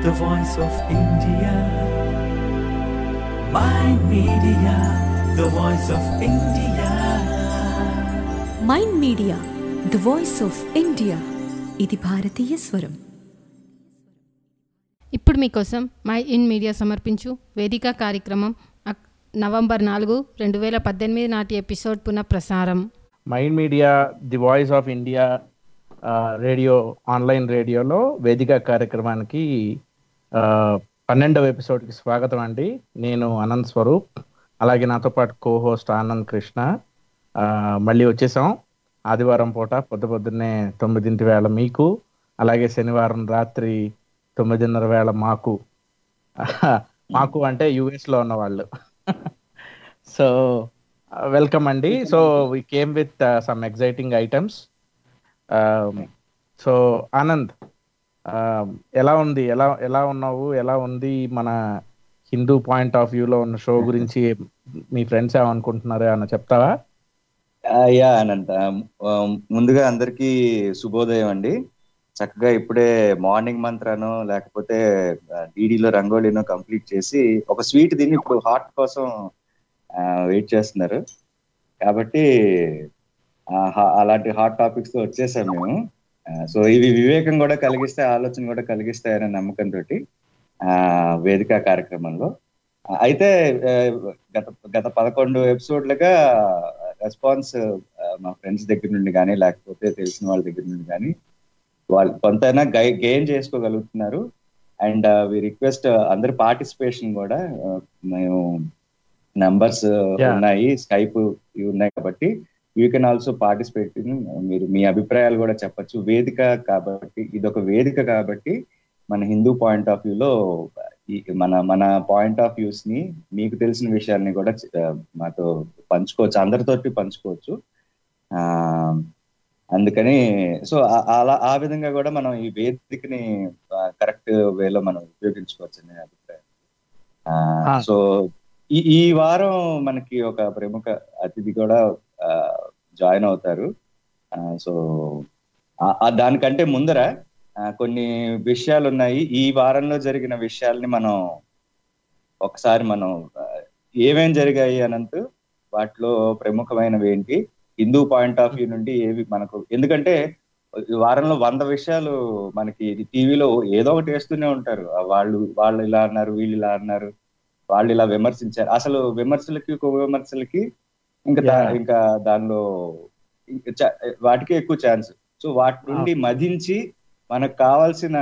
the voice of India. My media, the voice of India. Mind media the voice of India ఇది భారతీయ స్వరం ఇప్పుడు మీకోసం my in media సమర్పించు వేదిక కార్యక్రమం అక్- నవంబర్ నాలుగు రెండు వేల పద్దెనిమిది నాటి ఎపిసోడ్ పునఃప్రసారం mind media the voice of India ఆ, రేడియో ఆన్లైన్ రేడియోలో వేదిక కార్యక్రమానికి ఆ, పన్నెండవ ఎపిసోడ్కి స్వాగతం అండి నేను అనంత్ స్వరూప్ అలాగే నాతో పాటు కో హోస్ట్ ఆనంద్ కృష్ణ ఆ, మళ్ళీ వచ్చేసాం ఆదివారం పూట పొద్దు పొద్దున్నే తొమ్మిదింటి వేళ మీకు అలాగే శనివారం రాత్రి తొమ్మిదిన్నర వేళ మాకు మాకు అంటే యుఎస్ లో ఉన్న వాళ్ళు సో వెల్కమ్ అండి so we came with some exciting items so Anand um, ఎలా ఉంది ఎలా ఎలా ఉన్నావు ఎలా ఉంది మన హిందూ పాయింట్ ఆఫ్ వ్యూలో ఉన్న షో గురించి మీ ఫ్రెండ్స్ ఏమనుకుంటున్నారు అన్న చెప్తావా యా అనంత ఆ, ముందుగా అందరికీ శుభోదయం అండి చక్కగా ఇప్పుడే మార్నింగ్ మంత్రాను లేకపోతే డీడీలో రంగోలీనో కంప్లీట్ చేసి ఒక స్వీట్ తిని ఇప్పుడు హాట్ కోసం వెయిట్ చేస్తున్నారు కాబట్టి ఆ, హా- అలాంటి హాట్ టాపిక్స్ తో వచ్చేసాం మేము సో ఇవి వివేకం కూడా కలిగిస్తాయి ఆలోచన కూడా కలిగిస్తాయనే నమ్మకంతో వేదిక కార్యక్రమంలో ఆ, అయితే ఆ, గత గత పదకొండు ఎపిసోడ్లుగా రెస్పాన్స్ మా ఫ్రెండ్స్ దగ్గర నుండి కానీ లేకపోతే తెలిసిన వాళ్ళ దగ్గర నుండి కానీ వాళ్ళు కొంతైనా గై గెయిన్ చేసుకోగలుగుతున్నారు అండ్ వి రిక్వెస్ట్ అందరి పార్టిసిపేషన్ కూడా ఆ, మేము నంబర్స్ Yeah. ఉన్నాయి స్కైప్ ఇవి ఉన్నాయి కాబట్టి యూ కెన్ ఆల్సో పార్టిసిపేట్ మీరు మీ అభిప్రాయాలు కూడా చెప్పొచ్చు వేదిక కాబట్టి ఇది ఒక వేదిక కాబట్టి మన హిందూ పాయింట్ ఆఫ్ వ్యూలో మన మన పాయింట్ ఆఫ్ వ్యూస్ ని మీకు తెలిసిన విషయాల్ని కూడా ఆ, మాతో పంచుకోవచ్చు అందరితోటి పంచుకోవచ్చు ఆ అందుకని సో ఆ- అలా ఆ విధంగా కూడా మనం ఈ వేదికని కరెక్ట్ వేలో మనం ఉపయోగించుకోవచ్చు అనే అభిప్రాయం ఆ, ఆ. సో ఈ ఈ వారం మనకి ఒక ప్రముఖ అతిథి కూడా జాయిన్ అవుతారు ఆ, సో ఆ- ఆ దానికంటే ముందర ఆ, కొన్ని విషయాలు ఉన్నాయి ఈ వారంలో జరిగిన విషయాల్ని మనం ఒకసారి మనం ఆ, ఏమేం జరిగాయి అనంతు వాటిలో ప్రముఖమైనవి ఏంటి హిందూ పాయింట్ ఆఫ్ వ్యూ నుండి ఏవి మనకు ఎందుకంటే ఈ వారంలో వంద విషయాలు మనకి టీవీలో ఏదో ఒకటి వేస్తూనే ఉంటారు ఆ వాళ్ళు వాళ్ళు ఇలా అన్నారు వీళ్ళు ఇలా అన్నారు వాళ్ళు ఇలా విమర్శించారు అసలు విమర్శలకి ఒక విమర్శలకి ఇంకా దా- Yeah. ఇంకా దానిలో ఇంకా చా- వాటికే ఎక్కువ ఛాన్స్ సో వాటి నుండి మదించి మనకు కావాల్సిన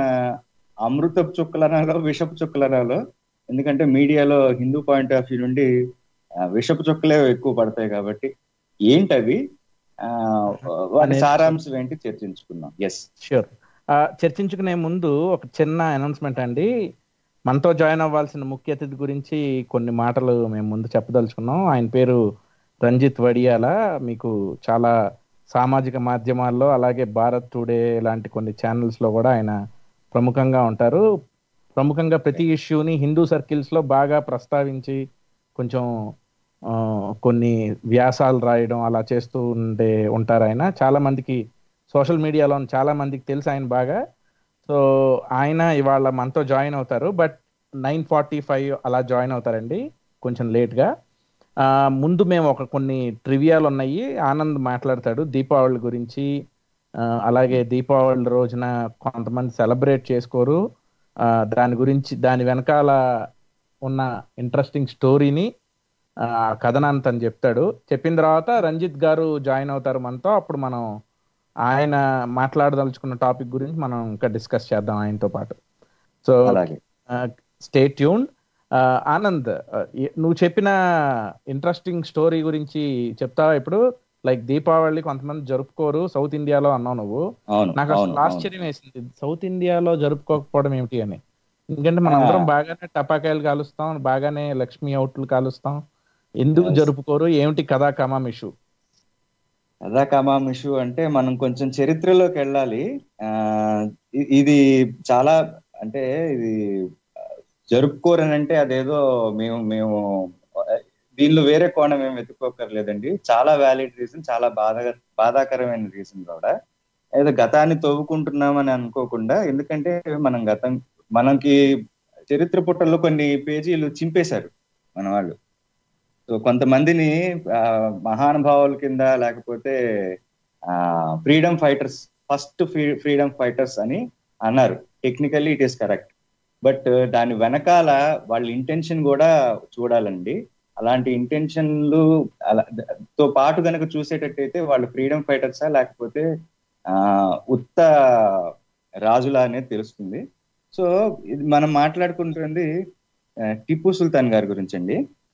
అమృతపు చుక్కలనాలో విషపు చుక్కలనాలో ఎందుకంటే మీడియాలో హిందూ పాయింట్ ఆఫ్ వ్యూ నుండి ఆ, విషపు చుక్కలే ఎక్కువ పడతాయి కాబట్టి ఏంటవి ఆ, వాటి అనేది- సారాంశం ఏంటి చర్చించుకుందాం ఎస్ షూర్ చర్చించుకునే ముందు ఒక చిన్న అనౌన్స్మెంట్ అండి మనతో జాయిన్ అవ్వాల్సిన ముఖ్య అతిథి గురించి కొన్ని మాటలు మేము ముందు చెప్పదలుచుకున్నాం ఆయన పేరు రంజిత్ వడియాల మీకు చాలా సామాజిక మాధ్యమాల్లో అలాగే భారత్ టుడే లాంటి కొన్ని ఛానల్స్ లో కూడా ఆయన ప్రముఖంగా ఉంటారు ప్రముఖంగా ప్రతి ఇష్యూని హిందూ సర్కిల్స్ లో బాగా ప్రస్తావించి కొంచెం ఆ, కొన్ని వ్యాసాలు రాయడం అలా చేస్తూ ఉండే ఉంటారు ఆయన చాలా మందికి సోషల్ మీడియాలో చాలా మందికి తెలుసు ఆయన బాగా సో ఆయన ఇవాళ మనతో జాయిన్ అవుతారు బట్ నైన్ ఫార్టీ ఫైవ్ అలా జాయిన్ అవుతారండి కొంచెం లేట్గా ఆ, ముందు మేము ఒక కొన్ని ట్రివియాలు ఉన్నాయి ఆనంద్ మాట్లాడతాడు దీపావళి గురించి ఆ, అలాగే దీపావళి రోజున కొంతమంది సెలబ్రేట్ చేసుకోరు ఆ, దాని గురించి దాని వెనకాల ఉన్న ఇంట్రెస్టింగ్ స్టోరీని ఆ, కథనాన్ని తను చెప్తాడు చెప్పిన తర్వాత రంజిత్ గారు జాయిన్ అవుతారు మనతో అప్పుడు మనం ఆయన మాట్లాడదలుచుకున్న టాపిక్ గురించి మనం ఇంకా డిస్కస్ చేద్దాం ఆయనతో పాటు సో అలాగే స్టే ట్యూన్ ఆనంద్ ఆ, ఏ- నువ్వు చెప్పిన ఇంట్రెస్టింగ్ స్టోరీ గురించి చెప్తావా ఇప్పుడు లైక్ దీపావళి కొంతమంది జరుపుకోరు సౌత్ ఇండియాలో అన్నావు నువ్వు అవును నాకు అవును అసలు ఆశ్చర్యం వేసింది సౌత్ ఇండియాలో జరుపుకోకపోవడం ఏమిటి అని ఎందుకంటే మనం అందరం బాగానే టపాకాయలు కాలుస్తాం బాగానే లక్ష్మీ అవుట్లు కాలుస్తాం ఎందుకు Yes. జరుపుకోరు ఏమిటి కథా కమాం ఇష్యూ అదా కమాం ఇష్యూ అంటే మనం కొంచెం చరిత్రలోకి వెళ్ళాలి ఆ ఇ- ఇది చాలా అంటే ఇది ఆ, జరుపుకోరనంటే అదేదో మేము మేము ఆ, దీనిలో వేరే కోణం ఏం వెతుక్కోకర్లేదండి చాలా వ్యాలిడ్ రీజన్ చాలా బాధ బాధాకరమైన రీజన్ కూడా ఏదో గతాన్ని తవ్వుకుంటున్నామని అనుకోకుండా ఎందుకంటే మనం గతం మనకి చరిత్ర పుటల్లో కొన్ని పేజీలు చింపేశారు మన వాళ్ళు సో కొంతమందిని ఆ, మహానుభావుల కింద లేకపోతే freedom fighters first freedom fighters అని అన్నారు technically it is correct but దాని వెనకాల వాళ్ళ ఇంటెన్షన్ కూడా చూడాలండి అలాంటి ఇంటెన్షన్లు అలా తో పాటు కనుక చూసేటట్టయితే వాళ్ళు ఫ్రీడమ్ ఫైటర్సా లేకపోతే ఆ ఉత్త రాజులా అనేది తెలుస్తుంది సో ఇది మనం మాట్లాడుకుంటుంది ఆ, టిప్పు సుల్తాన్ గారి గురించి అండి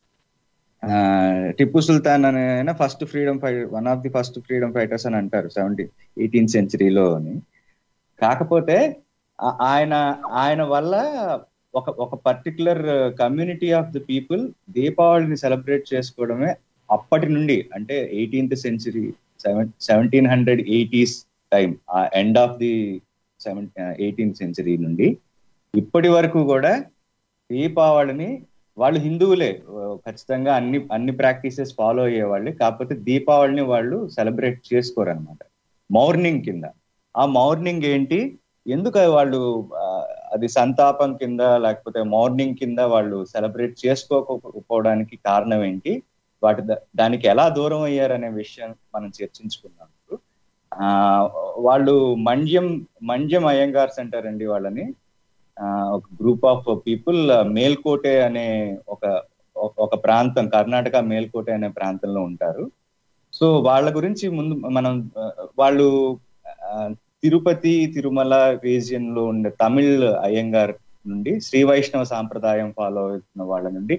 ఆ, టిప్పు సుల్తాన్ అనే ఆయన first freedom fighter one of the first freedom fighters అని అంటారు సెవెంటీన్ ఎయిటీన్త్ సెంచరీలో అని కాకపోతే ఆ- ఆయన ఆయన వల్ల ఒక ఒక particular community of the people దీపావళిని సెలబ్రేట్ చేసుకోవడమే అప్పటి నుండి అంటే eighteenth century seven seventeen hundred eighties time ఆ end of the seven eighteenth century నుండి ఇప్పటి వరకు కూడా దీపావళిని వాళ్ళు హిందువులే ఆ, ఖచ్చితంగా అన్ని అన్ని ప్రాక్టీసెస్ ఫాలో అయ్యేవాళ్ళు కాకపోతే దీపావళిని వాళ్ళు సెలబ్రేట్ చేసుకోరు అనమాట మౌర్నింగ్ కింద ఆ మౌర్నింగ్ ఏంటి ఎందుకు అది వాళ్ళు ఆ, అది సంతాపం కింద లేకపోతే మార్నింగ్ కింద వాళ్ళు సెలబ్రేట్ చేసుకోకపోవడానికి కారణం ఏంటి వాటి ద- దానికి ఎలా దూరం అయ్యారనే విషయం మనం చర్చించుకున్నాం ఇప్పుడు. ఆ వాళ్ళు మండ్యం మండ్యం అయ్యంగార్స్ అంటారండి వాళ్ళని ఆ, ఒక గ్రూప్ ఆఫ్ పీపుల్ మేల్కోటే అనే ఒక ఒక ప్రాంతం కర్ణాటక మేల్కోటే అనే ప్రాంతంలో ఉంటారు సో వాళ్ళ గురించి ముందు మనం ఆ, వాళ్ళు ఆ, తిరుపతి తిరుమల రీజియన్ లో ఉండే తమిళ్ అయ్యంగార్ నుండి శ్రీ వైష్ణవ సాంప్రదాయం ఫాలో అవుతున్న వాళ్ళ నుండి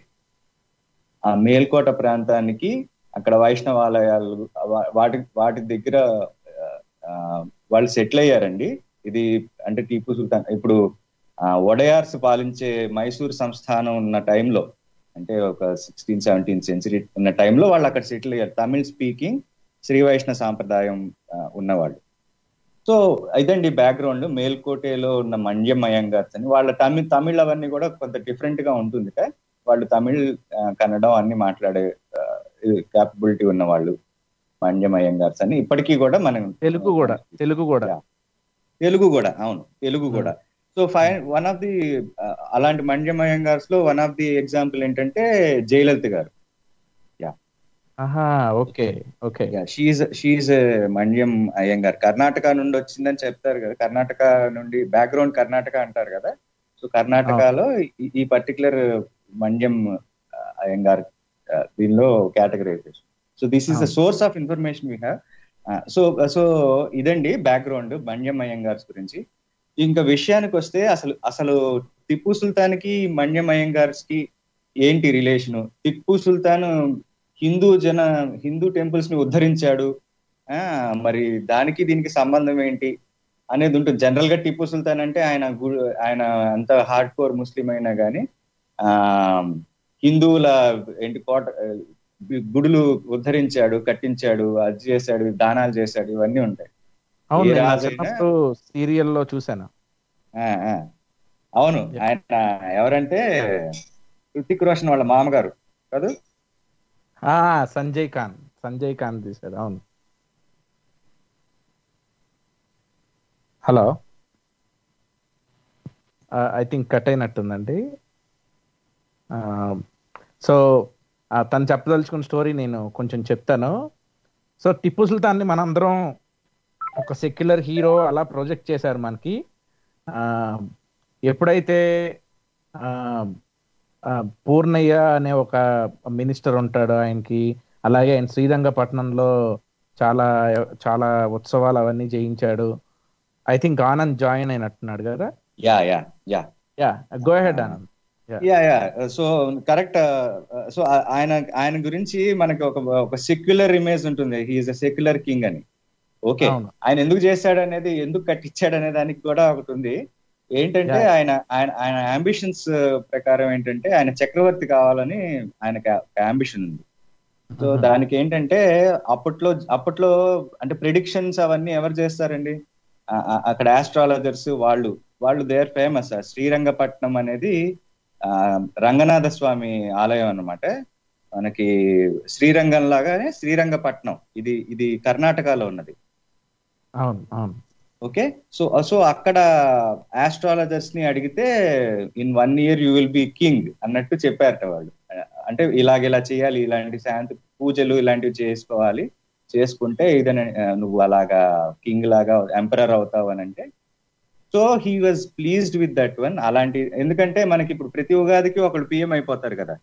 ఆ మేల్కోట ప్రాంతానికి అక్కడ వైష్ణవ ఆలయాలు వా- వాటి వాటి దగ్గర ఆ, ఆ, వాళ్ళు సెటిల్ అయ్యారండి ఇది అంటే టీపు సుల్తాన్ ఇప్పుడు ఆ, ఒడయార్స్ పాలించే మైసూర్ సంస్థానం ఉన్న టైంలో అంటే ఒక సిక్స్టీన్ సెవెంటీన్ సెంచరీ ఉన్న టైంలో వాళ్ళు అక్కడ సెటిల్ అయ్యారు తమిళ్ స్పీకింగ్ శ్రీ వైష్ణవ సాంప్రదాయం ఆ, ఉన్నవాళ్ళు సో ఇదండి బ్యాక్గ్రౌండ్ మేల్కోటేలో ఉన్న మండ్యం అయ్యంగార్స్ అని వాళ్ళ తమిళ్ తమిళ్ అవన్నీ కూడా కొంత డిఫరెంట్ గా ఉంటుంది కదా. వాళ్ళు తమిళ్ ఆ, కన్నడం అన్ని మాట్లాడే క్యాపబిలిటీ ఉన్న వాళ్ళు మండ్యం అయ్యంగార్స్ అని ఇప్పటికీ కూడా మనం తెలుగు కూడా తెలుగు కూడా తెలుగు కూడా అవును తెలుగు కూడా so fine one of the అలాంటి మండ్యం అయ్యంగార్స్ లో వన్ ఆఫ్ ది ఎగ్జాంపుల్ ఏంటంటే జయలలిత గారు ఆహా okay okay she's she's Mandyam Iyengar Karnataka నుండి వచ్చిందని చెప్తారు కదా కర్ణాటక నుండి బ్యాక్గ్రౌండ్ కర్ణాటక అంటారు కదా సో కర్ణాటకలో ఈ- ఈ పర్టికులర్ మండ్యం ఆ, అయ్యంగార్ ఆ, దీనిలో categorization so this is the source of information we have so so ఇదండి బ్యాక్గ్రౌండ్ మండ్యం అయ్యంగార్స్ గురించి ఇంకా విషయానికి వస్తే అసలు అసలు టిప్పు సుల్తాన్కి మండ్యం అయ్యంగార్స్ కి ఏంటి రిలేషను టిప్పు సుల్తాన్ హిందూ జన హిందూ టెంపుల్స్ ని ఉద్ధరించాడు ఆ మరి దానికి దీనికి సంబంధం ఏంటి అనేది ఉంటుంది జనరల్ గా టిప్పు సుల్తాన్ అంటే ఆయన గు- ఆయన అంత హార్డ్ కోర్ ముస్లిం అయినా గానీ ఆ హిందువుల ఏంటి కోట గుడులు ఉద్ధరించాడు కట్టించాడు అది చేశాడు దానాలు చేశాడు ఇవన్నీ ఉంటాయి అవును ఏ నేను నా రాజైనా- చిన్నప్పుడు సీరియల్లో చూసాను ఆ, ఆ. అవును ఆయన ఎవరంటే హృతిక్ రోషన్ వాళ్ళ మామగారు కాదు ఆ సంజయ్ ఖాన్ సంజయ్ ఖాన్ తీశాడు అవును హలో ఐ థింక్ కట్ అయినట్టుందండి సో తను చెప్పదలుచుకున్న స్టోరీ నేను కొంచెం చెప్తాను సో టిప్పు సుల్తాన్ని మనందరం ఒక సెక్యులర్ హీరో అలా ప్రొజెక్ట్ చేశారు మనకి ఆ, ఎప్పుడైతే ఆ, ఆ, పూర్ణయ్య అనే ఒక మినిస్టర్ ఉంటాడు ఆయనకి అలాగే ఆయన శ్రీరంగపట్నంలో చాలా చాలా ఉత్సవాలు అవన్నీ చేయించాడు ఐ థింక్ ఆనంద్ జాయిన్ అయినట్టున్నాడు కదా ya yeah yeah ya go ahead Anand ya ya so correct so ఆయన ఆయన గురించి మనకి ఒక ఒక సెక్యులర్ ఇమేజ్ ఉంటుంది హీఈస్ అ సెక్యులర్ కింగ్ అని ఓకే అవును. ఆయన ఎందుకు చేశాడు అనేది ఎందుకు కట్టించాడు అనే దానికి కూడా ఒకటి ఉంది ఏంటంటే Yeah. ఆయన ఆయన ఆయన అంబిషన్స్ ప్రకారం ఏంటంటే ఆయన చక్రవర్తి కావాలని ఆయనకి అంబిషన్ ఉంది సో Mhm. దానికి ఏంటంటే అప్పట్లో అప్పట్లో అంటే ప్రిడిక్షన్స్ అవన్నీ ఎవరు చేస్తారండి ఆ- ఆ- అక్కడ ఆస్ట్రాలజర్స్ వాళ్ళు వాళ్ళు దేర్ ఫేమస్ శ్రీరంగపట్నం అనేది ఆ రంగనాథ స్వామి ఆలయం అన్నమాట మనకి శ్రీరంగం లాగానే శ్రీరంగపట్నం ఇది ఇది కర్ణాటకలో ఉన్నది అవును అవును ఓకే సో సో అక్కడ ఆస్ట్రాలజర్స్ ని అడిగితే in one year you will be king అన్నట్టు చెప్పారట వాళ్ళు అంటే ఇలాగ ఇలా చేయాలి ఇలాంటి శాంతి పూజలు ఇలాంటివి చేసుకోవాలి చేసుకుంటే ఇదని నువ్వు అలాగా కింగ్ లాగా ఎంపరర్ అవుతావు అని అంటే so he was pleased with that one అలాంటి ఎందుకంటే మనకి ఇప్పుడు ప్రతి ఉగాదికి ఒకళ్ళు పిఎం అయిపోతారు కదా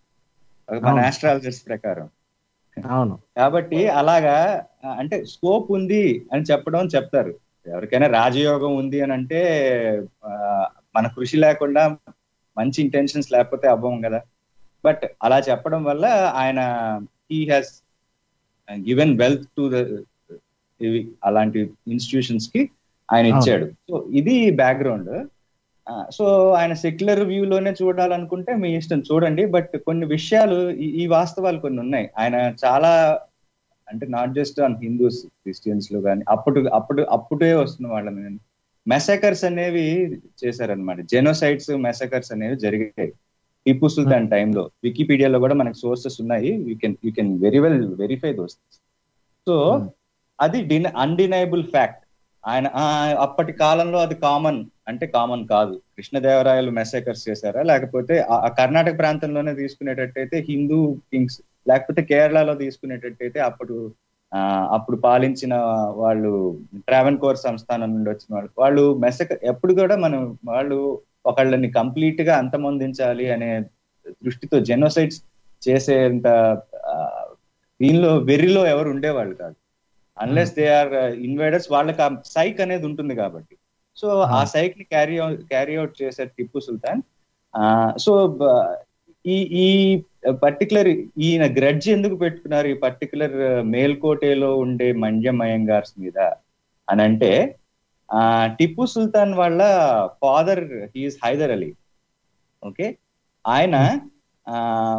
మన అవును. ఆస్ట్రాలజర్స్ ప్రకారం అవును కాబట్టి అలాగా ఆ, అంటే స్కోప్ ఉంది అని చెప్పడం చెప్తారు ఎవరికైనా రాజయోగం ఉంది అని అంటే ఆ, మన కృషి లేకుండా మంచి ఇంటెన్షన్స్ లేకపోతే అవ్వం కదా బట్ అలా చెప్పడం వల్ల ఆయన he has given wealth to the ఇవి అలాంటి ఇన్స్టిట్యూషన్స్ కి ఆయన అవును. ఇచ్చాడు సో ఇది బ్యాక్గ్రౌండ్ సో ఆయన సెక్యులర్ వ్యూలోనే చూడాలనుకుంటే మీ ఇష్టం చూడండి బట్ కొన్ని విషయాలు ఈ- ఈ వాస్తవాలు కొన్ని ఉన్నాయి ఆయన చాలా అంటే not just on Hindus Christians లో కానీ అప్పుడు అప్పుడు అప్పుడే వస్తున్న వాళ్ళని మెసకర్స్ అనేవి చేశారనమాట జెనోసైడ్స్ మెసకర్స్ అనేవి జరిగాయి టిప్పు సుల్తాన్ టైంలో వికీపీడియాలో కూడా మనకి సోర్సెస్ ఉన్నాయి you can you can very well verify those so అది డిన అన్డినైబుల్ ఫ్యాక్ట్ ఆయన ఆ, అప్పటి కాలంలో అది కామన్ అంటే కామన్ కాదు కృష్ణదేవరాయలు మెసకర్స్ చేశారా లేకపోతే ఆ ఆ కర్ణాటక ప్రాంతంలోనే తీసుకునేటట్టయితే హిందూ కింగ్స్ లేకపోతే కేరళలో తీసుకునేటట్టయితే అప్పుడు ఆ, అప్పుడు పాలించిన వాళ్ళు ట్రావెన్ కోర్ సంస్థానం నుండి వచ్చిన వాళ్ళు వాళ్ళు మెసక ఎప్పుడు కూడా మనం వాళ్ళు ఒకళ్ళని కంప్లీట్ గా అంతమొందించాలి అనే దృష్టితో జెనోసైడ్స్ చేసేంత ఆ, దీనిలో వెర్రిలో ఎవరు ఉండేవాళ్ళు కాదు అన్లెస్ దే ఆర్ ఇన్వైడర్స్ వాళ్ళకి ఆ సైక్ అనేది ఉంటుంది కాబట్టి సో ఆ సైక్ ని క్యారీ క్యారీ అవుట్ చేశారు టిప్పు సుల్తాన్ సో ఈ ఈ పర్టికులర్ ఈయన గ్రడ్జ్ ఎందుకు పెట్టుకున్నారు ఈ పర్టికులర్ మేల్కోటేలో ఉండే మండ్యం అయ్యంగార్స్ మీద అని అంటే ఆ టిప్పు సుల్తాన్ వాళ్ళ father he is Hyder Ali okay ఆయన ఆ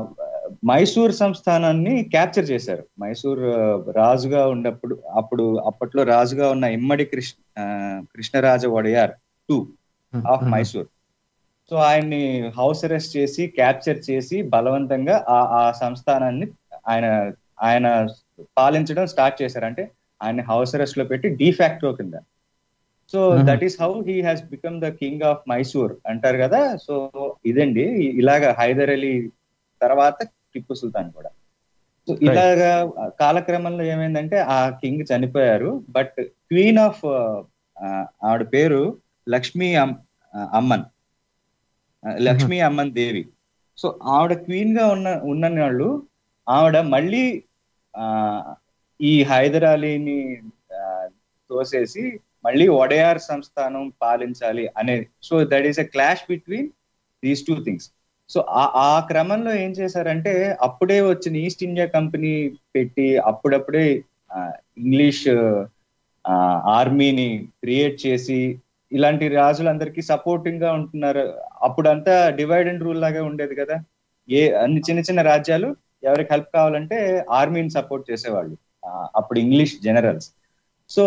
మైసూర్ సంస్థానాన్ని క్యాప్చర్ చేశారు మైసూర్ ఆ, రాజుగా ఉన్నప్పుడు అప్పుడు అప్పట్లో రాజుగా ఉన్న ఇమ్మడి కృష్ణ ఆ, Krishnaraja Wadiyar two of Mysore so ఆయన్ని హౌస్ అరెస్ట్ చేసి క్యాప్చర్ చేసి బలవంతంగా ఆ ఆ సంస్థానాన్ని ఆయన ఆయన పాలించడం స్టార్ట్ చేశారు అంటే ఆయన హౌస్ అరెస్ట్ లో పెట్టి డిఫాక్టో కింద so Mhm. That is how he has become the king of Mysore అంటారు కదా సో ఇదండి ఇలాగా హైదర్ అలీ తర్వాత టిప్పు సుల్తాన్ కూడా సో ఇలాగా కాలక్రమంలో ఏమైందంటే ఆ కింగ్ చనిపోయారు బట్ క్వీన్ ఆఫ్ ఆవిడ పేరు లక్ష్మీ అమ్- అమ్మన్ ఆ, లక్ష్మీ అమ్మన్ దేవి సో ఆవిడ క్వీన్ గా ఉన్న ఉన్న వాళ్ళు ఆవిడ మళ్ళీ ఆ ఈ హైదర్ అలీని ఆ, తోసేసి మళ్ళీ ఒడయార్ సంస్థానం పాలించాలి అనేది so that is a clash between these two things so ఆ ఆ క్రమంలో ఏం చేశారంటే అప్పుడే వచ్చిన ఈస్ట్ ఇండియా కంపెనీ పెట్టి అప్పుడప్పుడే ఆ, ఇంగ్లీష్ ఆ, ఆర్మీని క్రియేట్ చేసి ఇలాంటి రాజులందరికీ సపోర్టింగ్ గా ఉంటున్నారు అప్పుడంతా డివైడ్ అండ్ రూల్ లాగా ఉండేది కదా ఏ అన్ని చిన్న చిన్న రాజ్యాలు ఎవరికి హెల్ప్ కావాలంటే ఆర్మీని సపోర్ట్ చేసేవాళ్ళు ఆ, అప్పుడు ఇంగ్లీష్ జనరల్స్ సో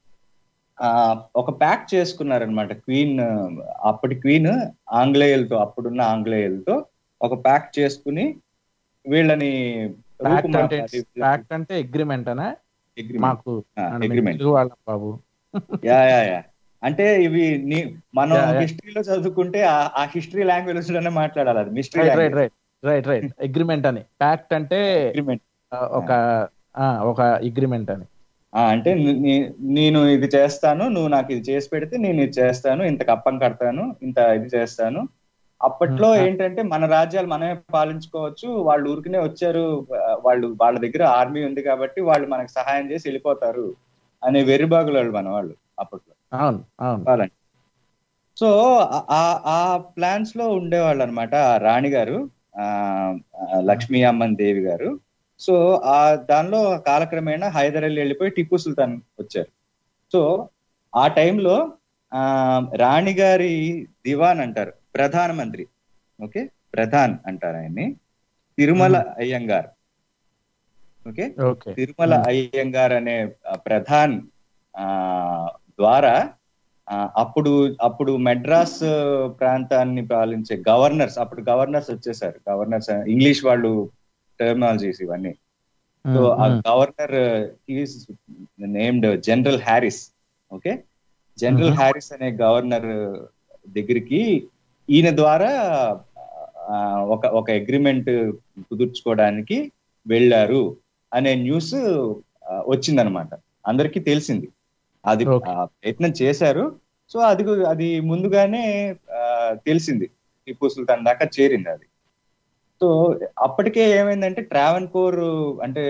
ఆ, ఒక ప్యాక్ట్ చేసుకున్నారనమాట క్వీన్ అప్పటి క్వీన్ ఆంగ్లేయులతో అప్పుడున్న ఆంగ్లేయులతో ఒక ప్యాక్ట్ చేసుకుని వీళ్ళని ఫ్యాక్ట్ అంటే రూపుమాపాలి. ఫ్యాక్ట్ అంటే అగ్రిమెంట్ అనా Agreement. మాకు ఆ, మనం agreement. తెలుగు వాళ్ళం బాబు యా యా యా అంటే ఇవి నీ- మనం Yeah, yeah. హిస్టరీలో చదువుకుంటే ఆ- ఆ హిస్టరీ లాంగ్వేజ్ లోనే మాట్లాడాలి అది mystery right right right right right agreement అని ఫ్యాక్ట్ అంటే అగ్రిమెంట్ ఆ, ఒక ఆ, ఒక అగ్రిమెంట్ అని అంటే నీ- నీ- నేను ఇది చేస్తాను నువ్వు నాకు ఇది చేసి పెడితే నేను ఇది చేస్తాను ఇంత కప్పం కడతాను ఇంత ఇది చేస్తాను అప్పట్లో Hmm. ఏంటంటే మన రాజ్యాలు మనమే పాలించుకోవచ్చు వాళ్ళు ఊరికనే వచ్చారు ఆ, వాళ్ళు వాళ్ళ దగ్గర ఆర్మీ ఉంది కాబట్టి వాళ్ళు మనకు సహాయం చేసి వెళ్ళిపోతారు అనే వెర్రిబాగులు వాళ్ళు మన వాళ్ళు అప్పట్లో అవును అవును చెప్పాలంటే సో ఆ- ఆ- ఆ ప్లాన్స్ లో ఉండేవాళ్ళు అనమాట రాణి గారు ఆ ఆ, లక్ష్మీ అమ్మన్ దేవి గారు సో ఆ దానిలో కాలక్రమేణా హైదర్ అలీ వెళ్ళిపోయి టిప్పు సుల్తాన్ వచ్చారు సో ఆ టైంలో ఆ రాణి గారి దివాన్ అంటారు ప్రధానమంత్రి ఓకే ప్రధాన్ అంటారు ఆయన్ని తిరుమల అయ్యంగార్ ఓకే ఓకే తిరుమల అయ్యంగార్ అనే ఆ, ప్రధాన్ ఆ ద్వారా ఆ, అప్పుడు అప్పుడు మెడ్రాస్ ప్రాంతాన్ని పాలించే గవర్నర్స్ అప్పుడు గవర్నర్స్ వచ్చేసారు గవర్నర్స్ ఇంగ్లీష్ వాళ్ళు టెర్మినాలజీస్ ఇవన్నీ సో ఆ governor is named General Harris okay General Harris అనే గవర్నర్ దగ్గరికి ఈయన ద్వారా ఆ, ఒక ఒక అగ్రిమెంట్ కుదుర్చుకోవడానికి వెళ్ళారు అనే న్యూస్ వచ్చిందనమాట అందరికీ తెలిసింది అది Okay. ఆ, ప్రయత్నం చేశారు సో అది అది ముందుగానే ఆ, తెలిసింది టిప్పు సుల్తాన్ దాకా చేరింది అది సో అప్పటికే ఏమైందంటే ట్రావెన్ కోర్ అంటే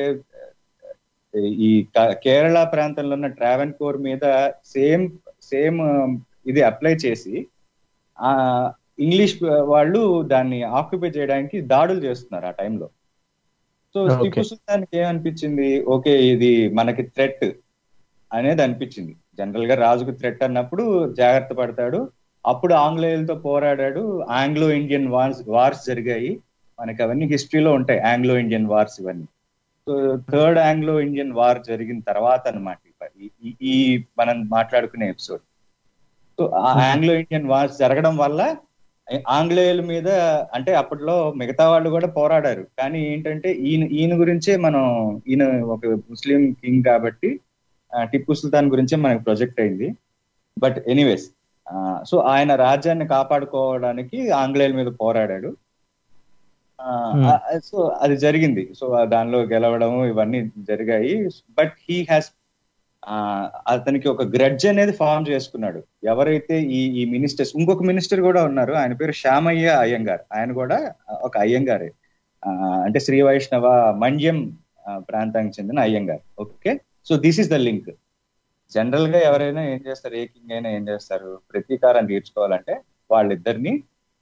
ఈ క- కేరళ ప్రాంతంలో ఉన్న ట్రావెన్ కోర్ మీద సేమ్ సేమ్ ఇది అప్లై చేసి ఆ ఇంగ్లీష్ వాళ్ళు దాన్ని ఆక్యుపై చేయడానికి దాడులు చేస్తున్నారు ఆ టైంలో సో Okay. టిప్పు సుల్తాన్కి ఏమనిపించింది ఓకే ఇది మనకి థ్రెట్ అనేది అనిపించింది జనరల్ గా రాజుకు థ్రెట్ అన్నప్పుడు జాగ్రత్త పడతాడు అప్పుడు ఆంగ్లేయులతో పోరాడాడు ఆంగ్లో ఇండియన్ వార్స్ వార్స్ జరిగాయి మనకి అవన్నీ హిస్టరీలో ఉంటాయి ఆంగ్లో ఇండియన్ వార్స్ ఇవన్నీ so third Anglo Indian war జరిగిన తర్వాత అనమాట ఈ మనం మాట్లాడుకునే ఎపిసోడ్ సో ఆ ఆంగ్లో ఇండియన్ వార్స్ జరగడం వల్ల ఆంగ్లేయుల మీద అంటే అప్పట్లో మిగతా వాళ్ళు కూడా పోరాడారు కానీ ఏంటంటే ఈయన ఈయన గురించే మనం ఈయన ఒక ముస్లిం కింగ్ కాబట్టి ఆ, టిప్పు సుల్తాన్ గురించే మనకి ప్రొజెక్ట్ అయింది బట్ ఎనీవేస్ సో ఆయన రాజ్యాన్ని కాపాడుకోవడానికి ఆంగ్లేయుల మీద పోరాడాడు Hmm. సో అది జరిగింది సో దానిలో గెలవడం ఇవన్నీ జరిగాయి బట్ హీ హ్యాస్ అతనికి ఒక గ్రడ్జ్ అనేది ఫామ్ చేసుకున్నాడు ఎవరైతే ఈ ఈ మినిస్టర్స్ ఇంకొక మినిస్టర్ కూడా ఉన్నారు ఆయన పేరు శ్యామయ్య అయ్యంగార్ ఆయన కూడా ఒక అయ్యంగారే ఆ, అంటే శ్రీ వైష్ణవ మండ్యం ఆ, ప్రాంతానికి చెందిన Iyengar okay so this is the link general గా ఎవరైనా ఏం చేస్తారు ఏ కింగ్ అయినా ఏం చేస్తారు ప్రతీకారం తీర్చుకోవాలంటే వాళ్ళిద్దరిని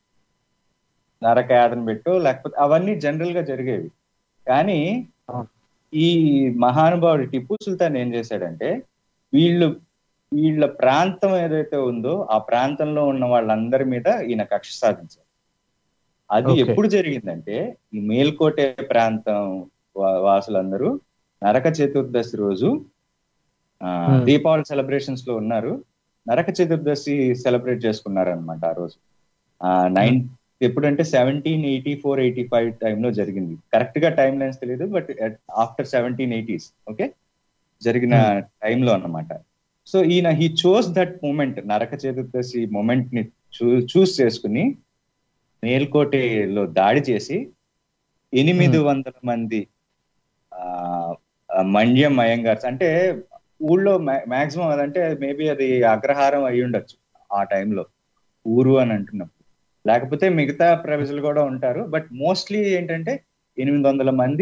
నరకయాతన పెట్టు లేకపోతే అవన్నీ జనరల్ గా జరిగేవి కానీ ఈ మహానుభావుడు టిప్పు సుల్తాన్ ఏం చేశాడంటే వీళ్ళు వీళ్ళ ప్రాంతం ఏదైతే ఉందో ఆ ప్రాంతంలో ఉన్న వాళ్ళందరి మీద ఈయన కక్ష సాధించారు అది Okay. ఎప్పుడు జరిగిందంటే ఈ మేల్కోటే ప్రాంతం వా- వాసులందరూ నరక చతుర్దశి రోజు ఆ, Hmm. దీపావళి సెలబ్రేషన్స్ లో ఉన్నారు నరక చతుర్దశి సెలబ్రేట్ చేసుకున్నారు అనమాట ఆ రోజు నైన్ ఎప్పుడంటే seventeen eighty four eighty five టైంలో జరిగింది కరెక్ట్ గా టైం లైన్స్ తెలియదు but after seventeen eighties okay జరిగిన టైంలో అన్నమాట సో ఈయన హీ చోస్ దట్ మూమెంట్ నరక చతుర్దశి మూమెంట్ ని చూస్ చేసుకుని మేల్కోటేలో దాడి చేసి ఎనిమిది వందల మంది ఆ ఆ, మండ్యం అయ్యంగార్స్ అంటే ఊళ్ళో మాక్సిమం అదంటే మేబీ అది అగ్రహారం అయి ఉండొచ్చు ఆ టైంలో ఊరు అని అంటున్నప్పుడు లేకపోతే మిగతా ప్రజలు కూడా ఉంటారు బట్ మోస్ట్లీ ఏంటంటే ఎనిమిది వందల మంది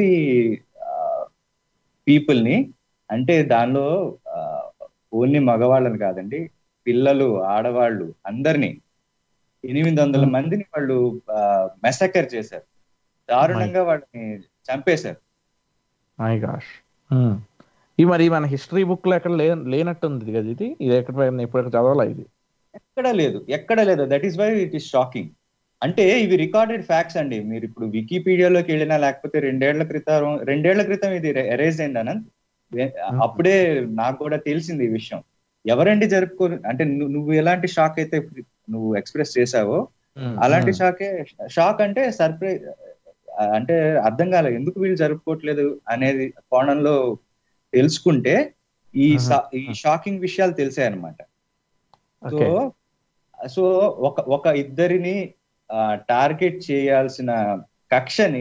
పీపుల్ ని అంటే దానిలో ఓన్లీ మగవాళ్ళని కాదండి పిల్లలు ఆడవాళ్ళు అందరినీ ఎనిమిది వందల మందిని వాళ్ళు మెసకర్ చేశారు దారుణంగా వాళ్ళని చంపేశారు మై గాష్ ఈ మరి మన హిస్టరీ బుక్ లో ఎక్కడ లే లేనట్టుంది కదా ఇది ఇది ఎక్కడ ఇప్పుడు ఎక్కడ చదవాలా ఇది ఎక్కడ లేదు ఎక్కడ లేదు that is why it is shocking అంటే ఇవి రికార్డెడ్ ఫ్యాక్ట్స్ అండి మీరు ఇప్పుడు వికీపీడియాలోకి వెళ్ళినా లేకపోతే రెండేళ్ల క్రితం రెండేళ్ల క్రితం ఇది ఎరేజ్ అయింది అనంత్ వే- అప్పుడే నాకు కూడా తెలిసింది ఈ విషయం ఎవరండి జరుపుకో అంటే ను- నువ్వు ఎలాంటి షాక్ అయితే నువ్వు ఎక్స్ప్రెస్ చేసావో అలాంటి షాకే షాక్ అంటే సర్ప్రైజ్ అంటే అర్థం కాలేదు ఎందుకు వీళ్ళు జరుపుకోవట్లేదు అనేది కోణంలో తెలుసుకుంటే ఈ సా- ఈ షాకింగ్ విషయాలు తెలిసాయి అనమాట సో ఓకే సో ఒక ఒక ఇద్దరిని టార్గెట్ చేయాల్సిన కక్షని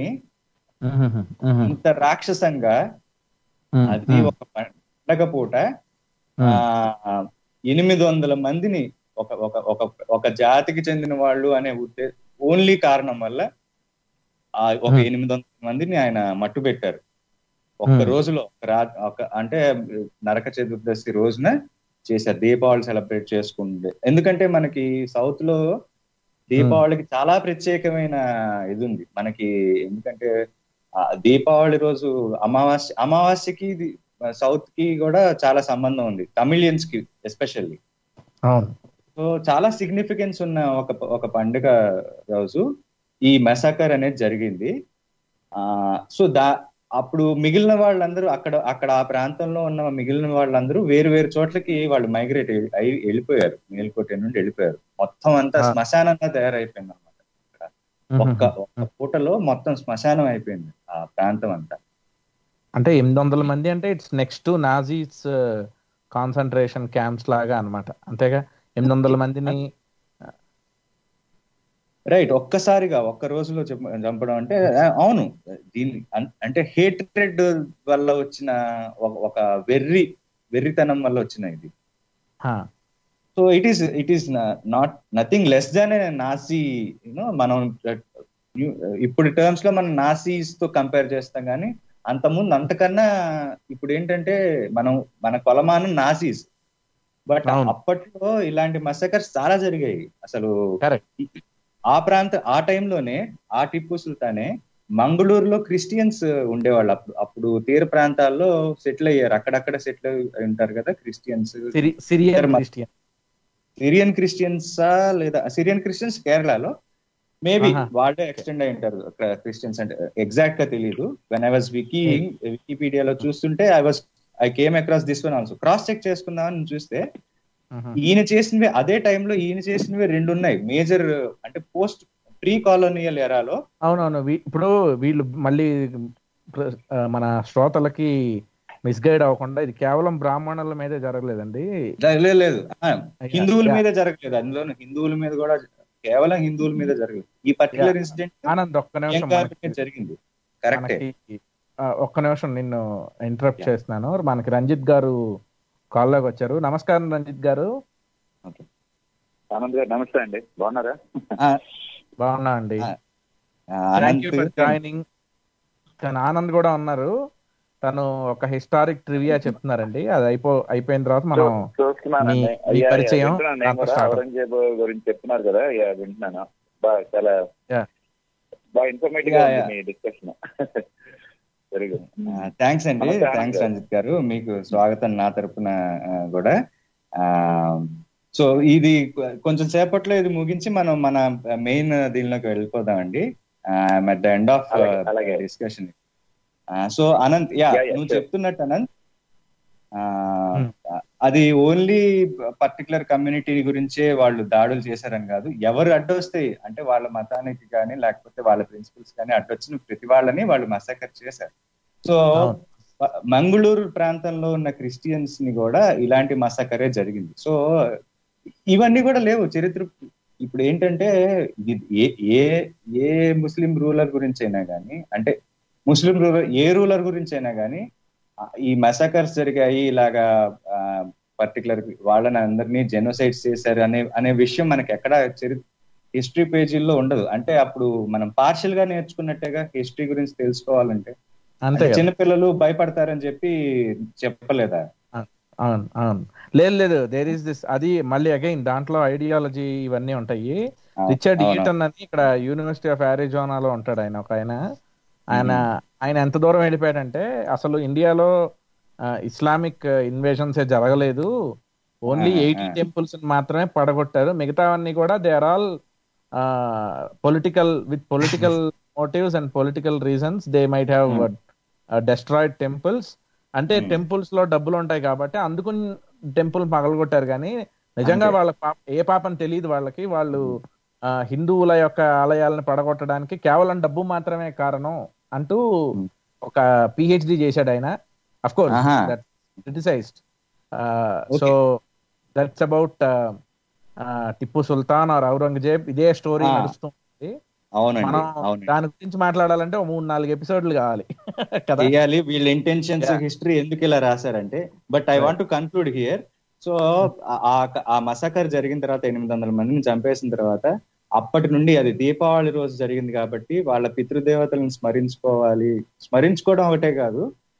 ఇంత రాక్షసంగా అది ఒక పండగ పూట ఆ ఎనిమిది వందల మందిని ఒక ఒక ఒక ఒక జాతికి చెందిన వాళ్ళు అనే ఉద్దే ఓన్లీ కారణం వల్ల ఆ ఒక Hmm. ఎనిమిది వందల మందిని ఆయన మట్టు పెట్టారు ఒక్క Hmm. రోజులో ఒక రా ఒక అంటే నరక చతుర్దశి రోజున చేశారు దీపావళి సెలబ్రేట్ చేసుకుంటే ఎందుకంటే మనకి సౌత్ లో దీపావళికి చాలా ప్రత్యేకమైన ఇది ఉంది మనకి ఎందుకంటే ఆ దీపావళి రోజు అమావాస్య అమావాస్యకి ఇది సౌత్ కి కూడా చాలా సంబంధం ఉంది తమిళియన్స్ కి ఎస్పెషల్లీ అవును సో చాలా సిగ్నిఫికెన్స్ ఉన్న ఒక ఒక పండుగ రోజు ఈ మెసాకర్ అనేది జరిగింది ఆ సో దా అప్పుడు మిగిలిన వాళ్ళందరూ అక్కడ అక్కడ ఆ ప్రాంతంలో ఉన్న మిగిలిన వాళ్ళందరూ వేరు వేరు చోట్లకి వాళ్ళు మైగ్రేట్ అయి వెళ్ళిపోయారు మేల్కోట నుండి వెళ్ళిపోయారు మొత్తం అంతా ఆ. శ్మశానంగా తయారైపోయింది అనమాట ఒక్క ఒక్క పూటలో మొత్తం శ్మశానం అయిపోయింది ఆ ప్రాంతం అంతా అంటే ఎనిమిది వందల మంది అంటే it's next Nazis concentration camps లాగా అన్నమాట అంతేగా ఎనిమిది వందల మందిని రైట్ ఒక్కసారిగా ఒక్క రోజులో చెప్ప- చంపడం అంటే ఆ, అవును దీని అన్- అంటే హేట్రెడ్ వల్ల వచ్చిన ఒక- ఒక వెర్రి వెర్రితనం వల్ల వచ్చిన ఇది హా, so it is it is not nothing less than Nazi you know మనం uh, you- ఇప్పుడు టర్మ్స్ లో మనం నాసీస్ తో కంపేర్ చేస్తాం కానీ అంతకుముందు అంతకన్నా ఇప్పుడు ఏంటంటే మనం మన కొలమానం నాసీస్ బట్ అవును. అప్పట్లో ఇలాంటి మసకర్స్ చాలా జరిగాయి అసలు Correct. ఆ ప్రాంత ఆ టైంలోనే ఆ టిప్పు సుల్తానే మంగళూరులో క్రిస్టియన్స్ ఉండేవాళ్ళు అప్పుడు అప్పుడు తీర ప్రాంతాల్లో సెటిల్ అయ్యారు అక్కడక్కడ సెటిల్ అయి ఉంటారు కదా క్రిస్టియన్స్ సిరి- సిరియన్ ఇద్దరు మ- క్రిస్టియన్ సిరియన్ క్రిస్టియన్సా లేదా సిరియన్ క్రిస్టియన్స్ కేరళలో మేబీ ఆహా. వాళ్ళే ఎక్స్టెండ్ అయి ఉంటారు క్రిస్టియన్స్ అంటే ఎగ్జాక్ట్ గా తెలియదు వెన్ ఐ వాజ్ వికీ వికీపీడియాలో చూస్తుంటే I was I came across this one also cross check చేసుకుందామని చూస్తే ఈయన చేసినవి అదే టైంలో ఈయన చేసినవి రెండు ఉన్నాయి మేజర్ అంటే పోస్ట్ ప్రీ కాలోనియల్ ఎరాలో అవునవును వీ- ఇప్పుడు వీళ్ళు మళ్ళీ ప్ర- ఆ, మన శ్రోతలకి మిస్గైడ్ అవ్వకుండా ఇది కేవలం బ్రాహ్మణుల మీదే జరగలేదండి లేదు లేదు ఆ, హిందువుల yeah. మీద జరగలేదు అందులో హిందువుల మీద కూడా కేవలం హిందువుల మీద జరగలేదు ఈ పర్టికులర్ Yeah. ఇన్సిడెంట్ ఆనంద్ ఒక్క నిమిషం మనకి- జరిగింది కరెక్టే మనకి ఆ, ఒక్క నిమిషం నిన్ను ఇంటరప్ట్ చేస్తున్నాను మనకి రంజిత్ గారు కాల్లోకి వచ్చారు నమస్కారం రంజిత్ గారు ఆనంద్ గారు నమస్తే అండి బాగున్నారా బాగున్నా అండి ఆ, thank you for Anant joining తను ఆనంద్ కూడా ఉన్నారు తను ఒక హిస్టారిక్ ట్రివియా చెప్తున్నారండి అది అయిపో అయిపోయిన తర్వాత మనం చూస్తున్నానండి మీ- మీ అయ్యా, పరిచయం వింటున్నాను నేను దాంతో కూడా start. ఔరంగజేబ్ గురించి చెప్తున్నారు కదా అయ్యా వింటున్నాను బాగా చాలా Yeah. బాగా ఇన్ఫర్మేటివ్ గా Yeah, ఉంది yeah. మీ డిస్కషన్ వెరీ గుడ్ థ్యాంక్స్ అండి నమస్తే, థ్యాంక్స్ ఆనంద్ రంజిత్ గారు మీకు స్వాగతం నా తరపున ఆ, కూడా సో ఇది కొ- కొంచెం సేపట్లో ఇది ముగించి మనం మన మెయిన్ దీనిలోకి వెళ్ళిపోదామండి అట్ ద ఎండ్ ఆఫ్ అలాగే, అలాగే. Discussion so Anant ya Yeah, yeah, నువ్వు sure. చెప్తున్నట్టు అనంత్ ఆ, Hmm. అది ఓన్లీ పర్టికులర్ కమ్యూనిటీ గురించే వాళ్ళు దాడులు చేశారని కాదు ఎవరు అడ్డొస్తాయి అంటే వాళ్ళ మతానికి కానీ లేకపోతే వాళ్ళ ప్రిన్సిపల్స్ కానీ అడ్డొచ్చిన ప్రతి వాళ్ళని వాళ్ళు మసాకర్ చేశారు సో అవును. మంగళూరు ప్రాంతంలో ఉన్న క్రిస్టియన్స్ ని కూడా ఇలాంటి మసాకరే జరిగింది సో ఇవన్నీ కూడా లేవు చరిత్ర ఇప్పుడు ఏంటంటే ఇది ఏ ఏ ఏ ముస్లిం రూలర్ గురించి అయినా కానీ అంటే ముస్లిం రూలర్ ఏ రూలర్ గురించి అయినా కానీ ఈ మసాకర్స్ జరిగాయి ఇలాగా పర్టికులర్ వాళ్ళని అందరినీ జెనోసైడ్స్ చేశారు అనే అనే విషయం మనకి ఎక్కడ చరిత్ర హిస్టరీ పేజీల్లో ఉండదు అంటే అప్పుడు మనం పార్షల్ గా నేర్చుకున్నట్టేగా హిస్టరీ గురించి తెలుసుకోవాలంటే అంతే అంటే కదా చిన్నపిల్లలు భయపడతారని చెప్పి చెప్పలేదా అవును అవును లేదు లేదు దేర్ ఈస్ దిస్ అది మళ్ళీ అగైన్ దాంట్లో ఐడియాలజీ ఇవన్నీ ఉంటాయి రిచర్డ్ అవును. ఈటన్ అని ఇక్కడ యూనివర్సిటీ ఆఫ్ అరిజోనాలో ఉంటాడు ఆయన ఒక ఆయన ఆయన ఆయన ఎంత దూరం వెళ్ళిపోయాడంటే అసలు ఇండియాలో ఇస్లామిక్ ఇన్వేషన్స్ జరగలేదు ఓన్లీ ఆ, ఎయిటీ ఆ. టెంపుల్స్ మాత్రమే పడగొట్టారు మిగతావన్నీ కూడా they are all political with political motives and political reasons they might have destroyed temples అంటే Hmm. టెంపుల్స్ లో డబ్బులు ఉంటాయి కాబట్టి అందుకు టెంపుల్ పగలగొట్టారు కానీ నిజంగా అంతే. వాళ్ళ పాప ఏ పాపం తెలియదు వాళ్ళకి వాళ్ళు ఆ, హిందువుల యొక్క ఆలయాలను పడగొట్టడానికి కేవలం డబ్బు మాత్రమే కారణం అంటూ Hmm. ఒక పిహెచ్డి చేశాడు ఆయన అఫ్ కోర్స్ ఆహా. Criticized so that's about Tipu Sultan or Aurangzeb ఇదే స్టోరీ Ah. నడుస్తుంది అవునండి మనం అవునండి దాని గురించి మాట్లాడాలంటే ఒక మూడు నాలుగు ఎపిసోడ్లు కావాలి కదా చేయాలి వీళ్ళ ఇంటెన్షన్స్ Yeah. హిస్టరీ ఎందుకు ఇలా రాశారంటే but I Right. Want to conclude here so ఆ మసకర్ జరిగిన తర్వాత ఎనిమిది వందల మందిని చంపేసిన తర్వాత అప్పటి నుండి అది దీపావళి రోజు జరిగింది కాబట్టి వాళ్ళ పితృదేవతలను స్మరించుకోవాలి స్మరించుకోవడం ఒకటే కాదు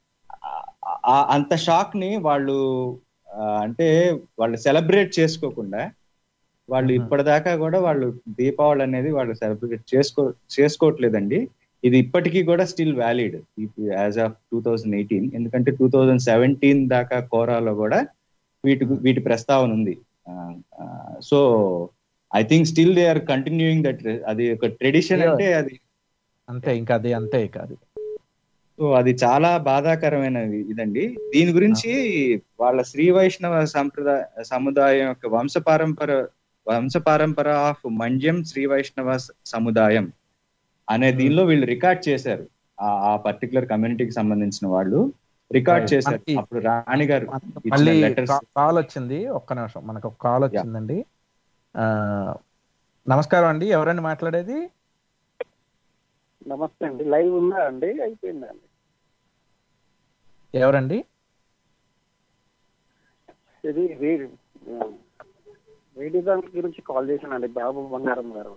ఆ- ఆ- అంత షాక్ ని వాళ్ళు ఆ, అంటే వాళ్ళు సెలబ్రేట్ చేసుకోకుండా వాళ్ళు Mhm. ఇప్పటిదాకా కూడా వాళ్ళు దీపావళి అనేది వాళ్ళు సెలబ్రేట్ చేసుకో చేసుకోవట్లేదండి ఇది ఇప్పటికీ కూడా still valid as of two thousand eighteen ఎందుకంటే టూ థౌజండ్ సెవెంటీన్ దాకా కోరాలో కూడా వీటి వీటి ప్రస్తావన ఉంది so I think still they are continuing that అది ఒక ట్రెడిషన్ Yeah. అంటే అది అంతే ఇంకా అది అంతే ఇక అది సో అది చాలా బాధాకరమైన ఇదండి దీని గురించి వాళ్ళ శ్రీ వైష్ణవ సంప్రదాయ సముదాయం యొక్క వంశ పారంపర వంశ పారంపర ఆఫ్ మండ్యం శ్రీ వైష్ణవ స- సముదాయం అనే దీనిలో వీళ్ళు రికార్డ్ చేశారు ఆ- ఆ పర్టికులర్ కమ్యూనిటీకి సంబంధించిన వాళ్ళు రికార్డ్ Right. చేశారు మనకి- అప్పుడు రాణి గారు మనకు ఇచ్చిన మళ్ళీ లెటర్స్ కాల్ వచ్చింది ఒక్క నిమిషం మనకు ఒక కాల్ వచ్చిందండి ఆ, నమస్కారం అండి ఎవరండి మాట్లాడేది నమస్తే అండి లైవ్ ఉందా అండి అయిపోయిందండి ఎవరండి ఇది వీడి వీడి దాని గురించి కాల్ చేశానండి బాబు బంగారం గారు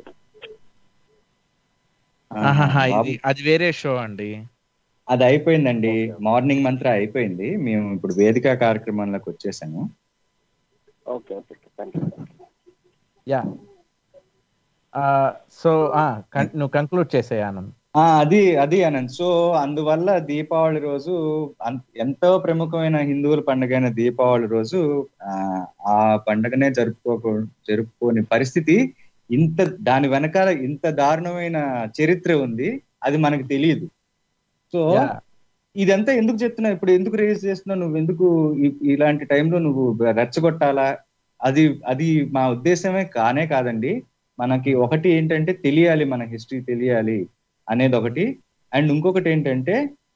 ఆహాహా, ఇది అది వేరే షో అండి అది అయిపోయిందండి మార్నింగ్ మంత్ర అయిపోయింది మేము ఇప్పుడు వేదిక కార్యక్రమంలోకి వచ్చేసాము okay okay thank you ya so నువ్వు కంక్లూడ్ చేసే ఆనంద్ ఆ అది అది అనంత్ సో అందువల్ల దీపావళి రోజు అన్- ఎంతో ప్రముఖమైన హిందువుల పండుగైన దీపావళి రోజు ఆ ఆ పండుగనే జరుపుకోక జరుపుకోని పరిస్థితి ఇంత దాని వెనకాల ఇంత దారుణమైన చరిత్ర ఉంది అది మనకు తెలియదు సో Yeah. ఇదంతా ఎందుకు చెప్తున్నావు ఇప్పుడు ఎందుకు రేజ్ చేస్తున్నావు నువ్వు ఎందుకు ఇ- ఇలాంటి టైంలో నువ్వు రెచ్చగొట్టాలా అది అది మా ఉద్దేశమే కానే కాదండి మనకి ఒకటి ఏంటంటే తెలియాలి మన హిస్టరీ తెలియాలి అనేది ఒకటి అండ్ ఇంకొకటి ఏంటంటే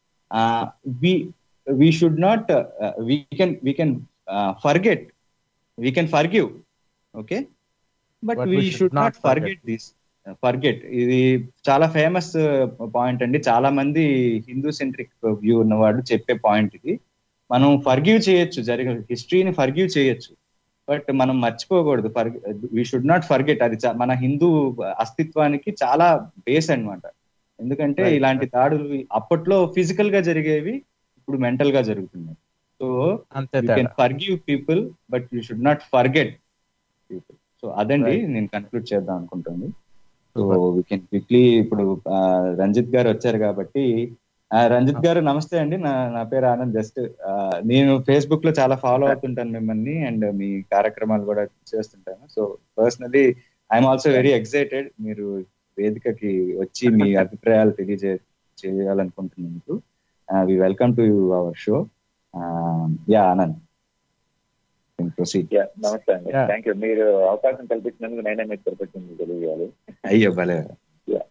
we we should not we can we can forget we can forgive okay but But we we should should not not forget this forget ఇది చాలా ఫేమస్ పాయింట్ అండి చాలా మంది హిందూ సెంట్రిక్ వ్యూ ఉన్నవాడు చెప్పే పాయింట్ ఇది మనం ఫర్గివ్ చేయొచ్చు జరిగిన హిస్టరీని ఫర్గివ్ చేయొచ్చు బట్ మనం మర్చిపోకూడదు for we should not forget అది చా- మన హిందూ అస్తిత్వానికి చాలా బేస్ అన్నమాట ఎందుకంటే Right, ఇలాంటి దాడులు అప్పట్లో ఫిజికల్ గా జరిగేవి ఇప్పుడు మెంటల్ గా జరుగుతున్నాయి సో అంతే యూ తేడా can forgive people but you should not forget people so అదండి Right. నేను కన్క్లూడ్ చేద్దాం అనుకుంటుంది సో వీ కెన్ క్విక్లీ ఇప్పుడు ఆ, రంజిత్ గారు వచ్చారు కాబట్టి ఆ, రంజిత్ గారు నమస్తే అండి నా నా పేరు ఆనంద్ జస్ట్ నేను ఫేస్బుక్ లో చాలా ఫాలో అవుతుంటాను మిమ్మల్ని అండ్ మీ కార్యక్రమాలు కూడా చేస్తుంటాను so personally I'm also very excited మీరు వేదికకి వచ్చి మీ అభిప్రాయాలు తెలియజే చేయాలనుకుంటున్నందుకు we welcome to our show ya Anand proceed ya, నమస్తే అండి Yeah. థ్యాంక్ యూ మీరు అవకాశం కల్పించినందుకు నేనే మీకు కల్పించింది తెలియజేయాలి అయ్యో భలే Yeah.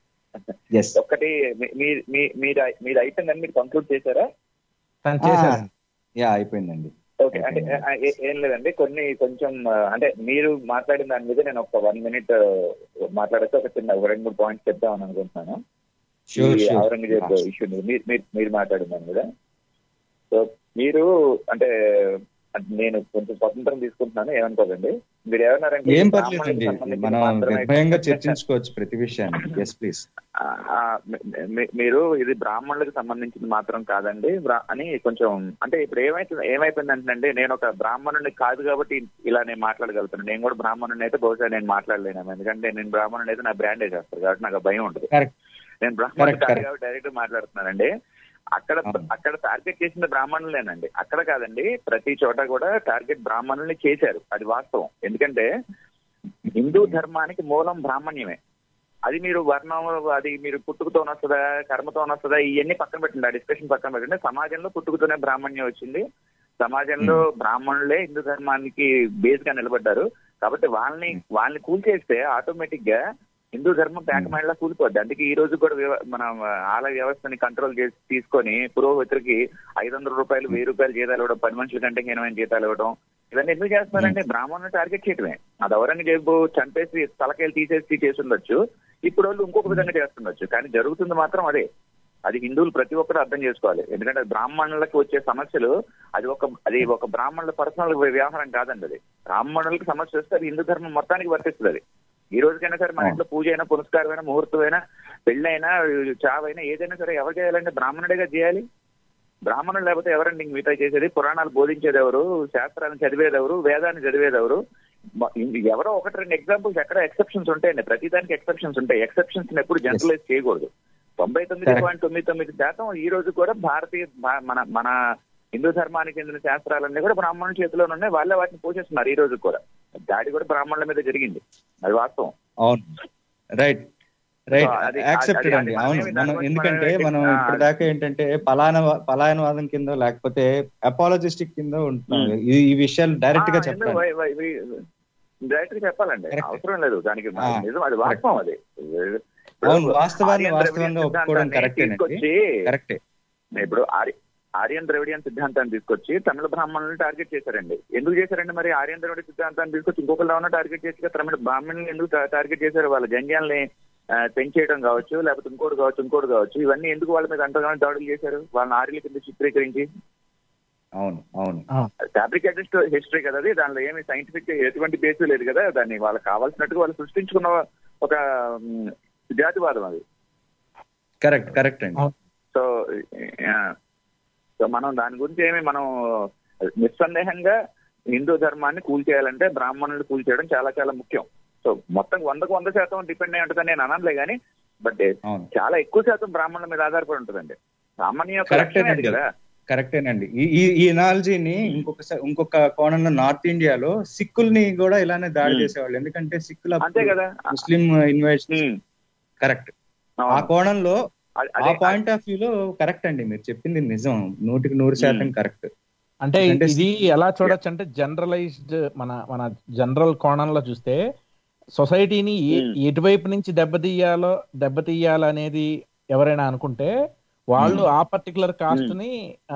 ఎస్ ఒక్కటి మీ- మీ- మీ- మీరు మీరు అయిపోయిందని మీరు కంక్లూడ్ చేశారా తను చేశారు యా అయిపోయిందండి ఓకే అంటే ఆ, ఏ- ఏం లేదండి కొన్ని కొంచెం ఆ, అంటే మీరు మాట్లాడిన దాని మీద నేను ఒక వన్ మినిట్ మాట్లాడితే ఒక చిన్న ఒక రెండు మూడు పాయింట్స్ చెప్తామని అనుకుంటున్నాను షూర్ ఈ షూర్ ఔరంగజేబ్ ఇష్యూ మీరు మీరు మీరు మాట్లాడిన దాని మీద సో మీరు అంటే అంటే నేను కొంచెం స్వతంత్రం తీసుకుంటున్నాను ఏమనుకోకండి మీరు ఏమన్నారంటే ఏం ఇది పర్లేదండి బ్రాహ్మణులకు సంబంధించి మనం మాత్రమే- నిర్భయంగా చర్చించుకోవచ్చు ప్రతి విషయాన్ని ఎస్ ప్లీజ్ ఆ, ఆ, మీ- మీ- మీరు ఇది బ్రాహ్మణులకు సంబంధించింది మాత్రం కాదండి బ్రా- అని కొంచెం అంటే ఇప్పుడు ఏమైతుంది ఏమైపోయిందంటే నేను ఒక బ్రాహ్మణుడిని కాదు కాబట్టి ఇలా నేను మాట్లాడగలుగుతాను నేను కూడా బ్రాహ్మణుని అయితే బహుశా నేను మాట్లాడలేను ఎందుకంటే నేను బ్రాహ్మణుని అయితే నా బ్రాండే చేస్తారు కాబట్టి నాకు ఆ భయం ఉంటుంది కరెక్ట్ నేను బ్రాహ్మణుడు Correct, కాదు correct. కాబట్టి డైరెక్ట్ మాట్లాడుతున్నానండి అక్కడ అవును. అక్కడ టార్గెట్ చేసింది బ్రాహ్మణులేనండి అక్కడ కాదండి ప్రతి చోట కూడా టార్గెట్ బ్రాహ్మణుల్ని చేశారు అది వాస్తవం ఎందుకంటే హిందూ ధర్మానికి మూలం బ్రాహ్మణ్యమే అది మీరు వర్ణం అది మీరు పుట్టుకతో వస్తుందా కర్మతో వస్తుందా ఇవన్నీ పక్కన పెట్టండి ఆ డిస్కషన్ పక్కన పెట్టండి సమాజంలో పుట్టుకతోనే బ్రాహ్మణ్యం వచ్చింది సమాజంలో బ్రాహ్మణులే హిందూ ధర్మానికి బేస్ గా నిలబడ్డారు కాబట్టి వాళ్ళని వాళ్ళని కూల్చేస్తే ఆటోమేటిక్ గా హిందూ ధర్మం పేకమైళ్ళ కూలిపోద్ది అందుకే ఈ రోజు కూడా వ్యవ- మన ఆలయ వ్యవస్థని కంట్రోల్ చేసి తీసుకొని పురోహితుడికి ఐదు వందల రూపాయలు వెయ్యి రూపాయలు జీతాలు ఇవ్వడం పది మనుషుల కంటే హీనమైన జీతాలు ఇవ్వడం ఇవన్నీ ఎందుకు చేస్తున్నారంటే బ్రాహ్మణుని టార్గెట్ చేయడమే అది ఔరంగజేబు చంపేసి తలకాయలు తీసేసి చేసి ఉండొచ్చు ఇప్పుడు వాళ్ళు ఇంకొక విధంగా చేస్తుండొచ్చు కానీ జరుగుతుంది మాత్రం అదే అది హిందువులు ప్రతి ఒక్కరు అర్థం చేసుకోవాలి ఎందుకంటే బ్రాహ్మణులకు వచ్చే సమస్యలు అది ఒక అది ఒక బ్రాహ్మణుల పర్సనల్ వ్యవహారం కాదండి అది బ్రాహ్మణులకి సమస్య వస్తే అది హిందూ ధర్మం మొత్తానికి వర్తిస్తుంది అది ఈ రోజుకైనా సరే మన ఇంట్లో పూజ అయినా పునస్కారమైనా ముహూర్తమైనా పెళ్ళైనా చావైనా ఏదైనా సరే ఎవరు చేయాలంటే బ్రాహ్మణుడిగా చేయాలి బ్రాహ్మణులు లేకపోతే ఎవరండి ఇంక మిగతా చేసేది పురాణాలు బోధించేది ఎవరు శాస్త్రాలను చదివేది ఎవరు వేదాన్ని చదివేది ఎవరు మ- ఇం- ఎవరో ఒకటి రెండు ఎగ్జాంపుల్స్ ఎక్కడ ఎక్సెప్షన్స్ ఉంటాయండి ప్రతి దానికి ఎక్సెప్షన్స్ ఉంటాయి ఎక్సెప్షన్స్ ఎప్పుడు జనరలైజ్ చేయకూడదు తొంభై తొమ్మిది Correct. పాయింట్ తొమ్మిది తొమ్మిది శాతం ఈ రోజు కూడా భారతీయ భా- మన మన హిందూ ధర్మానికి చెందిన శాస్త్రాలన్నీ కూడా బ్రాహ్మణుల చేతిలోనే ఉన్నాయి వాళ్ళే వాటిని పోషిస్తున్నారు ఈ రోజు కూడా దాడి కూడా బ్రాహ్మణుల మీద జరిగింది అది వాస్తవం అవును రైట్ రైట్ So, అది- యాక్సెప్టెడ్ అది- అండి అది అవును మనమే మనం దాని ఎందుకంటే గురించి మనం మనం ఇప్పుడు దాకా ఏంటంటే పలాన పలాయనవాదం కింద లేకపోతే అపాలజిస్టిక్ కింద ఉంటున్నాం Hmm. ఈ ఈ విషయాలు డైరెక్ట్ గా ఆ, ఎందుకు చెప్పాలి వై- వై- వై- డైరెక్ట్ గా చెప్పాలండి Correct. అవసరం లేదు దానికి ఆ, నిజం అది వాస్తవం అది అవును, వాస్తవాన్ని ఆర్యన్ వాస్తవంగా ద్రవిడియన్ ఒప్పుకోవడం సిద్ధాంతాన్ని కరెక్టేనండి. తీసుకొచ్చి కరెక్టే ఇప్పుడు ఆర్య ఆర్యన్ ద్రవిడియన్ సిద్ధాంతాన్ని తీసుకొచ్చి తమిళ బ్రాహ్మణులను టార్గెట్ చేశారండి ఎందుకు చేశారండి మరి ఆర్యన్ ద్రవిడ సిద్ధాంతాన్ని తీసుకొచ్చి ఇంకొకళ్ళు ఏమన్నా టార్గెట్ చేసి తమిళ బ్రాహ్మణులను ఎందుకు టా- టార్గెట్ చేశారు వాళ్ళ జంధ్యాలని ఆ, పెంచేయడం కావచ్చు లేకపోతే ఇంకోటి కావచ్చు ఇంకోటి కావచ్చు ఇవన్నీ ఎందుకు వాళ్ళ మీద అంతగానో దాడులు చేశారు వాళ్ళని ఆర్యుల కింద చిత్రీకరించి అవును అవును ఫ్యాబ్రికేటెడ్ హిస్టరీ కదా అది దానిలో ఏమి సైంటిఫిక్ ఎటువంటి బేస్ లేదు కదా దాన్ని వాళ్ళకి కావాల్సినట్టుగా వాళ్ళు సృష్టించుకున్న ఒక మ్, జాతివాదం అది కరెక్ట్ కరెక్ట్ అండి సో ఆ, సో మనం దాని గురించి ఏమి మనం నిస్సందేహంగా హిందూ ధర్మాన్ని కూల్చేయాలంటే బ్రాహ్మణులు కూల్చేయడం చాలా చాలా ముఖ్యం సో మొత్తం వందకు వంద శాతం డిపెండ్ అయి ఉంటుందని నేను అనలే కానీ బట్ అవును చాలా ఎక్కువ శాతం బ్రాహ్మణుల మీద ఆధారపడి ఉంటుందండి బ్రాహ్మణ్య యొక్క కరెక్టే లక్షణమే అది అండి. కదా కరెక్టేనండి ఈ ఈ- ఈ ఎనాలజీని ఇంకొక స- ఇంకొక కోణంలో నార్త్ ఇండియాలో సిక్కుల్ని కూడా ఇలానే దాడి Hmm. చేసేవాళ్ళు ఎందుకంటే సిక్కుల అంతే కదా ముస్లిం ఇన్వైట్స్ ఉమ్, కరెక్ట్ ఆ అవును. కోణంలో అదే- ఆ అదే- పాయింట్ ఆఫ్ వ్యూలో కరెక్ట్ అండి మీరు చెప్పింది నిజం నూటికి నూరు శాతం కరెక్ట్ అంటే అంటే ఇది ఎలా చూడొచ్చు అంటే జనరలైజ్డ్ మన మన జనరల్ కోణంలో చూస్తే సొసైటీని ఏ- Hmm. ఎటువైపు నుంచి దెబ్బతీయాలో దెబ్బతీయాలనేది ఎవరైనా అనుకుంటే వాళ్ళు ఆ పర్టికులర్ కాస్ట్ ని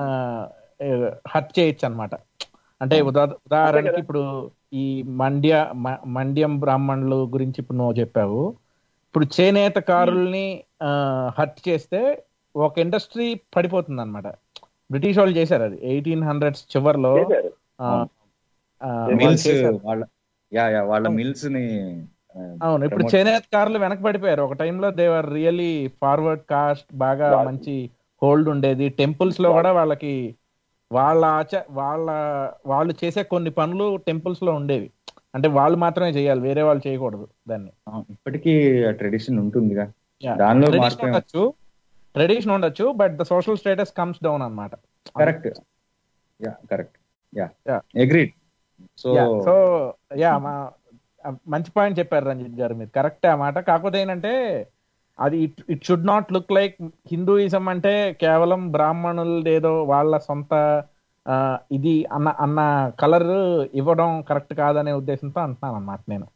హట్ చేయొచ్చు అనమాట అంటే ఉదా ఉదాహరణకి కదా. ఇప్పుడు ఈ మండ్య మ- మండ్యం బ్రాహ్మణులు గురించి ఇప్పుడు నువ్వు చెప్పావు ఇప్పుడు చేనేత కారుల్ని హట్ చేస్తే ఒక ఇండస్ట్రీ పడిపోతుంది అనమాట బ్రిటిష్ వాళ్ళు చేశారు అది ఎయిటీన్ హండ్రెడ్స్ చివర్లో చేశారు. ఆ, ఆ, వాళ్ళు మిల్స్ చేశారు. వాళ్ళ యా యా వాళ్ళ అవును. మిల్స్ ని ఆ, అవును ఇప్పుడు promote- చేనేత కార్లు వెనకబడిపోయారు ఒక టైంలో దేవర్ రియల్లీ ఫార్వర్డ్ కాస్ట్ బాగా వాళ్ళు- మంచి హోల్డ్ ఉండేది టెంపుల్స్ లో కూడా వాళ్ళకి వాళ్ళ ఆచ వాళ్ళ వాళ్ళు చేసే కొన్ని పనులు టెంపుల్స్ లో ఉండేవి అంటే వాళ్ళు మాత్రమే చేయాలి వేరే వాళ్ళు చేయకూడదు దాన్ని ఆ, ఇప్పటికీ ట్రెడిషన్ ఉంటుందిగా దానిలో ట్రెడిషన్ మార్పు ఏం- ఉండొచ్చు ట్రెడిషన్ ఉండొచ్చు but the social status comes down అన్నమాట correct ya correct ya Yeah. Agreed so so ya మా మంచి పాయింట్ చెప్పారు రంజిత్ గారు మీరు కరెక్టే ఆ మాట కాకపోతే ఏంటంటే అది it it should not look like Hinduism అంటే కేవలం బ్రాహ్మణులు ఏదో వాళ్ళ సొంత ఆ, ఇది అన్న అన్న కలర్ ఇవ్వడం కరెక్ట్ కాదనే ఉద్దేశంతో అంటున్నాను అన్నమాట నేను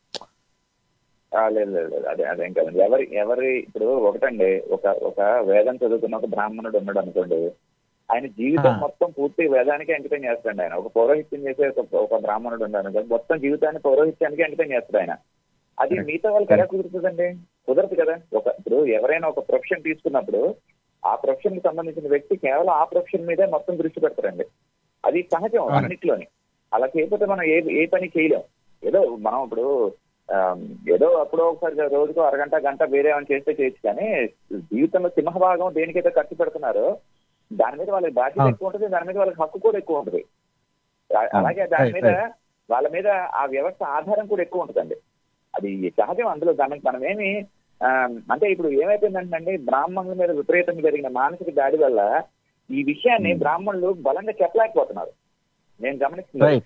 ఆ, లేదు లేదు లేదు. అదే అదేం కదండి ఎవరి ఎవరి ఇప్పుడు ఒకటండి ఒక ఒక వేదం చదువుకున్న ఒక బ్రాహ్మణుడు ఉన్నాడు అనుకోండి ఆయన జీవితం ఆ. మొత్తం పూర్తి వేదానికి అంకితం చేస్తాడు ఆయన ఒక పౌరోహిత్యం చేసే ఒక ఒక బ్రాహ్మణుడు ఉన్నాడు అనుకోండి మొత్తం జీవితాన్ని పౌరోహిత్యానికి అంకితం చేస్తాడు ఆయన అది Correct. మిగతా వాళ్ళకి ఎలా కుదురుతుందండి కుదరదు కదా ఒక ఇప్పుడు ఎవరైనా ఒక ప్రొఫెషన్ తీసుకున్నప్పుడు ఆ ప్రొఫెషన్ కి సంబంధించిన వ్యక్తి కేవలం ఆ ప్రొఫెషన్ మీదే మొత్తం దృష్టి పెడతారండి అది సహజం అవును. అన్నిట్లోని అలా చేయకపోతే మనం ఏ ఏ పని చేయలేం ఏదో మనం ఇప్పుడు ఆమ్, ఏదో అప్పుడో ఒకసారి రోజుకో అరగంట గంట వేరే ఏమైనా చేస్తే చేయొచ్చు కానీ జీవితంలో సింహభాగం దేనికైతే ఖర్చు పెడుతున్నారో దాని మీద వాళ్ళకి బాధ్యత అవును. ఎక్కువ ఉంటుంది దాని మీద వాళ్ళకి హక్కు కూడా ఎక్కువ ఉంటుంది ఆ- అలాగే దాని Right, మీద వాళ్ళ మీద ఆ వ్యవస్థ ఆధారం కూడా ఎక్కువ ఉంటుందండి అది సహజం అందులో దానికి మనం ఏమి ఆమ్, అంటే ఇప్పుడు ఏమైపోయిందంటే బ్రాహ్మణుల మీద విపరీతంగా జరిగిన మానసిక దాడి వల్ల ఈ విషయాన్ని Hmm. బ్రాహ్మణులు బలంగా చెప్పలేకపోతున్నారు నేను గమనిస్తున్నాను రైట్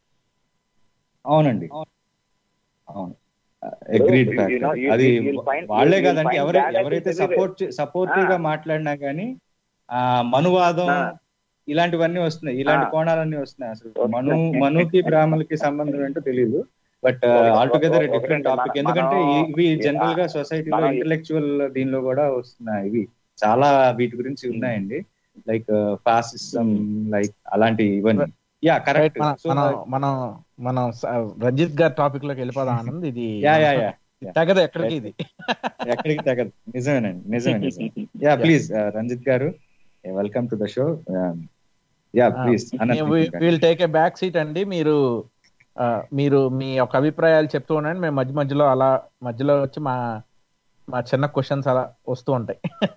అవునండి అవును agreed You- you know, you- అది you- you'll find- వాళ్ళే you'll కదండి find ఎవరు bad ఎవరైతే attitude సపోర్ట్ సపోర్టివ్ గా ఆ. మాట్లాడినా గానీ ఆ మనువాదం ఆ. ఇలాంటివన్నీ వస్తున్నాయి ఇలాంటి ఆ. కోణాలన్నీ వస్తున్నాయి అసలు వస్తున్నాయి. మను మనుకి బ్రాహ్మణులకి సంబంధం ఏంటో తెలియదు బట్ ఒక- ఆల్ టుగెదర్ ఒక- డిఫరెంట్ ఒకటండి, టాపిక్ మనం- ఎందుకంటే మనం- ఇవి జనరల్ గా ఆ, సొసైటీలో మనం- ఇంటలెక్చువల్ దీనిలో కూడా వస్తున్నాయి ఇవి చాలా వీటి గురించి ఉన్నాయండి లైక్ ఫాసిజం లైక్ అలాంటి ఇవన్నీ యా రైట్ కరెక్ట్ మన- మనం మనం మనం స- రంజిత్ గారి టాపిక్ లోకి వెళ్ళిపోదాం ఆనంద్ ఇది యా యా యా తగదు ఎక్కడికి ఇది ఎక్కడికి తగ్గదు నిజమేనండి నిజమే నిజమే yeah please Ranjit garu welcome to the show ya please will take a back seat అండి మీరు ఆ, మీరు మీ యొక్క అభిప్రాయాలు చెప్తూ ఉండండి మేము మధ్య మధ్యలో అలా మధ్యలో వచ్చి మా మా చిన్న క్వశ్చన్స్ అలా వస్తూ ఉంటాయి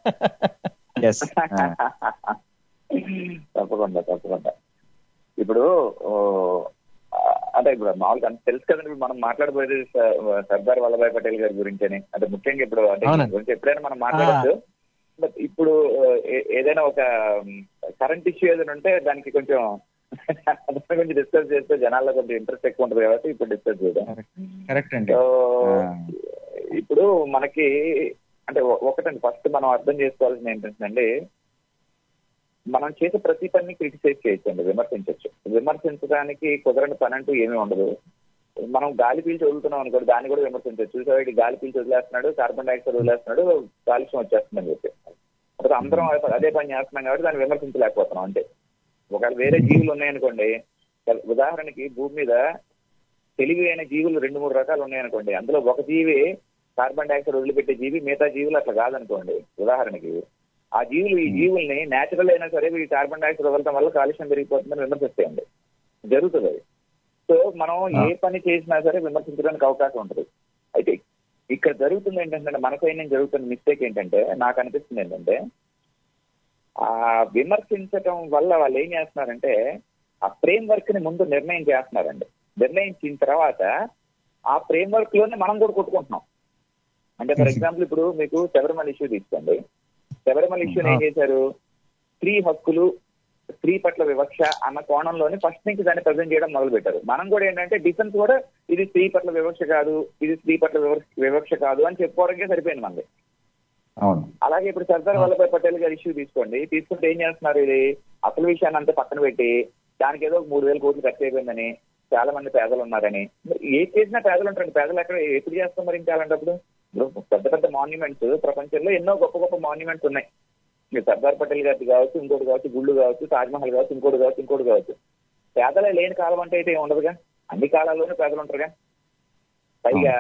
ఎస్ తప్పకుండా తప్పకుండా ఇప్పుడు ఓ, ఆ, అంటే ఇప్పుడు మామూలుగా అంత తెలుసు కదండి ఇప్పుడు మనం మాట్లాడబోయేది స- సర్దార్ వల్లభాయ్ పటేల్ గారి గురించి అని అంటే ముఖ్యంగా ఇప్పుడు అంటే అవునండి. దీని గురించి ఎప్పుడైనా మనం మాట్లాడచ్చు బట్ ఇప్పుడు ఏ- ఏదైనా ఒక కరెంట్ ఇష్యూ ఏదైనా ఉంటే దానికి కొంచెం దాని గురించి డిస్కస్ చేస్తే జనాల్లో కొంచెం ఇంట్రెస్ట్ ఎక్కువ ఉంటుంది కాబట్టి ఇప్పుడు డిస్కస్ చేద్దాం కరెక్ట్ అండి సో ఆ. ఇప్పుడు మనకి అంటే ఒ- ఒకటండి ఫస్ట్ మనం అర్థం చేసుకోవాల్సింది ఏంటంటే మనం చేసే ప్రతి పని క్రిటిసైజ్ చేయొచ్చండి విమర్శించవచ్చు విమర్శించడానికి కుదరని పని అంటూ ఏమీ ఉండదు మనం గాలి పీల్చి వదులుతున్నాం అనుకోండి దాన్ని కూడా విమర్శించవచ్చు చూసాడు గాలి పీల్చి వదిలేస్తున్నాడు కార్బన్ డైఆక్సైడ్ వదిలేస్తున్నాడు కాలుష్యం వచ్చేస్తుందని చెప్పి అది అందరం అదే పని చేస్తున్నాం కాబట్టి దాన్ని విమర్శించలేకపోతున్నాం అంతే ఒకవేళ వేరే జీవులు ఉన్నాయనుకోండి ఉదాహరణకి భూమి మీద తెలివి అయిన జీవులు రెండు మూడు రకాలు ఉన్నాయనుకోండి అందులో ఒక జీవి కార్బన్ డైఆక్సైడ్ వదిలిపెట్టే జీవి మిగతా జీవులు అట్లా కాదనుకోండి ఉదాహరణకి ఆ జీవులు ఈ జీవుల్ని నేచురల్ అయినా సరే ఈ కార్బన్ డైఆక్సైడ్ వదలటం వల్ల కాలుష్యం పెరిగిపోతుందని విమర్శిస్తాయండి జరుగుతుంది అది సో మనం ఏ పని చేసినా సరే విమర్శించడానికి అవకాశం ఉంటుంది అయితే ఇక్కడ జరుగుతుంది ఏంటంటే మన సైడ్ నుంచి జరుగుతున్న మిస్టేక్ ఏంటంటే నాకు అనిపిస్తుంది ఏంటంటే ఆ విమర్శించటం వల్ల వాళ్ళు ఏం చేస్తున్నారంటే ఆ ఫ్రేమ్ వర్క్ ని ముందు నిర్ణయం చేస్తున్నారండి నిర్ణయించిన తర్వాత ఆ ఫ్రేమ్ వర్క్ లోనే మనం కూడా కొట్టుకుంటున్నాం అంటే ఫర్ ఎగ్జాంపుల్ ఇప్పుడు మీకు శబరిమల ఇష్యూ తీసుకోండి శబరిమల ఇష్యూని ఏం చేశారు స్త్రీ హక్కులు స్త్రీ పట్ల వివక్ష అన్న కోణంలోనే ఫస్ట్ నుంచి దాన్ని ప్రజెంట్ చేయడం మొదలు పెట్టారు మనం కూడా ఏంటంటే డిఫెన్స్ కూడా ఇది స్త్రీ పట్ల వివక్ష కాదు ఇది స్త్రీ పట్ల వివక్ష వివక్ష కాదు అని చెప్పుకోవడానికే సరిపోయింది మనది అవును అలాగే ఇప్పుడు సర్దార్ వల్లభాయ్ పటేల్ గారి ఇష్యూ తీసుకోండి తీసుకుంటే ఏం చేస్తున్నారు ఇది అసలు విషయాన్ని అంతా పక్కన పెట్టి దానికి ఏదో ఒక మూడు వేల కోట్లు ఖర్చు అయిపోయిందని చాలా మంది పేదలు ఉన్నారని మరి ఏ చేసినా పేదలు ఉంటారండి పేదలు ఎక్కడ ఎప్పుడు చేస్తాం మరి ఇంకా అలాంటప్పుడు ఇప్పుడు పెద్ద పెద్ద మాన్యుమెంట్స్ ప్రపంచంలో ఎన్నో గొప్ప గొప్ప మాన్యుమెంట్స్ ఉన్నాయి మీరు సర్దార్ పటేల్ గారిది కావచ్చు ఇంకోటి కావచ్చు గుళ్ళు కావచ్చు తాజ్మహల్ కావచ్చు ఇంకోటి కావచ్చు ఇంకోటి కావచ్చు పేదలే లేని కాలం అంటే అయితే ఏం ఉండదుగా అన్ని కాలాల్లోనూ పేదలు ఉంటారుగా పైగా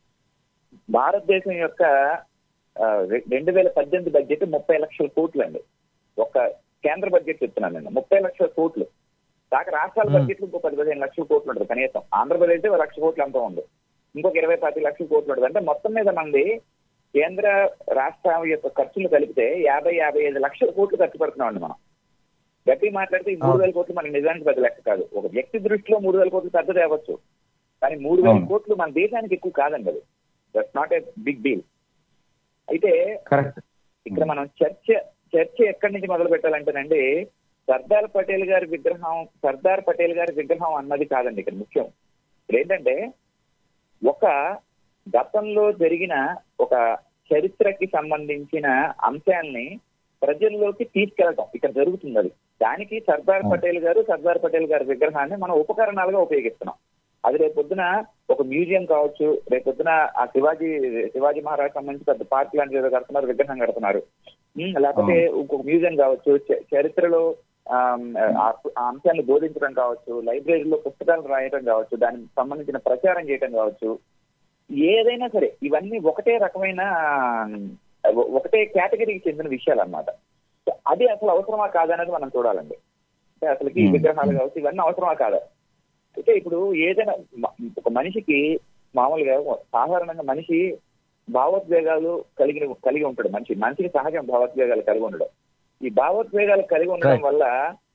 భారతదేశం యొక్క ఆ, రె- రెండు వేల పద్దెనిమిది బడ్జెట్ ముప్పై లక్షల కోట్లు అండి ఒక కేంద్ర బడ్జెట్ చెప్తున్నాను నేను ముప్పై లక్షల కోట్లు కాక రాష్ట్రాల బడ్జెట్లు ఇంకో పది పదిహేను లక్షల కోట్లు ఉంటుంది కనీసం ఆంధ్రప్రదేశ్ ఒక లక్ష కోట్లు ఎంత ఉంది ఇంకొక ఇరవై పది లక్షల కోట్లు ఉంటుంది అంటే మొత్తం మీద మంది కేంద్ర రాష్ట్ర యొక్క ఖర్చులు కలిపితే యాభై యాభై ఐదు లక్షల కోట్లు ఖర్చు పెడుతున్నామండి మనం గట్టి మాట్లాడితే ఈ మూడు వేల కోట్లు మనకి నిజానికి పెద్ద లెక్క కాదు ఒక వ్యక్తి దృష్టిలో మూడు వేల కోట్లు పెద్ద తేవచ్చు కానీ మూడు వేల అవును. కోట్లు మన దేశానికి ఎక్కువ కాదండి అది that's not a big deal అయితే కరెక్ట్ ఇక్కడ మనం చర్చ చర్చ ఎక్కడి నుంచి మొదలు పెట్టాలంటేనండి సర్దార్ పటేల్ గారి విగ్రహం సర్దార్ పటేల్ గారి విగ్రహం అన్నది కాదండి ఇక్కడ ముఖ్యం ఇక్కడ ఏంటంటే ఒక గతంలో జరిగిన ఒక చరిత్రకి సంబంధించిన అంశాల్ని ప్రజల్లోకి తీసుకెళ్ళటం ఇక్కడ జరుగుతుంది అది దానికి సర్దార్ పటేల్ గారు సర్దార్ పటేల్ గారి విగ్రహాన్ని మనం ఉపకరణాలుగా ఉపయోగిస్తున్నాం అది రేపొద్దున ఒక మ్యూజియం కావచ్చు రేపొద్దున ఆ శివాజీ శివాజీ మహారాజ్ సంబంధించి పెద్ద పార్క్ లాంటిది ఏదో కడుతున్నారు విగ్రహం కడుతున్నారు ఉమ్, లేకపోతే ఇంకొక మ్యూజియం కావచ్చు చ- చరిత్రలో ఆమ్, ఆ ఆ అంశాన్ని బోధించడం కావచ్చు లైబ్రరీలో పుస్తకాలు రాయడం కావచ్చు దానికి సంబంధించిన ప్రచారం చేయడం కావచ్చు ఏదైనా సరే ఇవన్నీ ఒకటే రకమైన ఆ, ఒ- ఒకటే కేటగిరీకి చెందిన విషయాలు అన్నమాట సో అది అసలు అవసరమా కాదనేది మనం చూడాలండి అంటే అసలుకి ఈ Hmm. విగ్రహాలు కావచ్చు ఇవన్నీ అవసరమా కాదా అయితే ఇప్పుడు ఏదైనా మ- ఒక మనిషికి మామూలుగా సాధారణంగా మనిషి భావోద్వేగాలు కలిగి కలిగి ఉంటాడు మనిషి మనిషికి సహజం భావోద్వేగాలు కలిగి ఉండడం ఈ భావోద్వేగాలు కలిగి ఉండడం Right. వల్ల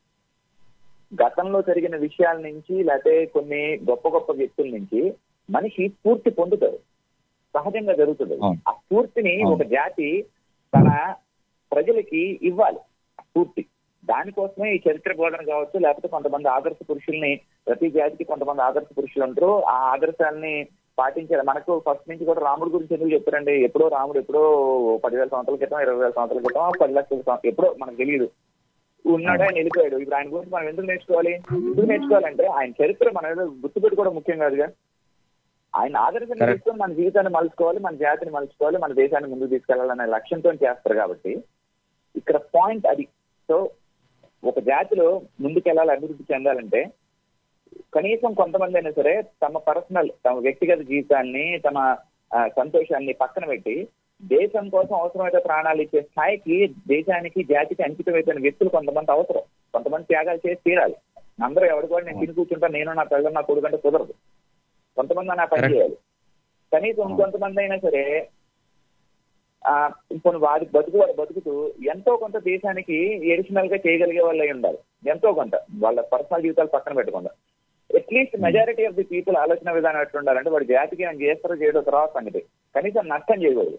గతంలో జరిగిన విషయాల నుంచి లేకపోతే కొన్ని గొప్ప గొప్ప వ్యక్తుల నుంచి మనిషి స్ఫూర్తి పొందుతాడు సహజంగా జరుగుతుంది అవును. ఆ స్ఫూర్తిని అవును. ఒక జాతి తన ప్రజలకి ఇవ్వాలి ఆ స్ఫూర్తి దానికోసమే ఈ చరిత్ర బోధన కావచ్చు లేకపోతే కొంతమంది ఆదర్శ పురుషుల్ని ప్రతి జాతికి కొంతమంది ఆదర్శ పురుషులు ఉంటారు ఆ ఆదర్శాలని పాటించారు మనకు ఫస్ట్ నుంచి కూడా రాముడి గురించి ఎందుకు చెప్పారండి ఎప్పుడో రాముడు ఎప్పుడో పదివేల సంవత్సరాల క్రితం ఇరవై వేల సంవత్సరాల క్రితం పది లక్షల సంవత్సరాలు ఎప్పుడో మనకు తెలియదు ఉన్నాడు ఆయన వెళ్ళిపోయాడు ఇప్పుడు ఆయన గురించి మనం ఎందుకు నేర్చుకోవాలి ఎందుకు నేర్చుకోవాలంటే ఆయన చరిత్ర మన ఏదో గుర్తుపెట్టుకోవడం ముఖ్యం కాదుగా ఆయన ఆదర్శంగా Correct. తీసుకొని మన జీవితాన్ని మలుచుకోవాలి మన జాతిని మలుచుకోవాలి మన దేశాన్ని ముందుకు తీసుకెళ్లాలనే లక్ష్యంతో చేస్తారు కాబట్టి ఇక్కడ పాయింట్ అది సో ఒక జాతిలో ముందుకెళ్ళాలి అభివృద్ధి చెందాలంటే కనీసం కొంతమంది అయినా సరే తమ పర్సనల్ తమ వ్యక్తిగత జీవితాన్ని తమ ఆ, సంతోషాన్ని పక్కన పెట్టి దేశం కోసం అవసరమైతే ప్రాణాలు ఇచ్చే స్థాయికి దేశానికి జాతికి అంకితమైపోయిన వ్యక్తులు కొంతమంది అవసరం కొంతమంది త్యాగాలు చేసి తీరాలి అందరూ ఎవరు కూడా నేను తిని కూర్చుంటా నేను నా పిల్లలు నా కొడుకంటే కుదరదు కొంతమంది నా పని Correct. చేయాలి కనీసం ఇంకొంతమంది అయినా సరే ఆ ఇప్పుడు వారి బతుకు వారు బతుకుతూ ఎంతో కొంత దేశానికి ఎడిషనల్ గా చేయగలిగే వాళ్ళు అయి ఉండాలి ఎంతో కొంత వాళ్ళ పర్సనల్ జీవితాలు పక్కన పెట్టకుండా at least majority of the people ఆలోచన విధానం ఎట్లా ఉండాలంటే వాడి జాతికి ఆయన చేస్తారో చేయడో తర్వాత సంగతి కనీసం నష్టం చేయకూడదు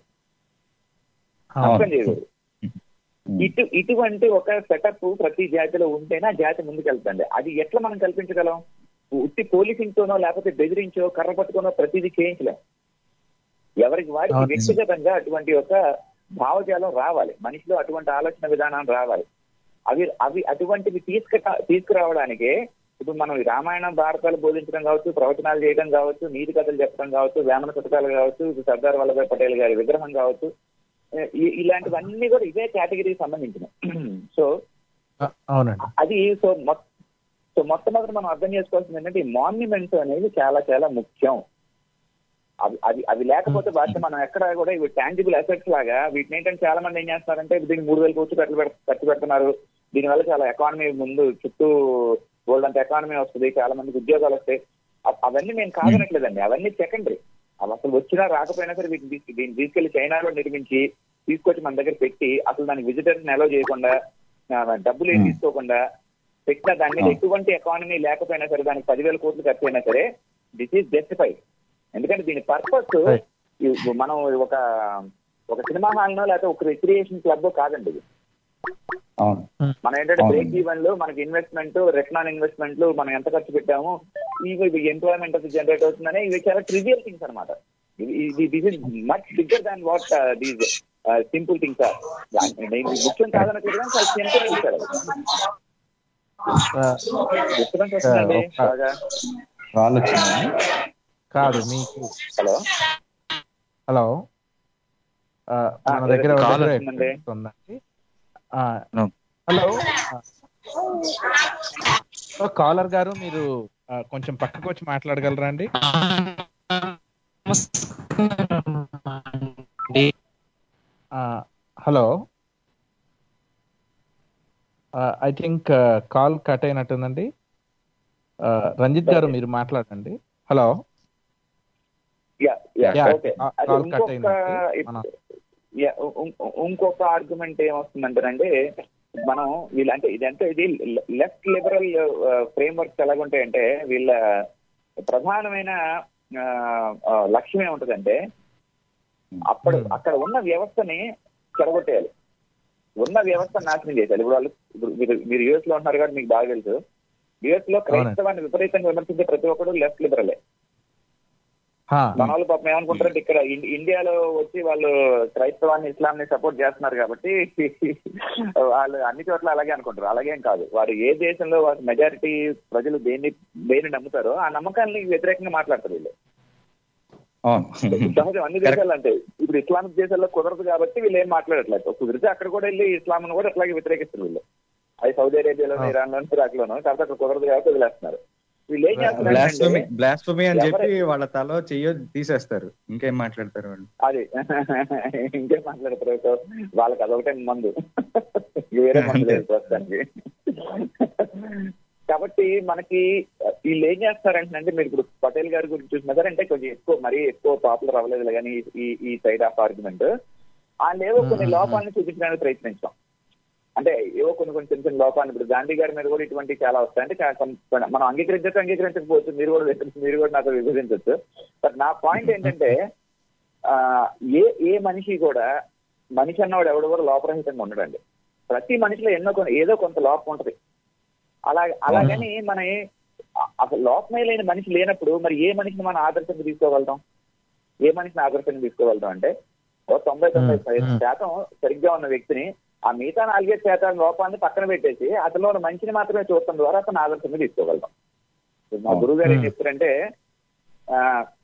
నష్టం చేయకూడదు ఇటు ఇటువంటి ఒక సెటప్ ప్రతి జాతిలో ఉంటేనే ఆ జాతి ముందుకెళ్తుంది అది ఎట్లా మనం కల్పించగలం ఉత్తి పోలీసింగ్ తోనో లేకపోతే బెదిరించో కర్ర పట్టుకోనో ప్రతిదీ చేయించలేం ఎవరికి వారికి అవును. వ్యక్తిగతంగా అటువంటి ఒక భావజాలం రావాలి మనిషిలో అటువంటి ఆలోచన విధానం రావాలి అవి అవి అటువంటివి తీసుకు తీసుకురావడానికే ఇప్పుడు మనం ఈ రామాయణం భారతాలు బోధించడం కావచ్చు ప్రవచనాలు చేయడం కావచ్చు నీతి కథలు చెప్పడం కావచ్చు వేమన శతకాలు కావచ్చు ఇప్పుడు సర్దార్ వల్లభాయ్ పటేల్ గారి విగ్రహం కావచ్చు ఇ- ఇలాంటివన్నీ కూడా ఇదే కేటగిరీకి సంబంధించినవి సో ఆ, అవునండి అది సో మొ- సో మొట్టమొదటి మనం అర్థం చేసుకోవాల్సింది ఏంటంటే ఈ మాన్యుమెంట్స్ అనేది చాలా చాలా ముఖ్యం అవి అవి అవి లేకపోతే వాటిని మనం ఎక్కడ కూడా ఇవి టాంజిబుల్ అసెట్స్ లాగా వీటిని ఏంటంటే చాలా మంది ఏం చేస్తున్నారంటే దీనికి మూడు వేలు కోట్లు ఖర్చు పెడ- ఖర్చు పెడుతున్నారు దీనివల్ల చాలా ఎకానమీ ముందు చుట్టూ గోల్డ్ అంత ఎకానమీ వస్తుంది చాలా మందికి ఉద్యోగాలు వస్తాయి అ- అవన్నీ మేము కాదనట్లేదండి అవన్నీ సెకండరీ అవి అసలు వచ్చినా రాకపోయినా సరే వీటిని తీసుకు దీన్ని తీసుకెళ్లి చైనాలో నిర్మించి తీసుకొచ్చి మన దగ్గర పెట్టి అసలు దానికి విజిటర్స్ నిల్వ చేయకుండా ఆ, డబ్బులు ఏం తీసుకోకుండా పెట్టిన దాని మీద ఎటువంటి ఎకానమీ లేకపోయినా సరే దానికి పదివేల కోట్లు ఖర్చు అయినా సరే దిస్ ఈస్ జస్టిఫైడ్ ఎందుకంటే దీని పర్పస్ Right. మనం ఒక ఒక సినిమా హాల్నో లేకపోతే ఒక రిక్రియేషన్ క్లబ్ కాదండి ఇది అవును మనం ఏంటంటే అవును. బ్రేక్ ఈవెన్లు మనకి ఇన్వెస్ట్మెంట్ రిటర్న్ ఆన్ ఇన్వెస్ట్మెంట్లు మనం ఎంత ఖర్చు పెట్టాము ఇవి ఎంప్లాయ్మెంట్ జనరేట్ అవుతుందని ఇవి చాలా ట్రివియల్ థింగ్స్ అనమాట this is much bigger than what these simple things are ముఖ్యం కాదనట్లేదు కానీ చాలా సింపుల్ థింగ్స్ సార్ ఆ, డిస్టర్బెన్స్ వస్తుందండి ఒక్క- బాగా వాళ్ళు వచ్చిందండి కాదు మీకు హలో హలో ఆ, మన ఆ, దగ్గర కాల్ దగ్గర వస్తుందండి. వస్తుందండి ఆ, No. హలో ఆ, కాలర్ గారు మీరు ఆ, కొంచెం పక్కకు వచ్చి మాట్లాడగలరా అండి ఆ, hello I think call cut అయినట్టుందండి ఆ, రంజిత్ గారు మీరు మాట్లాడండి hello ya ya Yeah, okay ఆ, అది call cut ఇంకొక అయిందండి. మన- యా, ఇం- ఇం- ఇంకొక ఆర్గ్యుమెంట్ ఏమొస్తుందంటారంటే మనం వీళ్ళంటే ఇదంటే ఇది లెఫ్ట్ లిబరల్ ఫ్రేమ్ వర్క్స్ ఎలాగుంటాయంటే వీళ్ళ ప్రధానమైన ఆ, ఆ, లక్ష్యం ఏముంటదంటే అప్పుడు Hmm. అక్కడ ఉన్న వ్యవస్థని చెడగొట్టేయాలి ఉన్న వ్యవస్థ నాశనం చేయాలి ఇప్పుడు వాళ్ళు ఇప్పుడు మీరు మీరు యుఎస్ లో ఉంటున్నారు కాబట్టి మీకు బాగా తెలుసు యుఎస్ లో క్రైస్తవాన్ని విపరీతంగా విమర్శించే ప్రతి ఒక్కడు లెఫ్ట్ లిబరలే హా, మన వాళ్ళు పాపం ఏమనుకుంటారంటే ఇక్కడ ఇన్- ఇండియాలో వచ్చి వాళ్ళు క్రైస్తవాన్ని ఇస్లాం ని సపోర్ట్ చేస్తున్నారు కాబట్టి వాళ్ళు అన్ని చోట్ల అలాగే అనుకుంటారు అలాగేం కాదు వారు ఏ దేశంలో వారి మెజారిటీ ప్రజలు దేన్ని దేన్ని నమ్ముతారో ఆ నమ్మకాన్ని వ్యతిరేకంగా మాట్లాడతారు వీళ్ళు అవును సహజం అన్ని దేశాలు అంటే ఇప్పుడు ఇస్లామిక్ దేశాల్లో కుదరదు కాబట్టి వీళ్ళు ఏం మాట్లాడట్లేదు కుదిరితే అక్కడ కూడా వెళ్ళి ఇస్లాం కూడా అట్లాగే వ్యతిరేకిస్తారు వీళ్ళు అది సౌదీ అరేబియాలోను ఇరాన్ లోను ఇరాక్ లోను కాబట్టి అక్కడ కుదరదు కాబట్టి వదిలేస్తున్నారు వీళ్ళు ఏం బ్లాస్ఫమీ చేస్తున్నారు బ్లాస్ఫమీ అని చెప్పి ఎవరు- వాళ్ళ తల చెయ్యో తీసేస్తారు ఇంకేం మాట్లాడతారు వాళ్ళు అది ఇంకేం మాట్లాడతారు సో వాళ్ళకి అదొకటే మందు వేరే మందు లేదు ప్రస్తుతానికి కాబట్టి మనకి వీళ్ళు ఏం చేస్తారంటే మీరు ఇప్పుడు పటేల్ గారి గురించి చూసినా సరే అంటే కొంచెం ఎక్కువ మరీ ఎక్కువ పాపులర్ అవ్వలేదు కానీ ఈ ఈ సైడ్ ఆఫ్ ఆర్గ్యుమెంట్ వాళ్ళు ఏవో కొన్ని లోపాలను చూపించడానికి ప్రయత్నించాం అంటే ఏవో కొన్ని కొన్ని చిన్న చిన్న లోపాలు ఇప్పుడు గాంధీ గారి మీద కూడా ఇటువంటి చాలా వస్తాయి అంటే కా- కొం- మనం అంగీకరించచ్చు అంగీకరించకపోవచ్చు మీరు కూడా వ్యతిరేకించ- మీరు కూడా నాతో విభజించవచ్చు బట్ నా పాయింట్ ఏంటంటే ఆ, ఏ ఏ మనిషి కూడా మనిషి అన్నవాడు ఎవడు కూడా లోపరహితంగా ఉండడండి ప్రతి మనిషిలో ఎన్నో కొన్ని ఏదో కొంత లోపం ఉంటది అలా అలాగని మన అసలు లోపమే లేని మనిషి లేనప్పుడు మరి ఏ మనిషిని మనం ఆదర్శంగా తీసుకోగలుగుతాం ఏ మనిషిని ఆదర్శంగా తీసుకోగలుగుతాం అంటే ఓ తొంభై తొంభై Hmm. శాతం సరిగ్గా ఉన్న వ్యక్తిని ఆ మిగతా నాలుగైదు శాతం లోపాన్ని పక్కన పెట్టేసి అతనిలో ఉన్న మంచిని మాత్రమే చూడటం ద్వారా అతను ఆదర్శంగా తీసుకోగలుగుతాం ఇప్పుడు మా గురువు గారు ఏం Hmm. చెప్తారంటే ఆ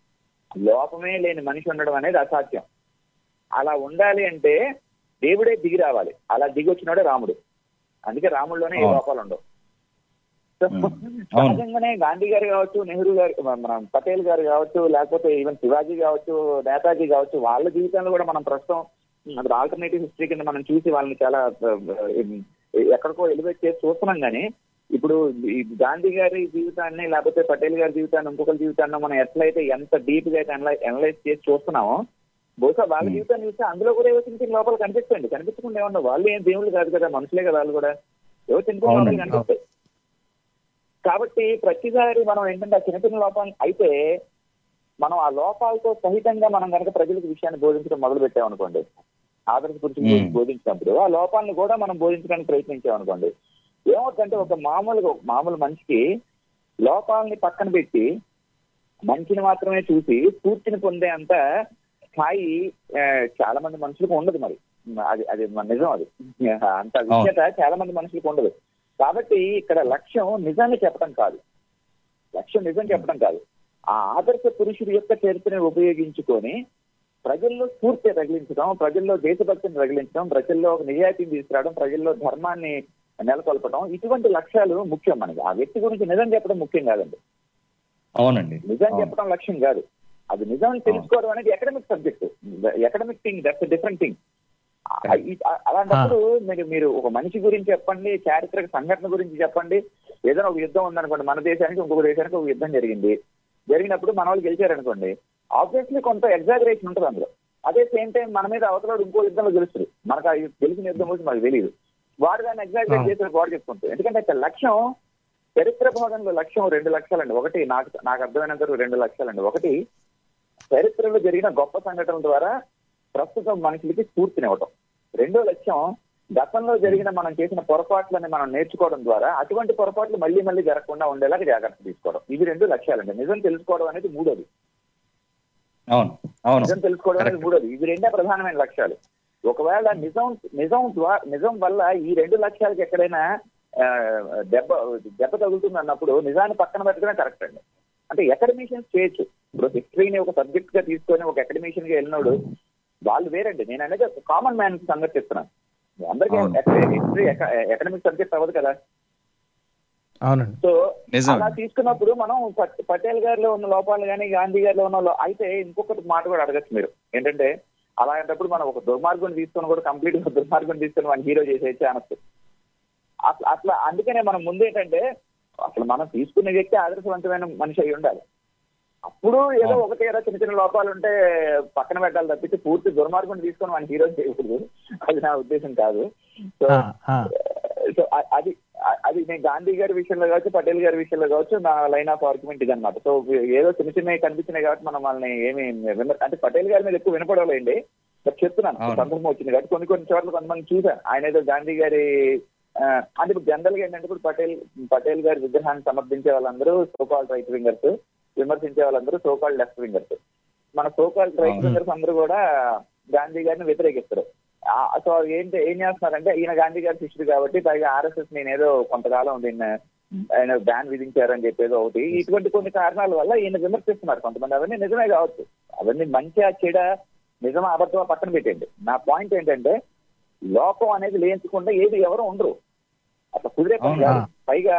లోపమే లేని మనిషి ఉండడం అనేది అసాధ్యం అలా ఉండాలి అంటే దేవుడే దిగి రావాలి అలా దిగి వచ్చినాడే రాముడు అందుకే రాముడిలోనే ఏ అవును. లోపాలు ఉండవు సో, Hmm. అవును. సహజంగానే గాంధీ గారు కావచ్చు నెహ్రూ గారు మన పటేల్ గారు కావచ్చు లేకపోతే ఈవెన్ శివాజీ కావచ్చు నేతాజీ కావచ్చు వాళ్ళ జీవితంలో కూడా మనం ప్రస్తుతం అది ఆల్టర్నేటివ్ హిస్టరీ కింద మనం చూసి వాళ్ళని చాలా ఆ, ఎక్కడికో ఎలివేట్ చేసి చూస్తున్నాం కానీ ఇప్పుడు ఈ గాంధీ గారి జీవితాన్ని లేకపోతే పటేల్ గారి జీవితాన్ని ఇంకొకరి జీవితాన్ని మనం ఎట్లయితే ఎంత డీప్ గా అయితే అనలైజ్ చేసి చూస్తున్నామో బహుశా వాళ్ళ Hmm. జీవితాన్ని చూస్తే అందులో కూడా ఏవో చిన్న చిన్న లోపల కనిపిస్తుంది కనిపించకుండా ఏమన్నా వాళ్ళు ఏం దేవుళ్ళు కాదు కదా మనుషులే కదా వాళ్ళు కూడా ఏవో చిన్న చిన్న లోపాలు అవునండి. కనిపిస్తాయి కాబట్టి ప్రతిసారి మనం ఏంటంటే ఆ చిన్న చిన్న లోపాలు అయితే మనం ఆ లోపాలతో సహితంగా మనం కనుక ప్రజలకు విషయాన్ని బోధించడం మొదలు పెట్టామనుకోండి ఆదర్శ పురుషులు Hmm. బోధించినప్పుడు ఆ లోపాలను కూడా మనం బోధించడానికి ప్రయత్నించామనుకోండి ఏమవుతుందంటే ఒక మామూలుగా ఒక మామూలు మనిషికి లోపాలని పక్కన పెట్టి మంచిని మాత్రమే చూసి పూర్తిని పొందే అంత స్థాయి ఆ, చాలా మంది మనుషులకు ఉండదు మరి అది అది మన నిజం అది అంత విజ్ఞత చాలా మంది మనుషులకు ఉండదు కాబట్టి ఇక్కడ లక్ష్యం నిజాన్ని చెప్పడం కాదు లక్ష్యం నిజం చెప్పడం కాదు ఆ ఆదర్శ పురుషుడి యొక్క చరిత్రను ఉపయోగించుకొని ప్రజల్లో స్ఫూర్తి రగిలించడం ప్రజల్లో దేశభక్తిని రగిలించడం ప్రజల్లో ఒక నిజాయితీని తీసుకురావడం ప్రజల్లో ధర్మాన్ని నెలకొల్పడం ఇటువంటి లక్ష్యాలు ముఖ్యం మనకి ఆ వ్యక్తి గురించి నిజం చెప్పడం ముఖ్యం కాదండి అవునండి నిజం అవును. చెప్పడం లక్ష్యం కాదు అది నిజం తెలుసుకోవడం అనేది academic subject academic thing that's different thing అలాంటప్పుడు మీరు మీరు ఒక మనిషి గురించి చెప్పండి చారిత్రక సంఘటన గురించి చెప్పండి ఏదైనా ఒక యుద్ధం ఉందనుకోండి మన దేశానికి ఇంకొక దేశానికి ఒక యుద్ధం జరిగింది జరిగినప్పుడు మన వాళ్ళు గెలిచారనుకోండి ఆబ్వియస్లీ కొంత ఎగ్జాగరేషన్ ఉంటుంది అందులో అదే సేమ్ టైం మన మీద అవతల ఇంకో యుద్ధంలో గెలుస్తుంది మనకు ఆ గెలిచిన యుద్ధం గురించి మనకు తెలియదు వాడు దాన్ని ఎగ్జాగరేట్ చేసిన వాడు చెప్పుకుంటారు ఎందుకంటే ఇక్కడ లక్ష్యం చరిత్ర బోధనలో లక్ష్యం రెండు లక్షలండి ఒకటి నాకు నాకు అర్థమైనంత వరకు రెండు లక్షలండి ఒకటి చరిత్రలో జరిగిన గొప్ప సంఘటనల ద్వారా ప్రస్తుతం మనుషులకి స్ఫూర్తినివ్వటం రెండో లక్ష్యం గతంలో జరిగిన మనం చేసిన పొరపాట్లని మనం నేర్చుకోవడం ద్వారా అటువంటి పొరపాట్లు మళ్ళీ మళ్ళీ జరగకుండా ఉండేలాగా జాగ్రత్త తీసుకోవడం ఇవి రెండు లక్ష్యాలండి నిజం తెలుసుకోవడం అనేది మూడోది అవును అవును నిజం తెలుసుకోవడం అనేది Correct. మూడోది ఇవి రెండే ప్రధానమైన లక్ష్యాలు ఒకవేళ నిజం నిజం ద్వారా నిజం వల్ల ఈ రెండు లక్ష్యాలకి ఎక్కడైనా ఆ, దెబ్బ దెబ్బ తగులుతుంది అన్నప్పుడు నిజాన్ని పక్కన పెట్టడమే కరెక్ట్ అండి అంటే అకాడమిషియన్స్ చేయొచ్చు ఇప్పుడు హిస్టరీని ఒక సబ్జెక్ట్ గా తీసుకొని ఒక అకాడమిషియన్ గా వెళ్ళినోడు వాళ్ళు వేరండి నేను అనేది కామన్ మ్యాన్ సంగతి చెప్తున్నాను అందరికీ అవును. హిస్టరీ అకాడమిక్ సబ్జెక్ట్ అవ్వదు కదా అవునండి సో నిజం. అలా తీసుకున్నప్పుడు మనం పట్- పటేల్ గారిలో ఉన్న లోపాలు కానీ గాంధీ గారిలో ఉన్న లో- అయితే ఇంకొకటి మాట కూడా అడగచ్చు మీరు ఏంటంటే అలాంటప్పుడు మనం ఒక దుర్మార్గుని తీసుకొని కూడా కంప్లీట్ గా దుర్మార్గుని తీసుకొని మన హీరో చేసే ఛాన్స్ అట్లా అట్లా అందుకనే మనం ముందు ఏంటంటే అసలు మనం తీసుకునే వ్యక్తి ఆదర్శవంతమైన మనిషి అయి ఉండాలి అప్పుడు ఏదో అవును. ఒకటి ఏదో చిన్న చిన్న లోపాలు ఉంటే పక్కన పెట్టాలి తప్పించి పూర్తి దుర్మార్గుని తీసుకొని మన హీరో చేయకూడదు అది నా ఉద్దేశం కాదు సో ఆ, ఆ. సో అ- అది అ- అది నేను గాంధీ గారి విషయంలో కావచ్చు పటేల్ గారి విషయంలో కావచ్చు నా లైన్ ఆఫ్ ఆర్గ్యుమెంట్ ఇది అనమాట సో ఏదో చిన్న చిన్నవి కనిపించినాయి కాబట్టి మనం వాళ్ళని ఏమి విమర్- అంటే పటేల్ గారి మీద ఎక్కువ వినపడలేండి బట్ చెప్తున్నాను అవును. సందర్భం వచ్చింది కాబట్టి కొన్ని కొన్ని చోట్ల కొంతమంది చూశాను ఆయన ఏదో గాంధీ గారి ఆ, అంటే ఇప్పుడు జనరల్ గా ఏంటంటే ఇప్పుడు పటేల్ పటేల్ గారి విగ్రహాన్ని సమర్థించే వాళ్ళందరూ సోకాల్ రైట్ వింగర్స్ విమర్శించే వాళ్ళందరూ సోకాల్ లెఫ్ట్ వింగర్స్ మన సోకాల్ రైట్ అవును. వింగర్స్ అందరూ కూడా గాంధీ గారిని వ్యతిరేకిస్తారు ఆ, సో ఏంటి ఏం చేస్తున్నారంటే ఈయన గాంధీ గారి శిష్యుడు కాబట్టి పైగా ఆర్ఎస్ఎస్ నేను ఏదో కొంతకాలం దీన్ని ఆయన బ్యాన్ విధించారని చెప్పేది ఒకటి ఇటువంటి కొన్ని కారణాల వల్ల ఈయన విమర్శిస్తున్నారు కొంతమంది అవన్నీ నిజమే కావచ్చు అవన్నీ మంచిగా చెడ నిజమా అబద్ధమా పక్కన పెట్టండి నా పాయింట్ ఏంటంటే లోపం అనేది లేయించకుండా ఏది ఎవరు ఉండరు అట్లా కుదిరే పని అవునా? కాదు పైగా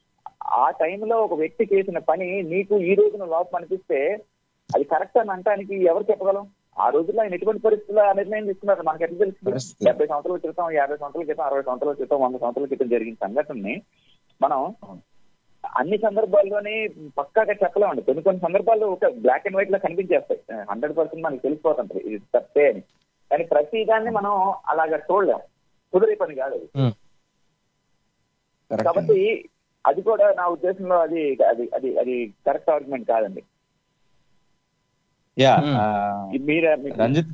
ఆ టైంలో ఒక వ్యక్తి చేసిన పని నీకు ఈ రోజున లోపం అనిపిస్తే అది కరెక్ట్ అని అంటానికి ఎవరు చెప్పగలం ఆ రోజుల్లో ఆయన ఎటువంటి పరిస్థితుల్లో ఆ నిర్ణయం తీసుకున్నారు మనకి ఎట్లా తెలుస్తుంది పరిస్థితి. డెబ్బై సంవత్సరాల క్రితం యాభై సంవత్సరాల క్రితం అరవై సంవత్సరాల క్రితం వంద సంవత్సరాల క్రితం జరిగిన సంఘటనని మనం అన్ని సందర్భాల్లోనే పక్కాగా చెప్పలేమండి కొన్ని కొన్ని సందర్భాల్లో ఒక బ్లాక్ అండ్ వైట్ లా కనిపించేస్తాయి హండ్రెడ్ పర్సెంట్ మనకి తెలిసిపోతుంది ఇది తప్పే అని కానీ ప్రతి దాన్ని మనం అలాగా చూడలేం కుదిరే పని కాదు అది ఉమ్. Correct. కాబట్టి అది కూడా నా ఉద్దేశంలో అది అది అది అది కరెక్ట్ ఆర్గ్యుమెంట్ కాదండి యా Hmm. ఆ, ఇది మీరే మీకు- రంజిత్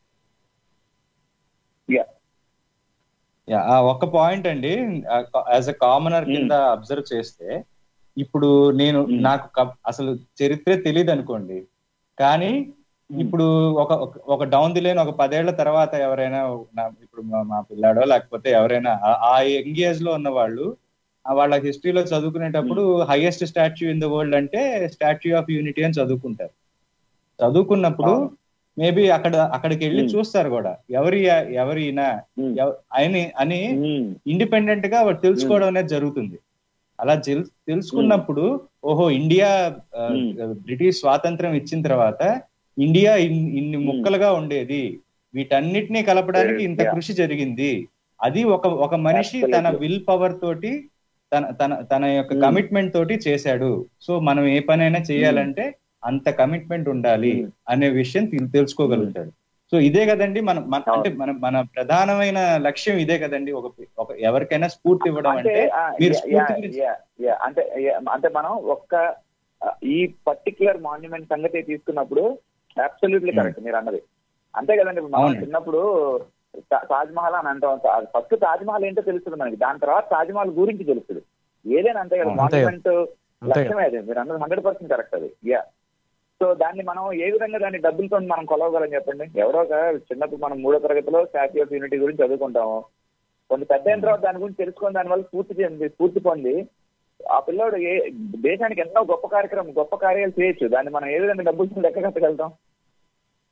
Yeah. యా ఆ ఒక్క పాయింట్ అండి యాజ్ అ కామనర్ కింద అబ్జర్వ్ చేస్తే ఇప్పుడు నేను Hmm. నాకు క- అసలు చరిత్రే తెలియదు అనుకోండి కానీ ఇప్పుడు ఒక ఒక- ఒక డౌన్ ది లైన్ ఒక పదేళ్ల తర్వాత ఎవరైనా నా- ఇప్పుడు మా- మా పిల్లాడో లేకపోతే ఎవరైనా ఆ- ఆ యంగ్ ఏజ్ లో ఉన్న వాళ్ళు ఆ వాళ్ళ హిస్టరీలో చదువుకునేటప్పుడు highest statue in the world అంటే స్టాచ్యూ ఆఫ్ యూనిటీ అని చదువుకుంటారు చదువుకున్నప్పుడు అవును. మేబీ అక్కడ అక్కడికి వెళ్ళి Hmm. చూస్తారు కూడా ఎవరి ఎవరి ఈయన Hmm. ఎవ- అని అని ఉమ్. ఇండిపెండెంట్ గా వాడు తెలుసుకోవడం అనేది జరుగుతుంది అలా తెల్- తెలుసుకున్నప్పుడు ఓహో ఇండియా ఆ, Hmm. బ్రిటిష్ స్వాతంత్రం ఇచ్చిన తర్వాత ఇండియా ఇన్- ఇన్ని ముక్కలుగా ఉండేది వీటన్నిటినీ కలపడానికి ఇంత Yeah. కృషి జరిగింది అది ఒక ఒక మనిషి తన Absolutely. విల్ పవర్ తోటి తన తన తన యొక్క Hmm. కమిట్మెంట్ తోటి చేశాడు సో మనం ఏ పనైనా చేయాలంటే అంత కమిట్మెంట్ ఉండాలి Hmm. అనే విషయం తెల్- తెలుసుకోగలుగుతాడు సో ఇదే కదండి మన మన అవును. అంటే మన మన ప్రధానమైన లక్ష్యం ఇదే కదండి ఒక ఒక ఎవరికైనా స్ఫూర్తి ఇవ్వడం అంటే అంటే ఆ, మీరు యా- స్ఫూర్తి యా- గురించి- యా- యా. అంటే యా- అంటే మనం ఒక్క ఆ, ఈ పర్టికులర్ మాన్యుమెంట్ సంగతి తీసుకున్నప్పుడు అబ్సల్యూట్లీ Hmm. కరెక్ట్ మీరు అన్నది అంతే కదండి ఇప్పుడు మనం అవునండి. చిన్నప్పుడు తా- తాజ్ మహల్ అని అంటాం ఫస్ట్ తాజ్ మహల్ ఏంటో తెలుస్తుంది మనకి దాని తర్వాత తాజ్ మహల్ గురించి తెలుస్తుంది ఏదైనా అంతే కదా అవును, అంతే కదా. మాన్యుమెంట్ అంతే లక్ష్యమే అది మీరు అన్నది హండ్రెడ్ పర్సెంట్ కరెక్ట్ అది యా సో దాన్ని మనం ఏ విధంగా దాన్ని డబ్బులతో మనం కొలవగలం చెప్పండి ఎవరో ఒక చిన్నప్పుడు మనం మూడో తరగతిలో స్టాచ్యూ ఆఫ్ యూనిటీ గురించి చదువుకుంటాము కొంత పెద్ద అయిన తర్వాత దాని గురించి తెలుసుకొని దాని వల్ల స్ఫూర్తి చెంది స్ఫూర్తి పొంది ఆ పిల్లోడు ఏ దేశానికి ఎన్నో గొప్ప కార్యక్రమం గొప్ప కార్యాలు చేయొచ్చు దాన్ని మనం ఏ విధంగా డబ్బులు లెక్క కట్టగలుగుతాం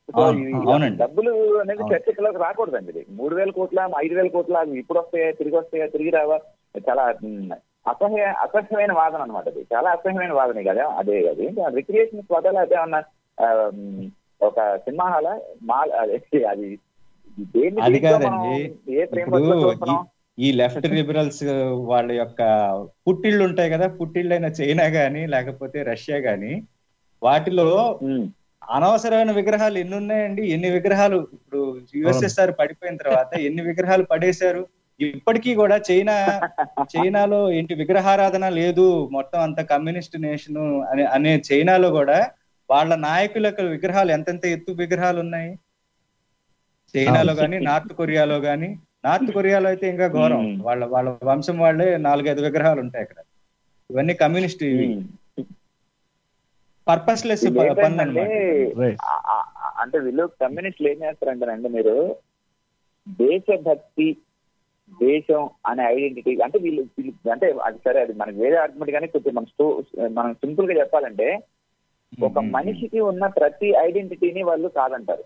సో అవును, ఇవి అవునండి. డబ్బులు అనేది అవును. చర్చలోకి రాకూడదండి ఇది మూడు వేల కోట్ల ఐదు వేల కోట్ల అవి ఇప్పుడు వస్తాయా తిరిగి వస్తాయా తిరిగి రావా చాలా ఉమ్, అసహ్య అసహ్యమైన వాదన అనమాట అది చాలా అసహ్యమైన వాదన కదా అదే అది రిక్రియేషన్ స్వతలు అయితే ఏమన్నా ఆ, ఉమ్, ఒక సినిమా హాల మాల్ అదే అది దేన్ని అది దీంట్లో మనం కాదండి ఏ ఇప్పుడు ఫ్రేమ్వర్క్ లో ఈ- చూస్తున్నాం ఈ లెఫ్ట్ లిబరల్స్ వాళ్ళ యొక్క పుట్టిళ్ళు ఉంటాయి కదా పుట్టిళ్ళైన చైనా గాని లేకపోతే రష్యా గాని వాటిలో ఉమ్, అనవసరమైన విగ్రహాలు ఎన్ని ఉన్నాయండి ఎన్ని విగ్రహాలు ఇప్పుడు యుఎస్ఎస్ఆర్ పడిపోయిన తర్వాత ఎన్ని విగ్రహాలు పడేశారు ఇప్పటికీ కూడా చైనా చైనాలో ఏంటి విగ్రహారాధన లేదు మొత్తం అంత కమ్యూనిస్ట్ నేషన్ అనే అనే చైనాలో కూడా వాళ్ళ నాయకుల యొక్క విగ్రహాలు ఎంతెంత ఎత్తు విగ్రహాలు ఉన్నాయి చైనాలో గాని నార్త్ కొరియాలో గాని నార్త్ కొరియాలో అయితే ఇంకా ఘోరం Hmm. వాళ్ళ వాళ్ళ వంశం వాళ్ళే నాలుగైదు విగ్రహాలు ఉంటాయి అక్కడ ఇవన్నీ కమ్యూనిస్ట్ ఇవి ఉమ్. పర్పస్లెస్ ఇది పనులు ఏంటంటే, అనమాట రైట్ ఆ- ఆ- ఆ- అంటే వీళ్ళు కమ్యూనిస్టులు ఏం చేస్తారంటారంటే మీరు దేశభక్తి దేశం అనే ఐడెంటిటీ అంటే వీళ్ళు వీళ్ళు- అంటే అది సరే అది మనకి వేరే ఆర్గ్యుమెంట్ కానీ కొంచెం మనం స్టో- మనం సింపుల్ గా చెప్పాలంటే ఒక మనిషికి ఉన్న ప్రతి ఐడెంటిటీని వాళ్ళు కాదంటారు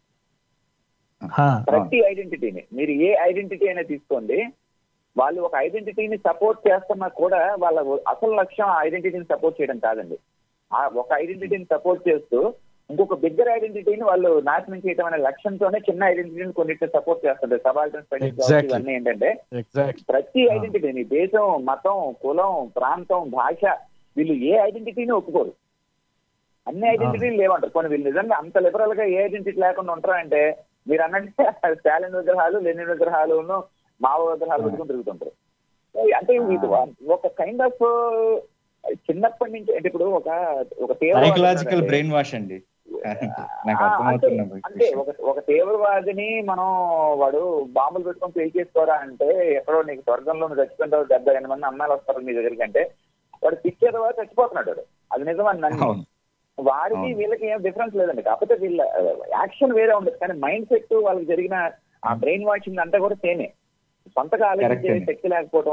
ప్రతి ఐడెంటిటీని మీరు ఏ ఐడెంటిటీ అయినా తీసుకోండి వాళ్ళు ఒక ఐడెంటిటీని సపోర్ట్ చేస్తున్నా కూడా వాళ్ళ అసలు లక్ష్యం ఆ ఐడెంటిటీని సపోర్ట్ చేయడం కాదండి ఆ ఒక ఐడెంటిటీని సపోర్ట్ చేస్తూ ఇంకొక బిగ్గర్ ఐడెంటిటీని వాళ్ళు నాశనం చేయడం అనే లక్ష్యంతోనే చిన్న ఐడెంటిటీని కొన్నిటిని సపోర్ట్ చేస్తుంటారు సబాల్టన్ స్టడీస్ Exactly. ఇవన్నీ ఏంటంటే ఎగ్జాక్ట్ ప్రతి ఐడెంటిటీని దేశం మతం కులం ప్రాంతం భాష వీళ్ళు ఏ ఐడెంటిటీని ఒప్పుకోరు అన్ని ఐడెంటిటీలు లేవంటారు కొన్ని వీళ్ళు నిజంగా అంత లిబరల్ గా ఏ ఐడెంటిటీ లేకుండా ఉంటారా అంటే మీరు అన్నట్టు స్టాలిన్ విగ్రహాలు లెనిన్ విగ్రహాలు మావో విగ్రహాలు పెట్టుకుని తిరుగుతుంటారు అంటే ఇది ఒక కైండ్ ఆఫ్ చిన్నప్పటి నుంచి అంటే ఇప్పుడు ఒక ఒక తీవ్రవాది సైకలాజికల్ ఉన్నాడండి. బ్రెయిన్ వాష్ అండి నాకు ఆ, అర్థమవుతున్న అంటే- అంటే ఒక ఒక తీవ్రవాదిని మనం వాడు బాంబులు పెట్టుకొని పెళ్లి చేసుకోరా అంటే ఎక్కడో నీకు స్వర్గంలో నువ్వు చచ్చిపోయిన డెబ్బై ఎనిమిది మంది అమ్మాయిలు వస్తారు నీ దగ్గరికి అంటే వాడు పిచ్చే తర్వాత చచ్చిపోతున్నాడు వాడు అది నిజమని నన్ను అవును వాడికి అవును. వీళ్ళకి ఏం డిఫరెన్స్ లేదండి కాకపోతే వీళ్ళ యాక్షన్ వేరే ఉండదు కానీ మైండ్ సెట్ వాళ్ళకి జరిగిన ఆ బ్రెయిన్ వాషింగ్ అంతా కూడా సేమే సొంతగా ఆలోచించే Correct అండి. శక్తి లేకపోవడం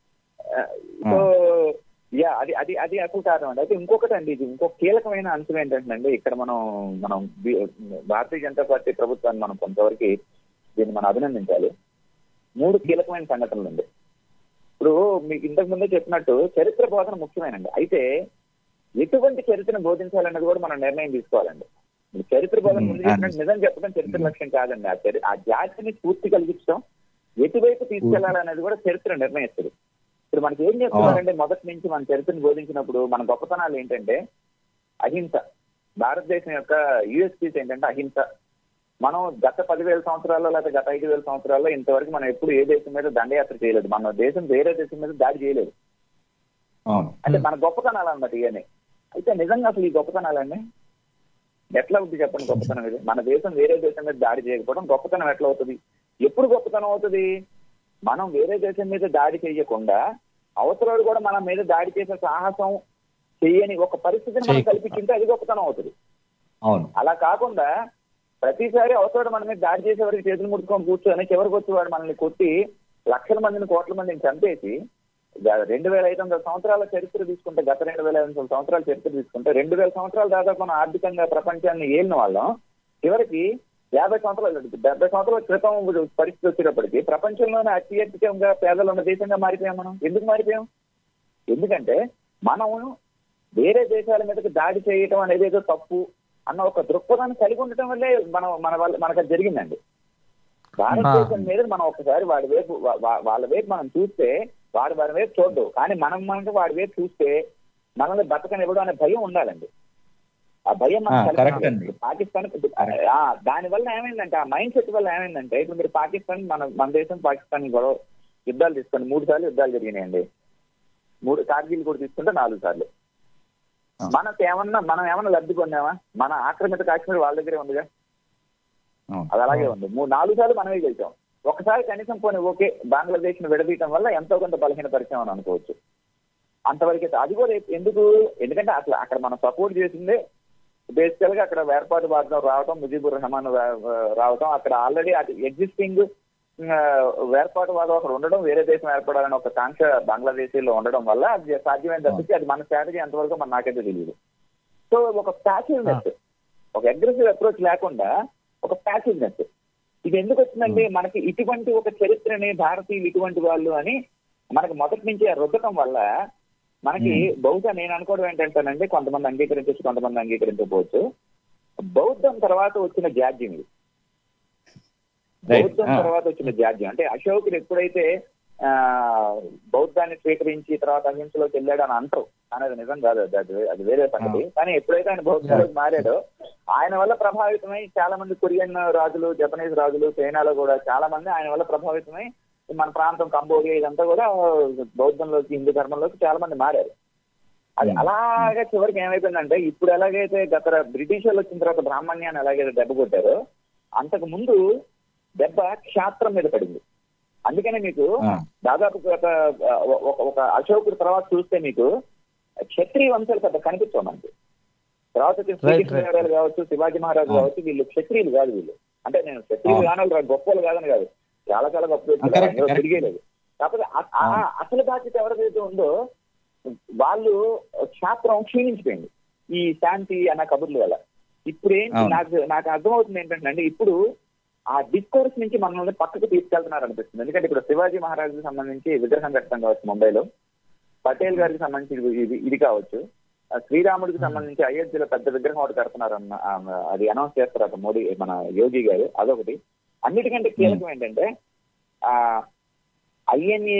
సో యా అది అది అది అసలు కారణం అండి అయితే ఇంకొకటి అండి ఇది ఇంకొక కీలకమైన అంశం ఏంటంటే ఇక్కడ మనం మనం బి- భారతీయ జనతా పార్టీ ప్రభుత్వాన్ని మనం కొంతవరకు దీన్ని మనం అభినందించాలి మూడు కీలకమైన సంఘటనలు ఉంది ఇప్పుడు మీకు ఇంతకు ముందే చెప్పినట్టు చరిత్ర బోధన ముఖ్యమైనండి అయితే ఎటువంటి చరిత్రను బోధించాలన్నది కూడా మనం నిర్ణయం తీసుకోవాలండి ఇప్పుడు చరిత్ర బోధన ముందు Hmm. చెప్పినట్టు నిజం చెప్పడం చరిత్ర లక్ష్యం కాదండి ఆ చరి ఆ జాతిని స్ఫూర్తి కలిగించడం ఎటువైపు తీసుకెళ్లాలనేది కూడా చరిత్ర నిర్ణయిస్తుంది ఇప్పుడు మనకి ఏం చెప్తున్నారంటే మొదటి నుంచి మన చరిత్రను బోధించినప్పుడు మన గొప్పతనాలు ఏంటంటే అహింస భారతదేశం యొక్క యుఎస్పీస్ ఏంటంటే అహింస మనం గత పదివేల సంవత్సరాల్లో లేదా గత ఐదు వేల సంవత్సరాల్లో ఇంతవరకు మనం ఎప్పుడు ఏ దేశం మీద దండయాత్ర చేయలేదు మన దేశం వేరే దేశం మీద దాడి చేయలేదు అవును అంటే మన గొప్పతనాలు అన్నమాట ఇవన్నీ అయితే నిజంగా అసలు ఈ గొప్పతనాలండి ఎట్లా అవుతుంది చెప్పండి గొప్పతనం ఇది మన దేశం వేరే దేశం మీద దాడి చేయకపోవడం గొప్పతనం ఎట్లా అవుతుంది ఎప్పుడు గొప్పతనం అవుతుంది మనం వేరే దేశం మీద దాడి చేయకుండా అవసరాలు కూడా మన మీద దాడి చేసే సాహసం చేయని ఒక పరిస్థితిని మనం చేయకుండా. కల్పించింటే అది గొప్పతనం అవుతుంది అవును అలా కాకుండా ప్రతిసారి అవసరం మన మీద దాడి చేసే వరకు చేతులు ముట్టుకొని కూర్చొని చివరికి వచ్చి వాడు మనల్ని కొట్టి లక్షల మందిని కోట్ల మందిని చంపేసి గ- రెండు వేల ఐదు వందల సంవత్సరాల చరిత్ర తీసుకుంటే గత రెండు వేల ఐదు వందల సంవత్సరాల చరిత్ర తీసుకుంటే రెండు వేల సంవత్సరాలు దాదాపు మనం ఆర్థికంగా ప్రపంచాన్ని ఏలిన వాళ్ళం చివరికి యాభై సంవత్సరాలు డెబ్బై సంవత్సరాల క్రితం పరిస్థితి వచ్చేటప్పటికి ప్రపంచంలోనే అత్యధికంగా పేదలు ఉన్న దేశంగా మారిపోయాం మనం ఎందుకు మారిపోయాం ఎందుకంటే మనం వేరే దేశాల మీదకి దాడి చేయటం అనేది ఏదో తప్పు అన్న ఒక దృక్పథాన్ని కలిగి ఉండటం వల్లే మనం మన వల్ల మనకు అది జరిగిందండి భారతదేశం మీద మనం ఒకసారి వాడి వైపు వా- వా- వాళ్ళ వైపు మనం చూస్తే వాడు వాడి వైపు చూడదు కానీ మనం మనకి వాడి వైపు చూస్తే మనల్ని బతకనివ్వడం అనే భయం ఉండాలండి ఆ భయం ఆ, మనకు correct కలిగి అండి. పాకిస్తాన్ ఆ, దాని వల్ల ఏమైందంటే ఆ మైండ్ సెట్ వల్ల ఏమైందంటే ఇప్పుడు మీరు పాకిస్తాన్ మన మన దేశం పాకిస్తాన్ గొడవ యుద్ధాలు తీసుకోండి మూడు సార్లు యుద్ధాలు జరిగినాయండి మూడు కార్గిల్ కూడా తీసుకుంటే నాలుగు సార్లు ఆ. మనకు ఏమన్నా మనం ఏమన్నా లబ్ధి పొందామా మన ఆక్రమిత కాశ్మీర్ వాళ్ళ దగ్గరే ఉందిగా అవును అది అలాగే ఉంది మూడు నాలుగు సార్లు మనమే గెలిచాం ఒకసారి కనీసం పోనీ ఓకే బంగ్లాదేశ్ ను విడదీయటం వల్ల ఎంతో కొంత బలహీన పరిచయం అని అనుకోవచ్చు అంతవరకు అయితే అది కూడా ఎందుకు ఎందుకంటే అసలు అక్కడ మనం సపోర్ట్ చేసిందే బేసికల్ గా అక్కడ వేర్పాటువాదం రావటం ముజీబుర్ రెహమాన్ రా- రావటం అక్కడ ఆల్రెడీ అది ఎగ్జిస్టింగ్ వేర్పాటువాదం అక్కడ ఉండడం వేరే దేశం ఏర్పడాలని ఒక కాంక్ష బంగ్లాదేశీలో ఉండడం వల్ల అది సాధ్యమైన తప్పించి అది మన స్ట్రాటజీ ఎంతవరకు మన నాకైతే తెలియదు సో ఒక ప్యాసివ్నెస్ ఒక అగ్రెసివ్ అప్రోచ్ లేకుండా ఒక ప్యాసివ్నెస్ ఇది ఎందుకు వచ్చిందంటే మనకి ఇటువంటి ఒక చరిత్రని భారతీయులు ఇటువంటి వాళ్ళు అని మనకి మొదటి నుంచి ఆ రుద్దటం వల్ల మనకి బహుశా నేను అనుకోవడం ఏంటంటేనండి కొంతమంది అంగీకరించవచ్చు కొంతమంది అంగీకరించకపోవచ్చు బౌద్ధం తర్వాత వచ్చిన జాడ్యం ఇది Right. బౌద్ధం Ah. తర్వాత వచ్చిన జాడ్యం అంటే అశోకుడు ఎప్పుడైతే ఆ బౌద్ధాన్ని స్వీకరించి తర్వాత అహింసలోకి వెళ్ళాడు అని అంటారు కానీ అది నిజం కాదు అది అది- అది వేరే సంగతి కానీ ఎప్పుడైతే ఆయన బౌద్ధంలోకి మారాడో ఆయన వల్ల ప్రభావితమై చాలా మంది కొరియన్ రాజులు జపనీస్ రాజులు చైనాలో కూడా చాలా మంది ఆయన వల్ల ప్రభావితమై మన ప్రాంతం కంబోడియా ఇదంతా కూడా బౌద్ధంలోకి హిందూ ధర్మంలోకి చాలా మంది మారారు అది అలాగే చివరికి ఏమైపోయిందంటే ఇప్పుడు ఎలాగైతే గత బ్రిటిష్ వాళ్ళు వచ్చిన తర్వాత బ్రాహ్మణ్యాన్ని ఎలాగైతే దెబ్బ కొట్టారో అంతకు ముందు దెబ్బ క్షాత్రం మీద పడింది అందుకనే మీకు ఆ. దాదాపు ఒక ఒక- ఒక అశోకుడు తర్వాత చూస్తే మీకు క్షత్రియ వంశాలు పెద్ద కనిపించవు మనకి తర్వాత వచ్చిన Right, right. శ్రీకృష్ణదేవరాయలు కావచ్చు శివాజీ మహారాజు ఆ. కావచ్చు వీళ్ళు క్షత్రియులు కాదు వీళ్ళు అంటే నేను క్షత్రియులు ఆ. కాని గొప్పలు కాదని కాదు చాలా చాలా గొప్ప వ్యక్తులు. correct, అందులో correct. తిరిగేలేదు కాకపోతే ఆ- ఆ ఆ. అసలు బాధ్యత ఎవరిదైతే ఉందో వాళ్ళు శాస్త్రం క్షీణించిపోయింది ఈ శాంతి అన్న కబుర్ల వల్ల ఇప్పుడు ఏంటి అవును. నాకు నాకు అర్థమవుతుంది ఏంటంటే ఇప్పుడు ఆ డిస్కోర్స్ నుంచి మనల్ని పక్కకు తీసుకెళ్తున్నారు అనిపిస్తుంది ఎందుకంటే ఇప్పుడు శివాజీ మహారాజుకి సంబంధించి విగ్రహం కట్టడం కావచ్చు ముంబైలో పటేల్ గారికి సంబంధించి ఇది- ఇది ఇది కావచ్చు ఆ శ్రీరాముడికి సంబంధించి అయోధ్యలో పెద్ద విగ్రహం ఒకటి కడుతున్నారు అన్న ఆ, అది అనౌన్స్ చేస్తారు అక్కడ మోడీ మన యోగి గారు అదొకటి అన్నిటికంటే కీలకం ఏంటంటే ఆ ఐఎన్ఏ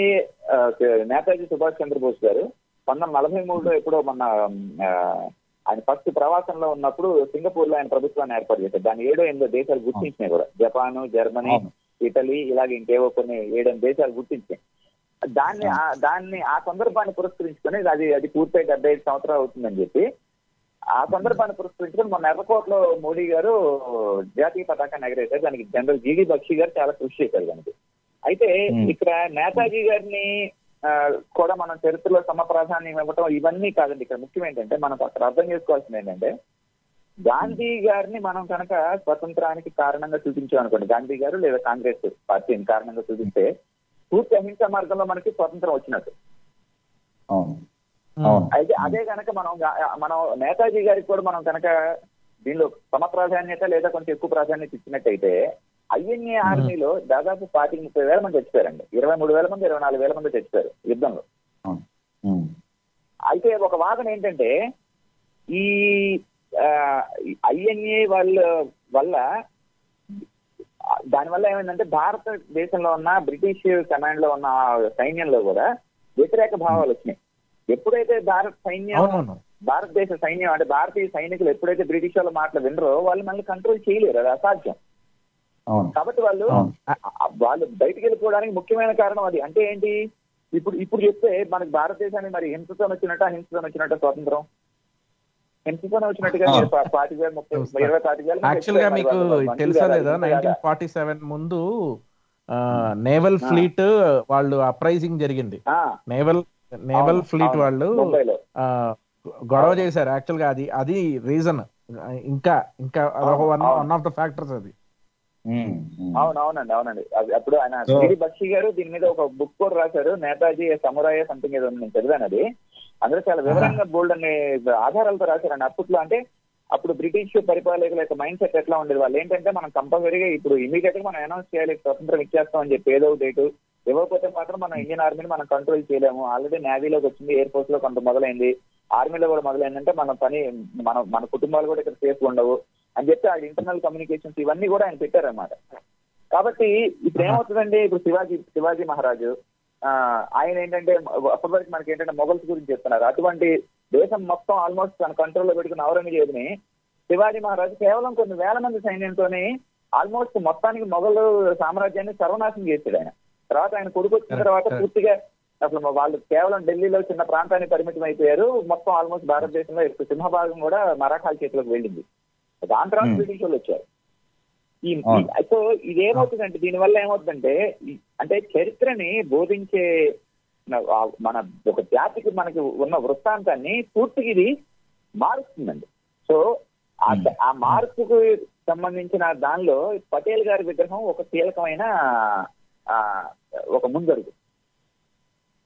నేతాజీ సుభాష్ చంద్రబోస్ గారు పంతొమ్మిది నలభై మూడులో ఎప్పుడో మొన్న ఆ, ఆయన ఫస్ట్ ప్రవాసంలో ఉన్నప్పుడు సింగపూర్ లో ఆయన ప్రభుత్వాన్ని ఏర్పాటు చేశారు దాన్ని ఏడో ఎనిమిదో దేశాలు గుర్తించినాయి కూడా జపాన్ జర్మనీ అవును. ఇటలీ ఇలాగే ఇంకేవో కొన్ని ఏడెనిమిది దేశాలు గుర్తించాయి దాన్ని ఆ- దాన్ని ఆ సందర్భాన్ని పురస్కరించుకొని అది అది పూర్తయి డెబ్బై ఐదు సంవత్సరాలు అవుతుందని చెప్పి ఆ సందర్భాన్ని పురస్కరించుకొని మన ఎర్రకోటలో మోడీ గారు జాతీయ పతాకాన్ని ఎగరేశారు దానికి జనరల్ జీడి బక్షి గారు చాలా కృషి చేశారు దానికి అయితే Hmm. ఇక్కడ నేతాజీ గారిని ఆ, కూడా మనం చరిత్రలో సమ ప్రాధాన్యం ఇవ్వటం ఇవన్నీ కాదండి ఇక్కడ ముఖ్యం ఏంటంటే మనం అక్కడ అర్థం చేసుకోవాల్సింది ఏంటంటే గాంధీ గారిని మనం కనుక స్వతంత్రానికి కారణంగా చూపించాం అనుకోండి గాంధీ గారు లేదా కాంగ్రెస్ పార్టీని కారణంగా చూపిస్తే పూర్తి అహింస మార్గంలో మనకి స్వతంత్రం వచ్చినట్టు అవును అవును అయితే అదే కనుక మనం గా- మనం నేతాజీ గారికి కూడా మనం కనుక దీనిలో సమ ప్రాధాన్యత లేదా కొంచెం ఎక్కువ ప్రాధాన్యత ఇచ్చినట్టయితే ఐఎన్ఏ ఆర్మీలో దాదాపు పాతిక ముప్పై వేల మంది చచ్చిపోయారండి ఇరవై మూడు వేల మంది ఇరవై నాలుగు వేల మంది చచ్చిపోయారు యుద్ధంలో అవును ఉమ్. అయితే ఒక వాదన ఏంటంటే ఈ ఐఎన్ఏ వాళ్ళ వల్ల దానివల్ల ఏమైందంటే భారతదేశంలో ఉన్న బ్రిటిష్ కమాండ్ లో ఉన్న సైన్యంలో కూడా వ్యతిరేక భావాలు వచ్చినాయి ఎప్పుడైతే భారత సైన్యం అవునవును భారతదేశ సైన్యం అంటే భారతీయ సైనికులు ఎప్పుడైతే బ్రిటిష్ వాళ్ళ మాటలు వినరో వాళ్ళు మళ్ళీ కంట్రోల్ చేయలేరు అది అసాధ్యం అవును కాబట్టి వాళ్ళు అవును. ఆ- వాళ్ళు బయటికి వెళ్ళిపోవడానికి ముఖ్యమైన కారణం అది అంటే ఏంటి ఇప్పుడు ఇప్పుడు చెప్తే మనకి భారతదేశానికి మరి హింసతో వచ్చినట్ట హింసతో వచ్చినట్ట స్వాతంత్రం హింసతో వచ్చినట్టుగా అవును. మీరు పా- పాతిక వేల ముప్పై ఇరవై పాతిక వేల మంది యాక్చువల్ గా చచ్చిపోయారు మీకు మరి వాళ్ళు. మంచిది తెలుసా కాదా? లేదా హింస నైన్టీన్ కాదా? ఫార్టీ సెవెన్ ముందు నేవల్ ఆ. ఫ్లీట్ వాళ్ళు అప్రైజింగ్ జరిగింది ఆ, నేవల్ నేవల్ అవును, ఫ్లీట్ అవును. వాళ్ళు ముంబైలో ఆ, గొడవ అవును. చేశారు యాక్చువల్ గా అది అది రీజన్ ఇంకా ఇంకా అదొక అవును, వన్ అవును. వన్ ఆఫ్ ద ఫ్యాక్టర్స్ అది ఉమ్. ఉమ్. అవును అవునండి అవునండి అది అప్పుడు ఆయన So- సిడి బక్షి గారు దీని మీద ఒక బుక్ కూడా రాశారు నేతాజీ సమురాయ సంథింగ్ ఏదో ఉంది, నేను చదివాను అది అందులో చాలా వివరంగా బోల్డ్ అనే ఆధారాలతో రాశారండి అప్పట్లో అంటే అప్పుడు బ్రిటిష్ పరిపాలకుల యొక్క మైండ్ సెట్ ఎట్లా ఉండేది వాళ్ళు ఏంటంటే మనం కంపల్సరీగా ఇప్పుడు ఇమీడియట్ గా మనం అనౌన్స్ చేయాలి స్వతంత్రం ఇచ్చేస్తాం అని చెప్పి ఏదో డేట్ ఇవ్వకపోతే మాత్రం మనం ఇండియన్ ఆర్మీని మనం కంట్రోల్ చేయలేము ఆల్రెడీ నేవీలోకి వచ్చింది ఎయిర్ ఫోర్స్ లో కొంత మొదలైంది ఆర్మీలో కూడా మొదలైందంటే మన పని మన మన కుటుంబాలు కూడా ఇక్కడ సేఫ్ ఉండవు అని చెప్పి ఆ ఇంటర్నల్ కమ్యూనికేషన్స్ ఇవన్నీ కూడా ఆయన పెట్టారన్నమాట కాబట్టి ఇప్పుడు ఏమవుతుందండి ఇప్పుడు శివాజీ శివాజీ మహారాజు ఆ, ఆయన ఏంటంటే అప్పటి వరకు మనకి ఏంటంటే మొఘల్స్ గురించి చెప్తున్నారు అటువంటి దేశం మొత్తం ఆల్మోస్ట్ తన కంట్రోల్లో పెట్టుకున్న ఔరంగజేబుని శివాజీ మహారాజు కేవలం కొన్ని వేల మంది సైన్యంతోనే ఆల్మోస్ట్ మొత్తానికి మొఘల్ సామ్రాజ్యాన్ని సర్వనాశనం చేశాడు ఆయన తర్వాత ఆయన కొడుకు వచ్చిన Correct, తర్వాత correct. పూర్తిగా అసలు వాళ్ళు కేవలం ఢిల్లీలో చిన్న ప్రాంతానికి పరిమితం అయిపోయారు మొత్తం ఆల్మోస్ట్ భారతదేశంలో ఎక్కువ సింహభాగం కూడా మరాఠాల చేతిలోకి వెళ్ళింది దాని తర్వాత Hmm. బ్రిటిష్ వాళ్ళు వచ్చారు ఈ అవును. ఈ- సో ఇది ఏమవుతుందంటే దీనివల్ల ఏమవుతుందంటే ఈ- అంటే చరిత్రని బోధించే న- ఆ- మన ఒక జాతికి మనకి ఉన్న వృత్తాంతాన్ని పూర్తిగా ఇది మారుస్తుందండి సో ఆ ద- ఆ మార్పుకు సంబంధించిన దానిలో పటేల్ గారి విగ్రహం ఒక కీలకమైన ఆ, ఒక ముందడుగు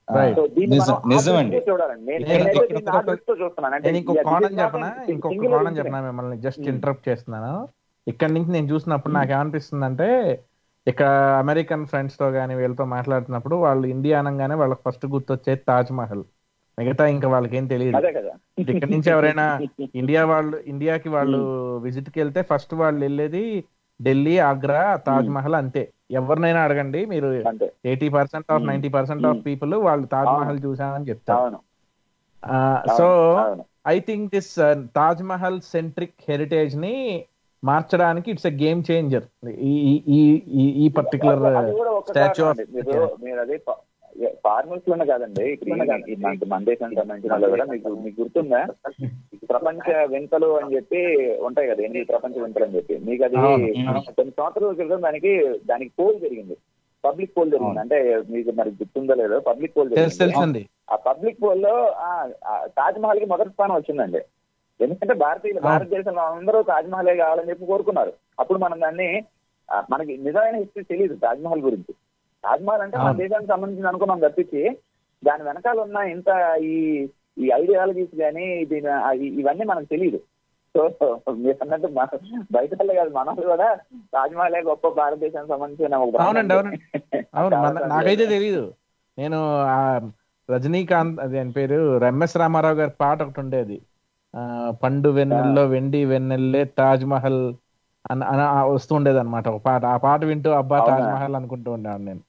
Right. సో దీన్ని నిజం- మనం ఆ నిజమండి. దృష్టితో చూడాలండి నేను నేను నేనైతే ఇంకొక- దీన్ని ఆ దృష్టితో చూస్తున్నాను అంటే నేను ఇంకొక ఇది కోణం కాకుండా చెప్పనా ఇంకొక single కోణం incident. చెప్పనా మిమ్మల్ని జస్ట్ Hmm. ఇంటరప్ట్ చేస్తున్నాను ఇక్కడ నుంచి నేను చూసినప్పుడు నాకు ఏమనిపిస్తుందంటే ఇక్కడ అమెరికన్ ఫ్రెండ్స్ తో కానీ వీళ్ళతో మాట్లాడుతున్నప్పుడు వాళ్ళు ఇండియా అనగానే వాళ్ళకి ఫస్ట్ గుర్తొచ్చేది తాజ్ మహల్ మిగతా ఇంకా వాళ్ళకి ఏం తెలియదు అదే కదా ఇక్కడ నుంచి ఎవరైనా ఇండియా వాళ్ళు ఇండియాకి వాళ్ళు విజిట్ కి వెళ్తే ఫస్ట్ వాళ్ళు వెళ్ళేది ఢిల్లీ ఆగ్రా తాజ్ మహల్ అంతే ఎవరినైనా అడగండి మీరు అంతే eighty percent of ninety percent of people వాళ్ళు తాజ్ మహల్ చూసామని చెప్తారు అవును సో అవును. I think this Taj Mahal centric heritage ని మార్చడానికి ఇట్స్ ఎ గేమ్ చేంజర్ ఈ ఈ- ఈ ఈ- ఈ పర్టికులర్ అది కూడా ఒక స్టాచ్యూ కారణం అండి. మీరు మీరు అదే ఫార్మల్స్ లోనే కాదండి ఇక్కడ ఈ- ఈ మనకి మన దేశానికి సంబంధించిన వాళ్ళు కూడా మీకు మీకు గుర్తుందా ప్రపంచ వింతలు అని చెప్పి ఉంటాయి కదా ఎనిమిది ప్రపంచ వింతలు అని చెప్పి మీకు అది అవును. కొన్ని సంవత్సరాల క్రితం దానికి దానికి పోల్ జరిగింది పబ్లిక్ పోల్ జరిగింది అంటే మీకు మరి గుర్తుందో లేదో పబ్లిక్ పోల్ తెలుసు జరిగింది తెలుసండి ఆ పబ్లిక్ పోల్ లో తాజ్ మహల్ కి మొదటి స్థానం వచ్చిందండి ఎందుకంటే భారతీయులు భారతదేశంలో అందరూ తాజ్ మహలే కావాలని చెప్పి కోరుకున్నారు అప్పుడు మనం దాన్ని ఆ, మనకి నిజమైన హిస్టరీ తెలియదు తాజ్ మహల్ గురించి తాజ్ మహల్ అంటే మన అవును. దేశానికి సంబంధించి అనుకున్నాం తప్పించి దాని వెనకాల ఉన్న ఇంత ఈ ఈ ఐడియాలజీస్ కానీ దీని ఆ, ఈ- ఇవన్నీ మనకు తెలియదు సో మీరు అన్నట్టు మన బయట వాళ్ళే కాదు మన వాళ్ళు కూడా తాజ్ మహలే గొప్ప భారతదేశానికి సంబంధించిన ఒక అవునండి, బ్రహ్మాండం. అవును మన- చాలా నాకైతే తెలియదు నేను ఆ రజనీకాంత్ అది ఆయన పేరు ఎంఎస్ రామారావు గారి పాట ఒకటి ఉండేది ఆ, పండు వెన్నెల్లో వెండి వెన్నెల్లే తాజ్ మహల్ అని అని ఆ వస్తుండేది అనమాట ఒక పాట ఆ పాట వింటూ అబ్బా తాజ్ అవునా? మహల్ అనుకుంటూ ఉండేవాడు నేను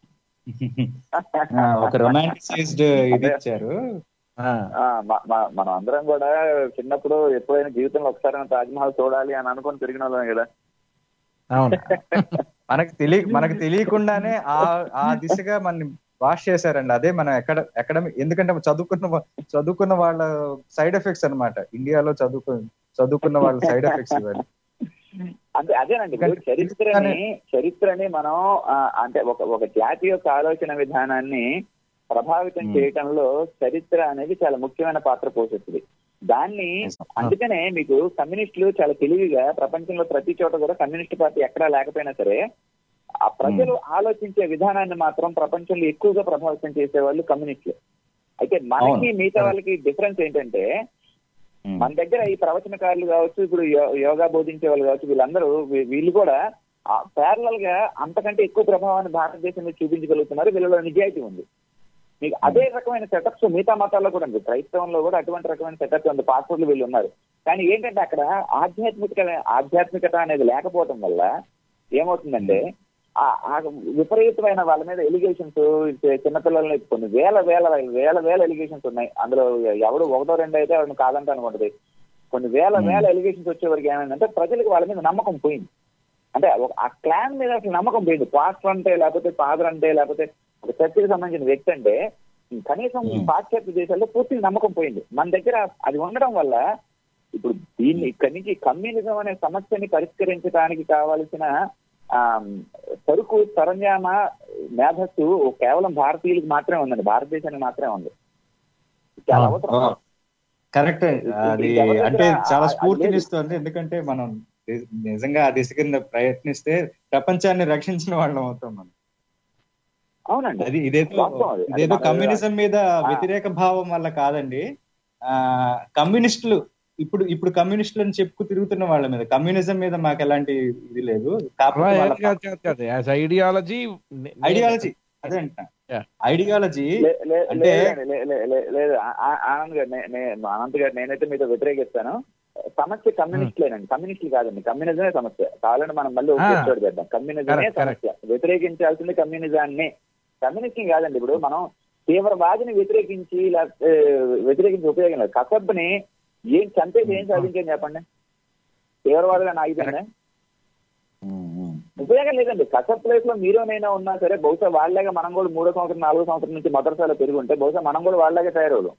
ఆ, ఒక రొమాంటిసైజ్డ్ ఇది ఇచ్చారు ఆ, ఆ, మ- మ- మనం అందరం కూడా చిన్నప్పుడు ఎప్పుడైనా జీవితంలో ఒకసారి తాజ్ మహల్ చూడాలి అని అనుకుని తిరిగిన వాళ్ళం కదా అవును మనకు తెలియ మనకు తెలియకుండానే ఆ ఆ దిశగా మన వాష్ చేశారండి అదే మనం ఎక్కడ ఎక్కడ ఎందుకంటే చదువుకున్న వా- చదువుకున్న వాళ్ళ సైడ్ ఎఫెక్ట్స్ అన్నమాట ఇండియాలో చదువుకు చదువుకున్న వాళ్ళ సైడ్ ఎఫెక్ట్స్ ఇవన్నీ అంటే అదేనండి ఇప్పుడు ఎందుకంటే చరిత్రని చరిత్రని మనం ఆ, అంటే ఒక ఒక జాతి యొక్క ఆలోచన విధానాన్ని ప్రభావితం Hmm. చేయటంలో చరిత్ర అనేది చాలా ముఖ్యమైన పాత్ర పోషిస్తుంది దాన్ని అందుకనే మీకు కమ్యూనిస్టులు చాలా తెలివిగా ప్రపంచంలో ప్రతి చోట కూడా కమ్యూనిస్ట్ పార్టీ ఎక్కడా లేకపోయినా సరే ఆ ప్రజలు ఆలోచించే విధానాన్ని మాత్రం ప్రపంచంలో ఎక్కువగా ప్రభావితం చేసేవాళ్ళు కమ్యూనిస్టులు అయితే మనకి అవును. మిగతా వాళ్ళకి డిఫరెన్స్ ఏంటంటే ఉమ్. మన దగ్గర ఈ ప్రవచనకారులు కావచ్చు ఇప్పుడు యో- యోగా బోధించే వాళ్ళు కావచ్చు వీళ్ళందరూ వీ- వీళ్ళు కూడా ప్యారలల్ గా అంతకంటే ఎక్కువ ప్రభావాన్ని భారతదేశం మీద చూపించగలుగుతున్నారు వీళ్ళలో నిజాయితీ ఉంది మీకు అదే రకమైన సెటప్స్ మిగతా మతాల్లో కూడా ఉంది క్రైస్తవంలో కూడా అటువంటి రకమైన సెటప్ ఉంది పాస్పోర్ట్లు వీళ్ళు ఉన్నారు కానీ ఏంటంటే అక్కడ ఆధ్యాత్మిక ఆధ్యాత్మికత అనేది లేకపోవడం వల్ల ఏమవుతుందంటే ఆ ఆ విపరీతమైన వాళ్ళ మీద ఎలిగేషన్స్ చిన్నపిల్లల్ని కొన్ని వేల వేల వేల వేల ఎలిగేషన్స్ ఉన్నాయి అందులో ఎవడు ఒకటో రెండు అయితే వాడిని కాదంట అనుకుంటది కొన్ని వేల వేల ఎలిగేషన్స్ వచ్చేవరకు ఏమైందంటే ప్రజలకు వాళ్ళ మీద నమ్మకం పోయింది అంటే ఒక- ఆ క్లాన్ మీద అసలు నమ్మకం పోయింది పాస్టర్ అంటే లేకపోతే ఫాదర్ అంటే లేకపోతే ఒక చర్చికి సంబంధించిన వ్యక్తి అంటే కనీసం Hmm. పాశ్చాత్య దేశాల్లో పూర్తిగా నమ్మకం పోయింది మన దగ్గర అది ఉండడం వల్ల ఇప్పుడు దీన్ని ఇక్కడి నుంచి కమ్యూనిజం అనే సమస్యని పరిష్కరించడానికి కావలసిన ఆ సరుకు సరంజామ మేధస్సు కేవలం భారతీయులకు మాత్రమే ఉందండి భారతదేశానికి మాత్రమే ఉంది చాలా ఆ, అవసరం కరెక్ట్ అది ఇది ఎవరి అంటే దగ్గర చాలా ఆ- అది స్ఫూర్తినిస్తుంది ఎందుకంటే మనం ని- నిజంగా ఆ దిశ కింద ప్రయత్నిస్తే ప్రపంచాన్ని రక్షించిన వాళ్ళం అవుతాం మనం అవునండి అది ఇదేదో వాస్తవం అది. అది ఇదేదో మన- కమ్యూనిజం మీద వ్యతిరేక భావం వల్ల కాదండి ఆ కమ్యూనిస్టులు ఇప్పుడు ఇప్పుడు కమ్యూనిస్టులు అని చెప్పుకు తిరుగుతున్న వాళ్ళ మీద కమ్యూనిజం మీద మాకు ఎలాంటి ఇది లేదు కాకపోతే వాళ్ళ ఐడియాలజీ ఐడియాలజీ అదే అంటున్నా Yeah. ఐడియాలజీ లే- లే- అంటే- లేదండి, లే- లే- లే- లేదు ఆ- ఆ- ఆనంద్ గారు నే- నే- అనంత్ గారు నేనైతే మీతో వ్యతిరేకిస్తాను సమస్య కమ్యూనిస్టులేనండి కమ్యూనిస్టులు కాదండి కమ్యూనిజమే సమస్య కావాలంటే మనం మళ్ళీ ఒక Ah. ఎపిసోడ్ చేద్దాం కమ్యూనిజమే Correct, correct. సమస్య వ్యతిరేకించాల్సింది కమ్యూనిజాన్ని కమ్యూనిస్టులు కాదండి ఇప్పుడు మనం తీవ్రవాదిని వ్యతిరేకించి లేకపోతే వ్యతిరేకించి ఉపయోగం లేదు కసబ్ని ఏం చంపేసి ఏం సాధించాను చెప్పండి తీవ్రవాదుగా ఆగిపోయిందా ఉపయోగం లేదండి కసబ్ ప్లేస్ లో మీరోనైనా ఉన్నా సరే బహుశా వాళ్ళగా మనం కూడా మూడో సంవత్సరం నాలుగో సంవత్సరం నుంచి మదర్సాలో పెరిగి ఉంటే బహుశా మనం కూడా వాళ్ళగా తయారవుదాం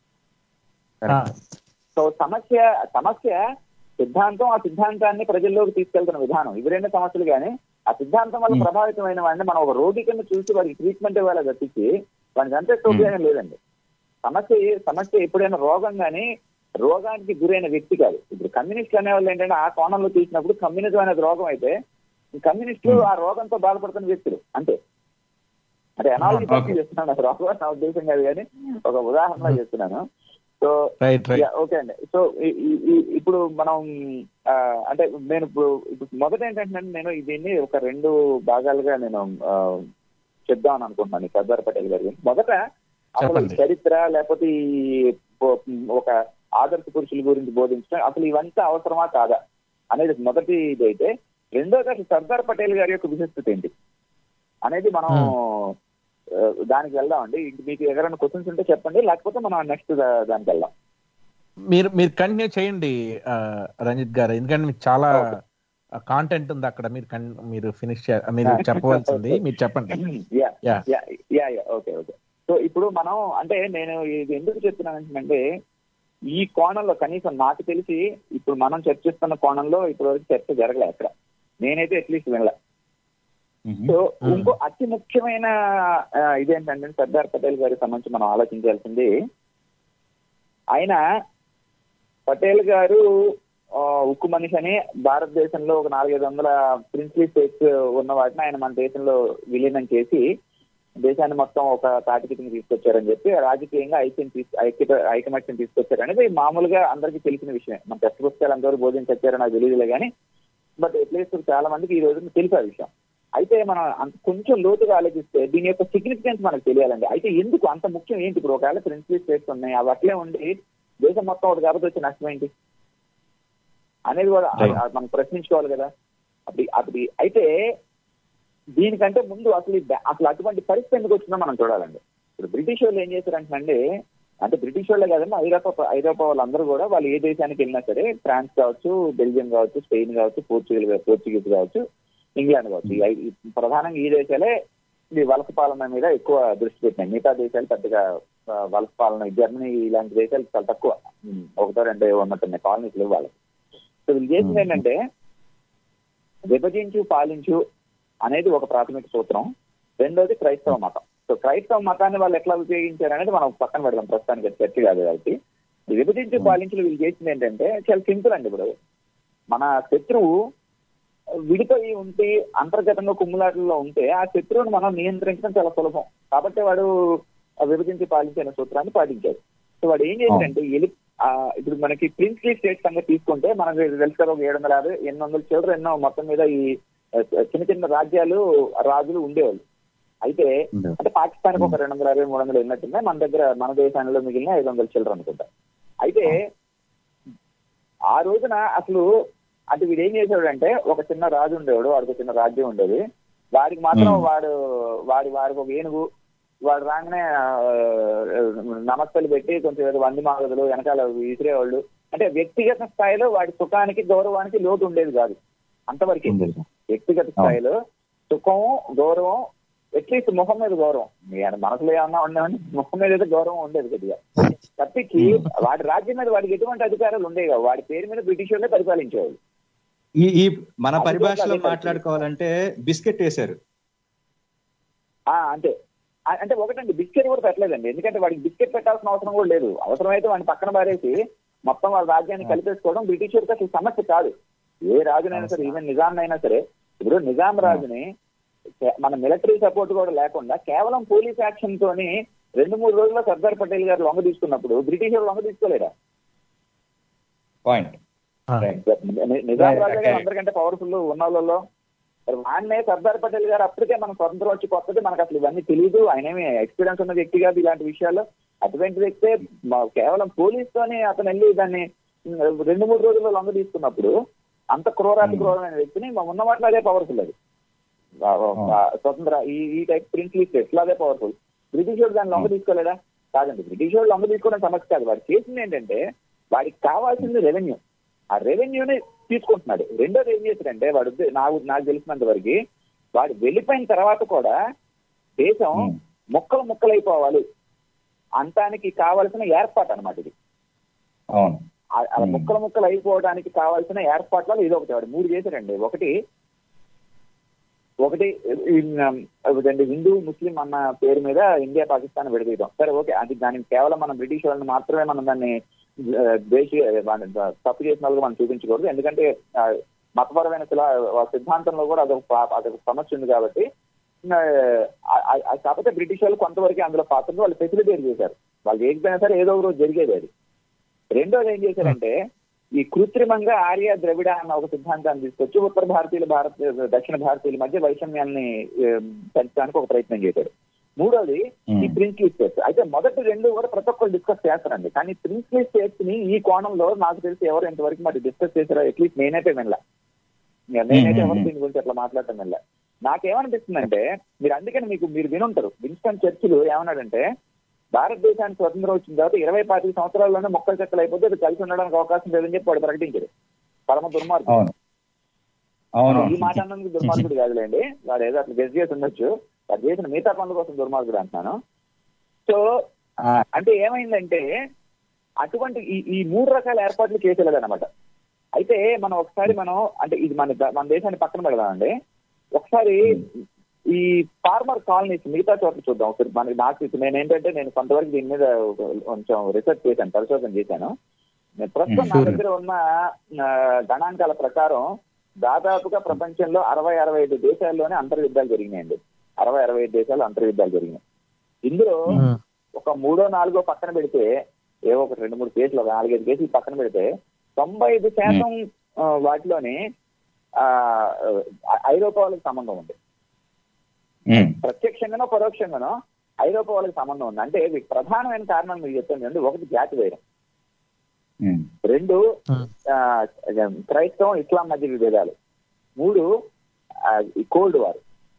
సో సమస్య సమస్య సిద్ధాంతం ఆ సిద్ధాంతాన్ని ప్రజల్లోకి తీసుకెళ్తున్న విధానం ఇవి రెండు సమస్యలు కానీ ఆ సిద్ధాంతం వల్ల Hmm. ప్రభావితమైన వాడిని మనం ఒక రోగి కింద చూసి వాడికి ట్రీట్మెంట్ ఇవ్వాలి తప్పించి వాడిని చంపేస్తే ఉపయోగం లేదండి సమస్య ఏ- సమస్య ఎప్పుడైనా రోగం కానీ రోగానికి గురైన వ్యక్తి కాదు ఇప్పుడు కమ్యూనిస్టులు అనేవాళ్ళు ఏంటంటే ఆ కోణంలో చూసినప్పుడు కమ్యూనిజం అనేది రోగం అయితే కమ్యూనిస్టులు ఆ రోగంతో బాధపడుతున్న వ్యక్తులు అంతే అంటే ఎనాలజీ Ah, okay. చేస్తున్నాను రాహుల్ నా ఉద్దేశం కాదు కానీ ఒక ఉదాహరణ చేస్తున్నాను సో రైట్ రైట్ ఓకే అండి సో ఈ- ఈ- ఈ- ఇప్పుడు మనం ఆ, అంటే నేను ఇప్పుడు ఇప్పుడు మొదట ఏంటంటే నేను దీన్ని ఒక రెండు భాగాలుగా నేను ఆ, చెప్దామని అనుకుంటున్నాను ఈ సర్దార్ పటేల్ గారి గురించి మొదట అసలు చెప్పండి. చరిత్ర లేకపోతే ఈ పో- ఒక ఆదర్శ పురుషుల గురించి బోధించడం అసలు ఇవంతా అవసరమా కాదా అనేది మొదటి ఇది అయితే రెండోది అసలు సర్దార్ పటేల్ గారి యొక్క విశిష్టత ఏంటి అనేది మనం ఆ, దానికి వెళ్దామండి ఇంక మీకు ఎవరైనా క్వశ్చన్స్ ఉంటే చెప్పండి లేకపోతే మనం నెక్స్ట్ దానికి వెళ్దాం మీరు మీరు కంటిన్యూ చేయండి ఆ, రంజిత్ గారు ఎందుకంటే మీకు చాలా కాంటెంట్ ఉంది అక్కడ మీరు కన్- మీరు ఫినిష్ మీరు చెప్పవలసింది మీరు చెప్పండి yeah Yeah. Yeah yeah yeah okay okay so ఇప్పుడు మనం అంటే నేను ఇది ఎందుకు చెప్తున్నానంటే ఈ కోణంలో కనీసం నాకు తెలిసి ఇప్పుడు మనం చర్చిస్తున్న కోణంలో ఇప్పటి వరకు చర్చ జరగలే అక్కడ నేనైతే అట్లీస్ట్ వినలే సో ఇంకో అతి ముఖ్యమైన ఆ, ఇదేంటంటే సర్దార్ పటేల్ గారికి సంబంధించి మనం ఆలోచించాల్సింది ఆయన పటేల్ గారు ఆ, ఉక్కు మనిషి అని భారతదేశంలో ఒక నాలుగైదు వందల ప్రిన్స్లీ స్టేట్స్ ఉన్న వాటిని ఆయన మన దేశంలో విలీనం చేసి దేశాన్ని మొత్తం ఒక తాటి కింద తీసుకొచ్చారని చెప్పి రాజకీయంగా ఐక్యం తీసు ఐక్యత ఐకమత్యం తీసుకొచ్చారు అనేది మామూలుగా అందరికీ తెలిసిన విషయం మన టెక్స్ట్ పుస్తకాలు ఎంతవరకు బోధించారో నాకు తెలియదులే కానీ బట్ అట్లీస్ట్ చాలా మందికి ఈ రోజు తెలుసు ఆ విషయం అయితే మనం అంత కొంచెం లోతుగా ఆలోచిస్తే దీని యొక్క సిగ్నిఫికెన్స్ మనకు తెలియాలండి అయితే ఎందుకు అంత ముఖ్యం ఏంటి ఇప్పుడు ఒకవేళ ప్రిన్సిపల్ స్టేట్స్ ఉన్నాయి అవి అట్లే ఉండి దేశం మొత్తం ఒకటి కాబట్టి వచ్చే నష్టం ఏంటి అనేది కూడా Right. ఆ- మనం ప్రశ్నించుకోవాలి కదా అది అది అయితే దీనికంటే ముందు అసలు ఈ బ్యా- అసలు అటువంటి పరిస్థితి ఎందుకు వచ్చిందో మనం చూడాలండి ఇప్పుడు బ్రిటిష్ వాళ్ళు ఏం చేశారంటే అంటే బ్రిటిష్ వాళ్ళే కాదండి ఐరోపా ఐరోపా వాళ్ళందరూ కూడా వాళ్ళు ఏ దేశానికి వెళ్ళినా సరే ఫ్రాన్స్ కావచ్చు బెల్జియం కావచ్చు స్పెయిన్ కావచ్చు పోర్చుగల్ పోర్చుగీస్ కావచ్చు ఇంగ్లాండ్ కావచ్చు ఈ ఐ- ఈ ప్రధానంగా ఈ దేశాలే ఈ వలస పాలన మీద ఎక్కువ దృష్టి పెట్టినాయి మిగతా దేశాలు పెద్దగా ఆ, వలస పాలన జర్మనీ ఇలాంటి దేశాలు చాలా తక్కువ ఉమ్, ఒకటో రెండో ఉన్నట్టున్నాయి కాలనీస్ వాళ్ళకి సో వీళ్ళు చేసింది ఏంటంటే విభజించు పాలించు అనేది ఒక ప్రాథమిక సూత్రం రెండోది క్రైస్తవ మతం సో క్రైస్తవ మతాన్ని వాళ్ళు ఎట్లా ఉపయోగించారు అనేది మనం పక్కన పెడదాం ప్రస్తుతానికి అది చర్చ కాదు కాబట్టి ఈ విభజించు పాలించులు వీళ్ళు చేసింది ఏంటంటే చాలా సింపుల్ అండి ఇప్పుడు మన శత్రువు విడిపోయి ఉంటే అంతర్గతంగా కుమ్ములాటల్లో ఉంటే ఆ శత్రువుని మనం నియంత్రించడం చాలా సులభం కాబట్టి వాడు ఆ విభజించి పాలించే అనే సూత్రాన్ని పాటించాడు సో వాడు ఏం చేశాడంటే ఎలి ఆ, ఇప్పుడు మనకి ప్రిన్స్లీ స్టేట్ సంగతి తీసుకుంటే మనకు తెలుసు కదా, ఒక ఏడు వందల యాభై ఎనిమిది వందల చిల్లర ఎన్నో మొత్తం మీద ఈ ఆ, చిన్న చిన్న రాజ్యాలు రాజులు ఉండేవాళ్ళు అయితే ఉండేవాళ్ళు. అంటే పాకిస్తాన్ ఒక రెండు వందల అరవై మూడు వందలు వెళ్ళినట్టున్నాయి మన దగ్గర మన దేశాల్లో మిగిలిన ఐదు వందల చిల్లర అనుకుంటా అయితే ఆ రోజున అసలు అంటే వీడు ఏం చేశాడు అంటే ఒక చిన్న రాజు ఉండేవాడు వాడికి ఒక చిన్న రాజ్యం ఉండేది వాడికి మాత్రం Hmm. వాడు వాడి వాడికి ఒక ఏనుగు వాడు రాగానే ఆ, నమస్తలు పెట్టి కొంచెం ఏదో వంది మాగదులు వెనకాల విసిరేవాళ్ళు అంటే వ్యక్తిగత స్థాయిలో వాడి సుఖానికి గౌరవానికి లోటు ఉండేది కాదు అంతవరకే ఉండేది. వ్యక్తిగత స్థాయిలో సుఖం గౌరవం అట్లీస్ట్ ముఖం మీద గౌరవం మీ ఆయన మనసులో ఏమన్నా ఉండేవండి ముఖం మీద అయితే గౌరవం ఉండేది కొద్దిగా తప్పించి వాడి రాజ్యం మీద వాడికి ఎటువంటి అధికారాలు ఉండేవి కావు వాడి పేరు మీద బ్రిటిష్ వాళ్ళే పరిపాలించేవాళ్ళు ఈ ఈ మన అది పరిభాషలో కూడా అదే మాట్లాడుకోవాలంటే బిస్కెట్ వేశారు ఆ అంతే ఆ- అంటే ఒకటండి బిస్కెట్ కూడా పెట్టలేదండి ఎందుకంటే వాడికి బిస్కెట్ పెట్టాల్సిన అవసరం కూడా లేదు అవసరమైతే వాడిని పక్కన పారేసి మొత్తం వాళ్ళ రాజ్యాన్ని కలిపేసుకోవడం బ్రిటిష్ వారికి అసలు సమస్య కాదు ఏ రాజునైనా సరే ఈవెన్ నిజాం అయినా సరే ఇప్పుడు నిజాం రాజుని కే- మన మిలిటరీ సపోర్ట్ కూడా లేకుండా కేవలం పోలీస్ యాక్షన్ తోని రెండు మూడు రోజుల్లో సర్దార్ పటేల్ గారు లొంగ తీసుకున్నప్పుడు బ్రిటిష్ వాళ్ళు లొంగ తీసుకోలేరా పాయింట్ ని- నిజాం Right, రాజు గారు okay. అందరికంటే పవర్ఫుల్ ఉన్న వాళ్ళలో మరి వాడినే సర్దార్ పటేల్ గారు అప్పటికే మన స్వతంత్రం వచ్చి కొత్తది మనకు అసలు ఇవన్నీ తెలియదు ఆయన ఏమి ఎక్స్పీరియన్స్ ఉన్న వ్యక్తి కాదు ఇలాంటి విషయాల్లో అటువంటి వ్యక్తే మ- కేవలం పోలీస్ తోనే అతను వెళ్ళి దాన్ని ఉమ్, రెండు మూడు రోజుల్లో లొంగ తీసుకున్నప్పుడు అంత క్రూరాతి క్రూరమైన వ్యక్తిని మా ఉన్న వాటిలో అదే పవర్ఫుల్ అది ఆ, ఆ, స్వతంత్ర ఈ ఈ టైప్ ప్రిన్స్లీ స్టేట్స్ అదే పవర్ఫుల్ బ్రిటిష్ వాడు దాన్ని లొంగ తీసుకోలేదా కాదండి బ్రిటిష్ వాడు లొంగ తీసుకోవడం సమస్య కాదు వాడు చేసింది ఏంటంటే వాడికి కావాల్సింది రెవెన్యూ ఆ రెవెన్యూని తీసుకుంటున్నాడు రెండోది ఏం చేశాడంటే వాడు ఉద్దే- నాకు నాకు తెలిసినంత వరకు వాడు వెళ్ళిపోయిన తర్వాత కూడా దేశం Hmm. ముక్కలు ముక్కలైపోవాలి అంతానికి కావాల్సిన ఏర్పాటు అన్నమాట ఇది అవును ఆ- అలా Hmm. ముక్కలు ముక్కలు అయిపోవడానికి కావాల్సిన ఏర్పాట్లలో ఇది ఒకటి వాడు మూడు చేశాడండి ఒకటి ఒకటి ఇదండి హిందూ ముస్లిం అన్న పేరు మీద ఇండియా పాకిస్తాన్ విడదీయడం సరే ఓకే అది దానికి కేవలం మనం బ్రిటిష్ వాళ్ళని మాత్రమే మనం దాన్ని ఆ, ద్వేషి వాడిని తప్పు చేసిన వాళ్ళగా మనం చూపించకూడదు ఎందుకంటే ఆ, మతపరమైన శిలా- ఆ సిద్ధాంతంలో కూడా అదొక పా- అదొక సమస్య ఉంది కాబట్టి ఆ, ఆ- ఆ- కాకపోతే బ్రిటిష్ వాళ్ళు కొంతవరకు అందులో పాత్ర వాళ్ళు ఫెసిలిటేట్ చేశారు వాళ్ళు చేయకపోయినా సరే ఏదో ఒక రోజు జరిగేది అది రెండోది ఏం చేశారంటే ఈ కృత్రిమంగా ఆర్య ద్రవిడ అన్న ఒక సిద్ధాంతాన్ని తీసుకొచ్చి ఉత్తర భారతీయులు భారత దక్షిణ భారతీయుల మధ్య వైషమ్యాన్ని ఆ, పెంచడానికి ఒక ప్రయత్నం చేశాడు మూడోది ఈ ప్రిన్స్లీ స్టేట్స్ అయితే మొదటి రెండు కూడా ప్రతి ఒక్కరు డిస్కస్ చేస్తారండి కానీ ప్రిన్స్లీ స్టేట్స్ ని ఈ కోణంలో నాకు తెలిసి ఎవరు ఇంతవరకు మరి డిస్కస్ చేశారో అట్లీస్ట్ నేనైతే వినలే ఇక నేనైతే ఎవరు దీని గురించి అట్లా మాట్లాడటం వినలే నాకేమనిపిస్తుందంటే మీరు అందుకని మీకు మీరు వినుంటారు విన్స్టన్ చర్చిలు ఏమన్నాడంటే భారతదేశానికి స్వతంత్రం వచ్చిన తర్వాత ఇరవై పాతిక సంవత్సరాల్లోనే మొక్కలు చెక్కలు అయిపోతే అది కలిసి ఉండడానికి అవకాశం లేదని చెప్పి వాడు ప్రకటించారు పరమ దుర్మార్గం అవును అవును ఈ మాట అన్నందుకు దుర్మార్గుడు కాదులేండి వాడు ఏదో అట్లా గెస్ చేసి ఉండొచ్చు వాడు చేసిన మిగతా పనుల కోసం దుర్మార్గుడు అంటున్నాను సో ఆ, అంటే ఏమైందంటే అటువంటి ఈ ఈ మూడు రకాల ఏర్పాట్లు చేసేలేదన్నమాట అయితే మనం ఒకసారి మనం అంటే ఇది మన ద- మన దేశాన్ని పక్కన పెడదామండి ఒకసారి ఈ ఫార్మర్ కాలనీస్ మిగతా చోట్ల చూద్దాం ఒకసారి మనకి నాకు ఇప్పుడు నేను ఏంటంటే నేను కొంతవరకు దీని మీద కొంచెం రీసెర్చ్ చేశాను పరిశోధన చేశాను నేను ప్రస్తుతం నా Sure. దగ్గర ఉన్న ఆ, గణాంకాల ప్రకారం దాదాపుగా ప్రపంచంలో అరవై అరవై ఐదు దేశాల్లోనే అంతర్యుద్ధాలు జరిగినాయండి అరవై అరవై ఐదు దేశాలు అంతర్యుద్ధాలు జరిగినాయి ఇందులో ఒక మూడో నాలుగో పక్కన పెడితే ఏవో ఒక రెండు మూడు కేసులు ఒక నాలుగైదు కేసులు పక్కన పెడితే తొంభై ఐదు శాతం ఆ, వాటిలోనే ఆ, ఆ, ఐరోపా వాళ్ళకి సంబంధం ఉంది ఉమ్, ప్రత్యక్షంగానో పరోక్షంగానో ఐరోపా వాళ్ళకి సంబంధం ఉంది అంటే వీటి ప్రధానమైన కారణం మీకు చెప్తాను అండి ఒకటి జాతి వైరం ఉమ్, రెండు ఆ, క్రైస్తవం ఇస్లాం మధ్య విభేదాలు మూడు ఆ, ఈ కోల్డ్ వార్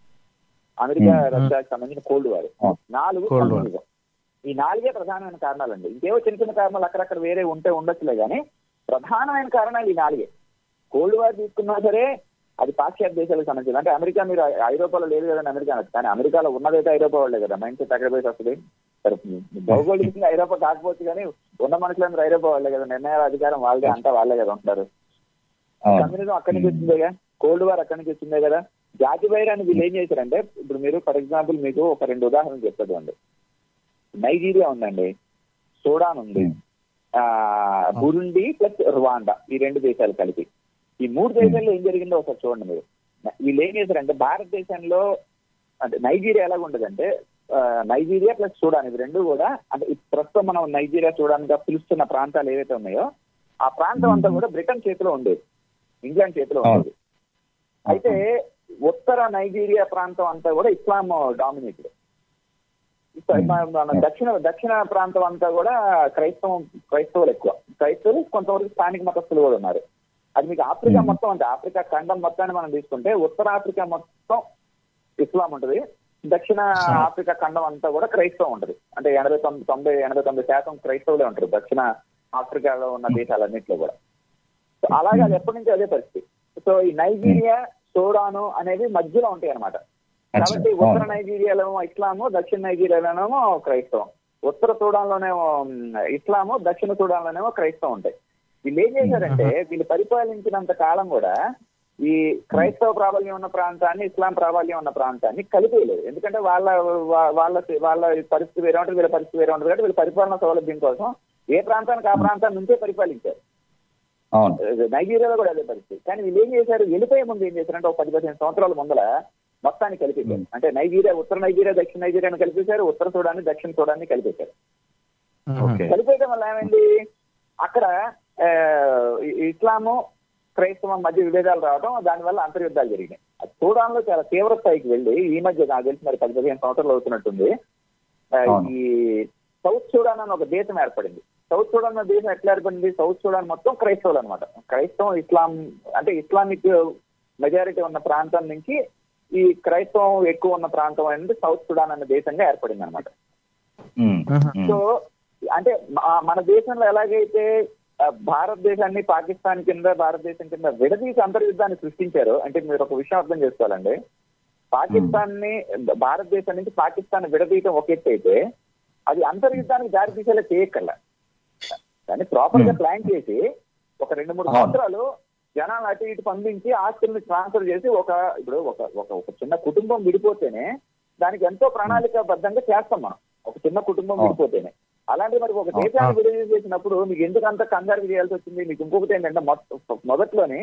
అమెరికా Hmm. రష్యాకి సంబంధించిన కోల్డ్ వార్ Oh. నాలుగు Cold War. కమ్యూనిజం ఈ నాలుగే ప్రధానమైన కారణాలండి ఇంకేవో చిన్న చిన్న కారణాలు అక్కడక్కడ వేరే ఉంటే ఉండొచ్చులే కానీ ప్రధానమైన కారణాలు ఈ నాలుగే కోల్డ్ వార్ తీసుకున్నా సరే అది పాశ్చాత్య దేశాలకు సంబంధించింది అంటే అమెరికా మీరు ఐ- ఐరోపాలో లేదు కదండి అమెరికా అనొచ్చు. కానీ అమెరికాలో ఉన్నదైతే ఐరోపా వాళ్ళే కదా మైండ్ సెట్ అక్కడ పోయి వస్తుంది సరే, భౌగోళికంగా ఐరోపా కాకపోవచ్చు కానీ ఉన్న మనుషులందరూ ఐరోపా వాళ్ళే కదా నిర్ణయాల అధికారం వాళ్ళదే అంతా వాళ్ళే కదా ఉంటారు అవును కమ్యూనిజం అక్కడి నుంచి వచ్చిందేగా కోల్డ్ వార్ అక్కడి నుంచి వచ్చిందే కదా జాతి వైరాన్ని వీళ్ళు ఏం చేశారంటే ఇప్పుడు మీరు ఫర్ ఎగ్జాంపుల్ మీకు ఒక రెండు ఉదాహరణలు చెప్తాడు అండి నైజీరియా ఉందండి సూడాన్ ఉంది ఆ బురుండి ప్లస్ రువాండా ఈ రెండు దేశాలు కలిపి ఈ మూడు దేశాల్లో ఏం జరిగిందో ఒకసారి చూడండి మీరు వీళ్ళు ఏం చేశారంటే భారతదేశంలో అంటే నైజీరియా ఎలాగ ఉండదంటే ఆ, నైజీరియా ప్లస్ సూడాన్ ఇవి రెండు కూడా అంటే ఈ ప్రస్తుతం మనం నైజీరియా సూడాన్ గా పిలుస్తున్న ప్రాంతాలు ఏవైతే ఉన్నాయో ఆ ప్రాంతం అంతా కూడా బ్రిటన్ చేతిలో ఉండేది ఇంగ్లాండ్ చేతిలో ఉండేది అయితే ఉత్తర నైజీరియా ప్రాంతం అంతా కూడా ఇస్లాం డామినేటెడ్ మన దక్షిణ దక్షిణ ప్రాంతం అంతా కూడా క్రైస్తవం క్రైస్తవులు ఎక్కువ క్రైస్తవులు కొంతవరకు స్థానిక మతస్థులు కూడా ఉన్నారు అది మీకు ఆఫ్రికా Hmm. మొత్తం అంటే ఆఫ్రికా ఖండం మొత్తాన్ని మనం తీసుకుంటే ఉత్తర ఆఫ్రికా మొత్తం ఇస్లాం ఉంటుంది దక్షిణ ఆఫ్రికా ఖండం అంతా కూడా క్రైస్తవం ఉంటుంది అంటే ఎనభై తొమ్మిది తొంభై ఎనభై తొమ్మిది శాతం క్రైస్తవులే ఉంటారు దక్షిణ ఆఫ్రికాలో ఉన్న దేశాలన్నింటిలో కూడా సో అలాగే అది ఎప్పటి నుంచి అదే పరిస్థితి సో ఈ నైజీరియా సోడాను అనేవి మధ్యలో ఉంటాయి అన్నమాట కాబట్టి అచ్చా, ఉత్తర అవును. నైజీరియాలోనేమో ఇస్లాము దక్షిణ నైజీరియాలోనేమో క్రైస్తవం ఉత్తర సూడాన్లోనేమో మ్, ఇస్లాము దక్షిణ సూడాన్లోనేమో క్రైస్తవం ఉంటాయి వీళ్ళు ఏం చేశారంటే వీళ్ళు పరిపాలించినంత కాలం కూడా ఈ క్రైస్తవ ప్రాబల్యం ఉన్న ప్రాంతాన్ని ఇస్లాం ప్రాబల్యం ఉన్న ప్రాంతాన్ని కలిపేయలేదు ఎందుకంటే వాళ్ళ వా- వాళ్ళ వాళ్ళ పరిస్థితి వేరే ఉంటుంది వీళ్ళ పరిస్థితి వేరే ఉంటుంది కాబట్టి వీళ్ళ పరిపాలన సౌలభ్యం కోసం ఏ ప్రాంతానికి ఆ ప్రాంతాన్ని నుంచే పరిపాలించారు అవును నైజీరియాలో కూడా అదే పరిస్థితి కానీ వీళ్ళు ఏం చేశారు వెళ్ళిపోయే ముందు ఏం చేశారంటే ఒక పది పదిహేను సంవత్సరాల ముందర మొత్తాన్ని కలిపేశారు అంటే నైజీరియా ఉత్తర నైజీరియా దక్షిణ నైజీరియాని కలిపేశారు ఉత్తర సూడాన్ని దక్షిణ సూడాన్ని కలిపేశారు ఓకే కలిపేయడం వల్ల ఏమైంది అక్కడ ఆ, ఈ- ఇస్లాము క్రైస్తవం మధ్య విభేదాలు రావడం దానివల్ల అంతర్యుద్ధాలు జరిగినాయి అది సూడాన్ లో చాలా తీవ్ర స్థాయికి వెళ్ళి ఈ మధ్య నాకు తెలిసి మరి పది పదిహేను సంవత్సరాలు అవుతున్నట్టుంది ఆ, అవును. ఈ సౌత్ సూడాన్ అని ఒక దేశం ఏర్పడింది సౌత్ సూడాన్ అనే దేశం ఎట్లా ఏర్పడింది సౌత్ సూడాన్ మొత్తం క్రైస్తవులు అనమాట క్రైస్తవం ఇస్లాం అంటే ఇస్లామిక్ మెజారిటీ ఉన్న ప్రాంతం నుంచి ఈ క్రైస్తవం ఎక్కువ ఉన్న ప్రాంతం అనేది సౌత్ సుడాన్ అనే దేశంగా ఏర్పడింది అనమాట ఉమ్, ఉమ్, సో అంటే మా- మన దేశంలో ఎలాగైతే ఆ, భారతదేశాన్ని పాకిస్తాన్ కింద భారతదేశం కింద విడదీసి అంతర్యుద్ధాన్ని సృష్టించారో అంటే మీరు ఒక విషయం అర్థం చేసుకోవాలండి పాకిస్తాన్ ని భారతదేశం నుంచి పాకిస్తాన్ విడదీయటం ఒక ఎత్తు అయితే అది అంతర్యుద్ధానికి దారి తీసేలా చేయక్కర్లా దాన్ని ప్రాపర్ గా Hmm. ప్లాన్ చేసి ఒక రెండు మూడు అవును. సంవత్సరాలు జనాలు అటు ఇటు పంపించి ఆస్తుల్ని ట్రాన్స్ఫర్ చేసి ఒక ఇప్పుడు ఒక ఒక ఒక చిన్న కుటుంబం విడిపోతేనే దానికి ఎంతో ప్రణాళికాబద్ధంగా చేస్తాం మనం ఒక చిన్న కుటుంబం అవును. విడిపోతేనే అలాంటి మరి ఒక అవును. దేశాన్ని విడుదల చేసినప్పుడు మీకు ఎందుకు అంత కంగారు చేయాల్సి వచ్చింది మీకు ఇంకొకటి ఏంటంటే మొత్తం మొదట్లోనే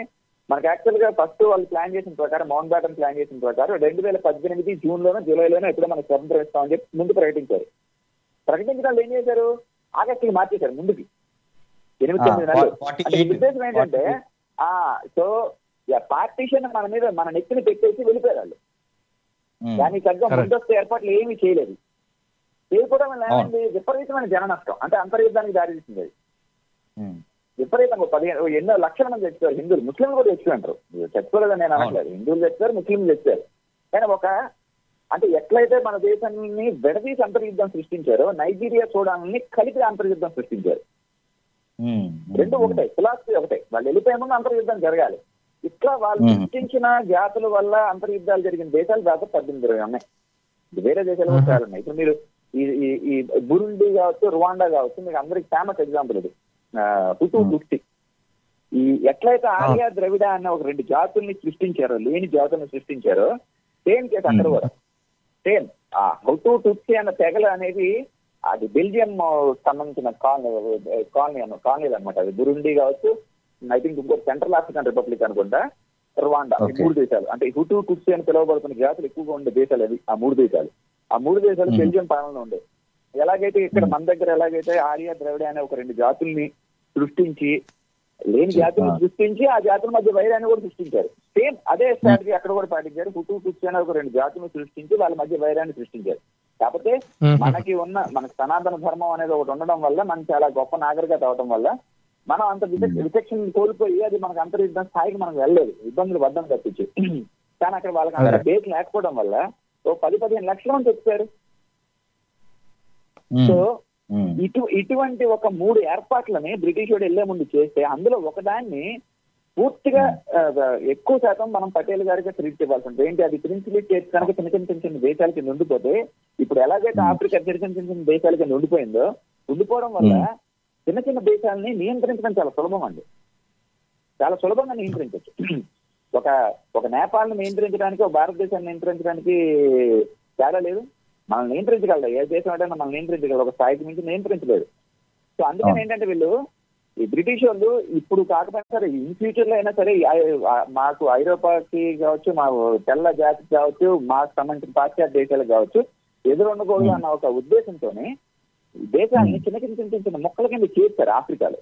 మనకి యాక్చువల్ గా ఫస్ట్ వాళ్ళు ప్లాన్ చేసిన ప్రకారం మౌంట్ బ్యాటన్ ప్లాన్ చేసిన ప్రకారం రెండు వేల పద్దెనిమిది జూన్ లోనో జూలైలోనో ఎప్పుడో మనకు స్వతంత్రం ఇస్తామని చెప్పి ముందు ప్రకటించారు ప్రకటించిన వాళ్ళు ఏం చేశారు ఆగస్టుకి మార్చేశారు ముందుకి ఎనిమిది ఆ, తొమ్మిది నెలలు ఫార్టీ అంటే ఎయిట్. ఉద్దేశం ఏంటంటే ఆ సో పార్టీషన్ మన మీద మన నెత్తిని పెట్టేసి వెళ్ళిపోయారు వాళ్ళు ఉమ్, దానికి తగ్గ Correct. ముందస్తు ఏర్పాట్లు ఏమీ చేయలేదు చేయకపోవడం వల్ల ఏమైంది విపరీతమైన జన నష్టం అంటే అంతర్యుద్ధానికి దారితీసింది అది ఉమ్, విపరీతంగా పదిహేను ఎన్నో లక్షల మంది చచ్చిపోయారు హిందువులు ముస్లింలు కూడా చచ్చిపోయారు చచ్చిపోలేదని నేను అనట్లేదు హిందువులు చచ్చిపోయారు ముస్లింలు చచ్చిపోయారు కానీ ఒక అంటే ఎట్లయితే మన దేశాన్ని విడదీసి అంతర్యుద్ధం సృష్టించారో నైజీరియా సూడాన్ని కలిపి అంతర్యుద్ధం సృష్టించారు ఉమ్, రెండు ఒకటే ఫిలాసఫీ ఒకటే వాళ్ళు వెళ్ళిపోయే ముందు అంతర్యుద్ధం జరగాలి ఇట్లా వాళ్ళు మ్మ్. సృష్టించిన జాతుల వల్ల అంతర్యుద్ధాలు జరిగిన దేశాలు దాదాపు పద్దెనిమిది ఇరవై ఉన్నాయి ఇది వేరే దేశాలు కూడా చాలా ఉన్నాయి ఇప్పుడు మీరు ఈ ఈ- ఈ బురుండి కావచ్చు రువాండా కావచ్చు మీకు అందరికి ఫేమస్ ఎగ్జాంపుల్ ఇది ఆ, హుటు మ్మ్. తుట్సి ఈ ఎట్లయితే ఆర్య ద్రవిడ అనే ఒక రెండు జాతుల్ని సృష్టించారో లేని జాతుల్ని సృష్టించారో సేమ్ కేసు అక్కడ మ్మ్. కూడా సేమ్ ఆ హుటు టుట్సి అన్న తెగలు అనేది అది బెల్జియం సంబంధించిన కాలనీ కాలనీ అన్న కాలనీలు అనమాట అది బురుండి కావచ్చు ఐ థింక్ ఇంకోటి సెంట్రల్ ఆఫ్రికన్ రిపబ్లిక్ అనుకుంటా రువాండా ఈ Okay. మూడు దేశాలు అంటే ఈ హుటు టుట్సి అని పిలువబడుతున్న జాతులు ఎక్కువగా ఉండే దేశాలు అవి ఆ మూడు దేశాలు ఆ మూడు దేశాలు Hmm. బెల్జియం పాలనలో ఉండే ఎలాగైతే ఇక్కడ మన దగ్గర ఎలాగైతే ఆర్య ద్రవిడ అనే ఒక రెండు జాతుల్ని సృష్టించి లేని జాతులను సృష్టించి ఆ జాతుల మధ్య వైరాన్ని కూడా సృష్టించారు సేమ్ అదే స్ట్రాటజీ అక్కడ కూడా పాటించారు హుటు టుట్సి అనే ఒక రెండు జాతులను సృష్టించి వాళ్ళ మధ్య వైరాన్ని సృష్టించారు కాకపోతే మనకి ఉన్న మనకి సనాతన ధర్మం అనేది ఒకటి ఉండడం వల్ల మనకి చాలా గొప్ప నాగరికత అవడం వల్ల మనం అంత విచక్ష విచక్షణ కోల్పోయి అది మనకు అంతర్యుద్ధం స్థాయికి మనం వెళ్ళలేదు ఇబ్బందులు వద్దం తప్పించి కానీ అక్కడ వాళ్ళకి అంత Correct. బేస్ లేకపోవడం వల్ల ఓ పది పదిహేను లక్షల మంది వచ్చారు ఉమ్, సో ఉమ్, ఇటు ఇటువంటి ఒక మూడు ఏర్పాట్లని బ్రిటిష్ వాడు వెళ్లే ముందు చేస్తే అందులో ఒకదాన్ని పూర్తిగా ఆ, ఎక్కువ శాతం మనం పటేల్ గారికి క్రెడిట్ ఇవ్వాల్సి ఉంటుంది ఏంటి అది ప్రిన్సిపల్ స్టేట్స్ కనుక చిన్న చిన్న చిన్న చిన్న దేశాలకి నుండిపోతే ఇప్పుడు ఎలాగైతే ఆఫ్రికా చిన్న చిన్న చిన్న చిన్న దేశాలకి నుండిపోయిందో ఉండిపోవడం వల్ల చిన్న చిన్న దేశాలని నియంత్రించడం చాలా సులభం అండి చాలా సులభంగా నియంత్రించవచ్చు ఒక ఒక నేపాల్ని నియంత్రించడానికి ఒక భారతదేశాన్ని నియంత్రించడానికి తేడా లేదు మనం నియంత్రించగలదు ఏ దేశం అంటే మనం నియంత్రించగలదు ఒక స్థాయికి మించి నియంత్రించలేదు సో అందుకని అవును. ఏంటంటే వీళ్ళు ఈ బ్రిటిష్ వాళ్ళు ఇప్పుడు కాకపోయినా సరే ఇన్ ఫ్యూచర్ లో అయినా సరే ఐ- ఆ- మాకు ఐరోపాకి కావచ్చు మా తెల్ల జాతికి కావచ్చు మాకు సంబంధించిన పాశ్చాత్య దేశాలకు కావచ్చు ఎదురు ఉండకూడదు అన్న ఒక ఉద్దేశంతోనే ఈ దేశాన్ని చిన్న చిన్న చిన్న చిన్న చిన్న మొక్కల కింద చేస్తారు ఆఫ్రికాలో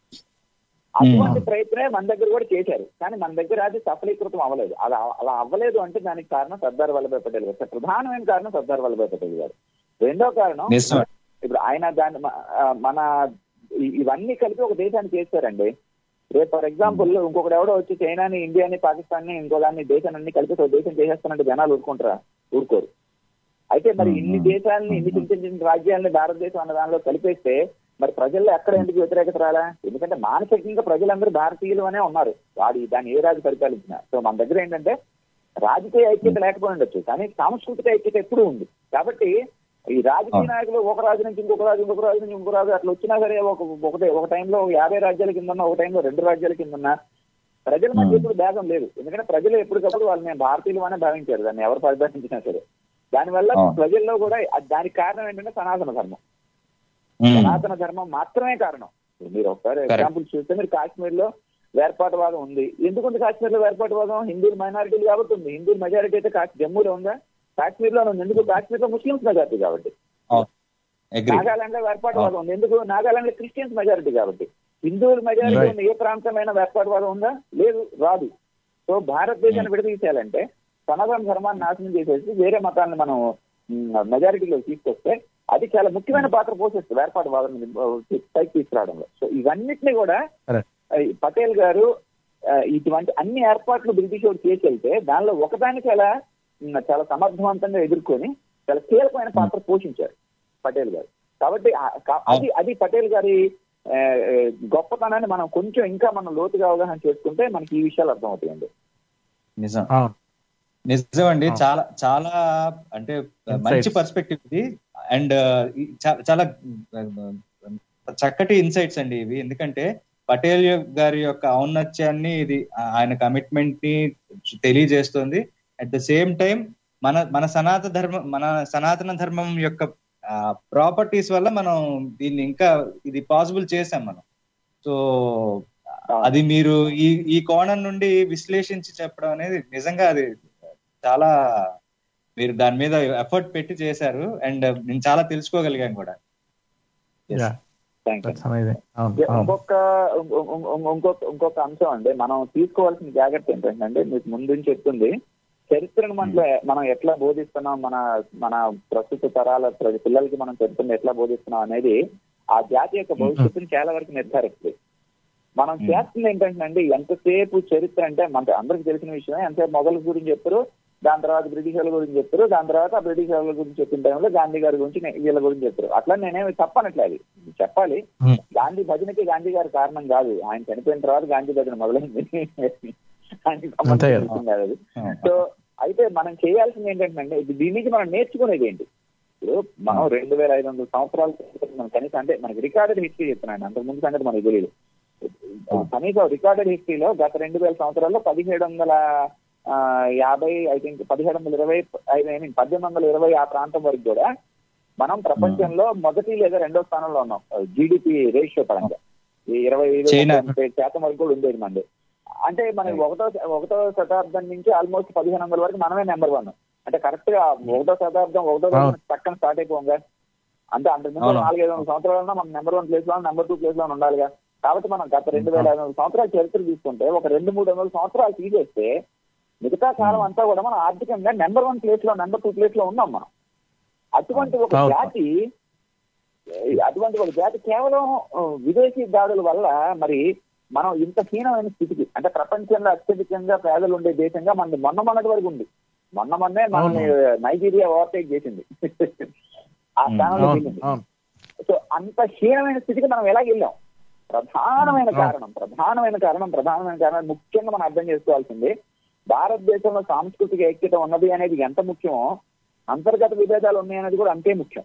అటువంటి ప్రయత్నమే మన దగ్గర కూడా చేశారు కానీ మన దగ్గర అది సఫలీకృతం అవ్వలేదు అలా అలా అవ్వలేదు అంటే దానికి కారణం సర్దార్ వల్లభాయ్ పటేల్ గారు ప్రధానమైన కారణం సర్దార్ వల్లభాయ్ పటేల్ గారు రెండో కారణం నిజమే. ఇప్పుడు ఆయన దాన్ని మ- ఆ, మన ఇ- ఇవన్నీ కలిపి ఒక దేశాన్ని చేస్తారండి రేపు ఫర్ ఎగ్జాంపుల్ ఇంకొకటి ఎవడో వచ్చి చైనాని ఇండియాని పాకిస్తాన్ ని ఇంకో దాన్ని దేశాన్ని కలిపి ఒక దేశం చేసేస్తానంటే జనాలు ఊరుకుంటారా ఊరుకోరు అయితే మరి ఇన్ని దేశాలని ఇన్ని చిన్న చిన్న చిన్న రాజ్యాలని భారతదేశం అన్న దానిలో కలిపేస్తే మరి ప్రజల్లో ఎక్కడ ఎందుకు వ్యతిరేకత రాలా ఎందుకంటే మానసికంగా ప్రజలందరూ భారతీయులు అనే ఉన్నారు వాడి దాన్ని ఏ రాజు పరిపాలించినా సో మన దగ్గర ఏంటంటే రాజకీయ ఐక్యత లేకపోయి ఉండొచ్చు కానీ సాంస్కృతిక ఐక్యత ఎప్పుడూ ఉంది కాబట్టి ఈ రాజకీయ నాయకులు ఒక రాజు నుంచి ఇంకొక రాజు ఇంకొక రాజు నుంచి ఇంకొక రాజు అట్లా వచ్చినా సరే ఒక ఒకటే ఒక టైంలో యాభై రాజ్యాల కింద ఉన్న ఒక టైంలో రెండు రాజ్యాల కింద ఉన్న ప్రజల మధ్య ఎప్పుడు భేదం లేదు ఎందుకంటే ప్రజలు ఎప్పటికప్పుడు వాళ్ళు మేము భారతీయులు అనే భావించారు దాన్ని ఎవరు పరిపాలించినా సరే దానివల్ల అవును. ప్రజల్లో కూడా అది- దానికి కారణం ఏంటంటే సనాతన ధర్మం ఉమ్, సనాతన ధర్మం మాత్రమే కారణం ఇప్పుడు మీరు ఒకసారి Correct. ఎగ్జాంపుల్ చూస్తే మీరు కాశ్మీర్ లో వేర్పాటువాదం ఉంది ఎందుకుంది కాశ్మీర్ లో వేర్పాటువాదం హిందువులు మైనారిటీలు కాబట్టి ఉంది హిందువులు మెజారిటీ అయితే కాశ్- జమ్మూలో ఉందా కాశ్మీర్ లో ఉంది ఎందుకు కాశ్మీర్ లో ముస్లింస్ మెజారిటీ కాబట్టి agree. నాగాలాండ్ లో వేర్పాటువాదం ఉంది ఎందుకు నాగాలాండ్ లో క్రిస్టియన్స్ మెజారిటీ కాబట్టి హిందువుల మెజారిటీ Right. ఉన్న ఏ ప్రాంతమైన వేర్పాటువాదం ఉందా లేదు రాదు సో భారతదేశాన్ని విడదీసేయాలంటే సనాతన ధర్మాన్ని నాశనం చేసేసి వేరే మతాన్ని మనం మెజారిటీలో తీసుకొస్తే అది చాలా ముఖ్యమైన పాత్ర పోషిస్తుంది వేర్పాటువాదం పైకి తీసుకురావడంలో సో ఇవన్నిటిని కూడా Correct. ఆ, ఈ పటేల్ గారు ఆ, ఇటువంటి అన్ని ఏర్పాట్లు బ్రిటిష్ వాడు చేసి వెళ్తే దానిలో ఒకదాన్ని చాలా ఉమ్, చాలా సమర్థవంతంగా ఎదుర్కొని చాలా కీలకమైన పాత్ర పోషించారు పటేల్ గారు కాబట్టి ఆ- కా- అది అది పటేల్ గారి ఆ, ఆ, గొప్పతనాన్ని మనం కొంచెం ఇంకా మనం లోతుగా అవగాహన చేసుకుంటే మనకి ఈ విషయాలు అర్థమవుతాయండి నిజం అవును నిజం అండి ఆ. చాలా చాలా అంటే మంచి Insights. పర్స్పెక్టివ్ ఇది అండ్ చాలా ఆ, చక్కటి ఇన్సైట్స్ అండి ఇవి ఎందుకంటే పటేల్ గారి యొక్క ఔన్నత్యాన్ని ఇది ఆ- ఆయన కమిట్మెంట్ ని తెలియజేస్తుంది అట్ ద సేమ్ టైం మన మన సనాతన ధర్మం మన సనాతన ధర్మం యొక్క ప్రాపర్టీస్ వల్ల మనం దీన్ని ఇంకా ఇది పాసిబుల్ చేసాం మనం సో అది మీరు ఈ ఈ కోణం నుండి విశ్లేషించి చెప్పడం అనేది నిజంగా అది చాలా మీరు దాని మీద ఎఫర్ట్ పెట్టి చేశారు అండ్ నేను చాలా తెలుసుకోగలిగాను కూడా Yes. Yeah, thank you that's amazing. అవును, అవును. ఇంకొక ఇంకొ- ఇంకొ- ఇంకొక ఇంకొక అంశం అండి మనం తీసుకోవాల్సిన జాగ్రత్త ఏంటంటే మీకు ముందు నుంచి చెప్తుంది చరిత్రను మనలో మనం ఎట్లా బోధిస్తున్నాం మన మన ప్రస్తుత తరాల ప్ర- పిల్లలకి మనం చరిత్రను ఎట్లా బోధిస్తున్నాం అనేది ఆ జాతి యొక్క భవిష్యత్తుని చాలా వరకు నిర్ధారిస్తుంది మనం చేస్తుంది ఏంటంటే అండి ఎంతసేపు చరిత్ర అంటే మన అందరికి తెలిసిన విషయమే ఎంతసేపు మొఘల్ గురించి చెప్పారు దాని తర్వాత బ్రిటిష్ వాళ్ళ గురించి చెప్తారు దాని తర్వాత ఆ బ్రిటిష్ వాళ్ళ గురించి చెప్పిన టైంలో గాంధీ గారి గురించి నే- వీళ్ళ గురించి చెప్తారు అట్లా నేనేమి చెప్పనట్లేదు చెప్పాలి Hmm. గాంధీ భజనకి గాంధీ గారి కారణం కాదు ఆయన చనిపోయిన తర్వాత గాంధీ భజన మొదలైంది ఆయనకి సంబంధించిన అంతే కదా. విషయం కాదు అది. సో అయితే మనం చేయాల్సింది ఏంటంటే ఇది దీని నుంచి మనం నేర్చుకునేది ఏంటి ఇప్పుడు మనం రెండు వేల ఐదు వందల సంవత్సరాల క్రితం మనం కనీసం అంటే మనకి రికార్డెడ్ హిస్టరీ చెప్తున్నాను అంతకు ముందు సంగతి మనకు తెలియదు కనీసం రికార్డెడ్ హిస్టరీలో గత రెండు వేల సంవత్సరాల్లో పదిహేడు వందల ఆ, యాభై ఐ థింక్ పదిహేడు వందల ఇరవై ఐ మీన్ పద్దెనిమిది వందల ఇరవై ఆ ప్రాంతం వరకు కూడా మనం ప్రపంచంలో మొదటి లేదా రెండో స్థానంలో ఉన్నాం జీడిపి రేషియో పరంగా ఈ ఇరవై ఐదు చైనా. ముప్పై శాతం వరకు కూడా ఉండేది మంది అంటే మనకి ఒకటో ఒకటో శతాబ్దం నుంచి ఆల్మోస్ట్ పదిహేను వందల వరకు మనమే నెంబర్ వన్ అంటే కరెక్ట్ గా ఒకటో శతాబ్దం ఒకటో అవును. పక్కన స్టార్ట్ అయిపోగా అంటే అంతకు ముందు అవును. నాలుగైదు వందల సంవత్సరాలన్నా మనం నెంబర్ వన్ ప్లేస్ లో నెంబర్ టూ ప్లేస్ లో ఉండాలిగా కాబట్టి మనం గత రెండు వేల ఐదు వందల సంవత్సరాల చరిత్ర తీసుకుంటే ఒక రెండు మూడు వందల సంవత్సరాలు తీసేస్తే మిగతా కాలం అంతా కూడా మనం ఆర్థికంగా నెంబర్ వన్ ప్లేస్ లో నెంబర్ టూ ప్లేస్ లో ఉన్నాం మనం అటువంటి ఒక అవును. జాతి అటువంటి ఒక జాతి కేవలం ఆ, విదేశీ దాడుల వల్ల మరి మనం ఇంత హీనమైన స్థితికి అంటే ప్రపంచంలో అత్యధికంగా పేదలు ఉండే దేశంగా మనది మొన్న మొన్నటి వరకు ఉంది మొన్న మొన్నే మనల్ని నైజీరియా ఓవర్టేక్ చేసింది ఆ స్థానంలో అవును వెళ్ళింది అవును సో అంత హీనమైన స్థితికి మనం ఎలా వెళ్ళాం ప్రధానమైన కారణం ప్రధానమైన కారణం ప్రధానమైన కారణం ముఖ్యంగా మనం అర్థం చేసుకోవాల్సింది భారతదేశంలో సాంస్కృతిక ఐక్యత ఉన్నది అనేది ఎంత ముఖ్యమో అంతర్గత విభేదాలు ఉన్నాయనేది కూడా అంతే ముఖ్యం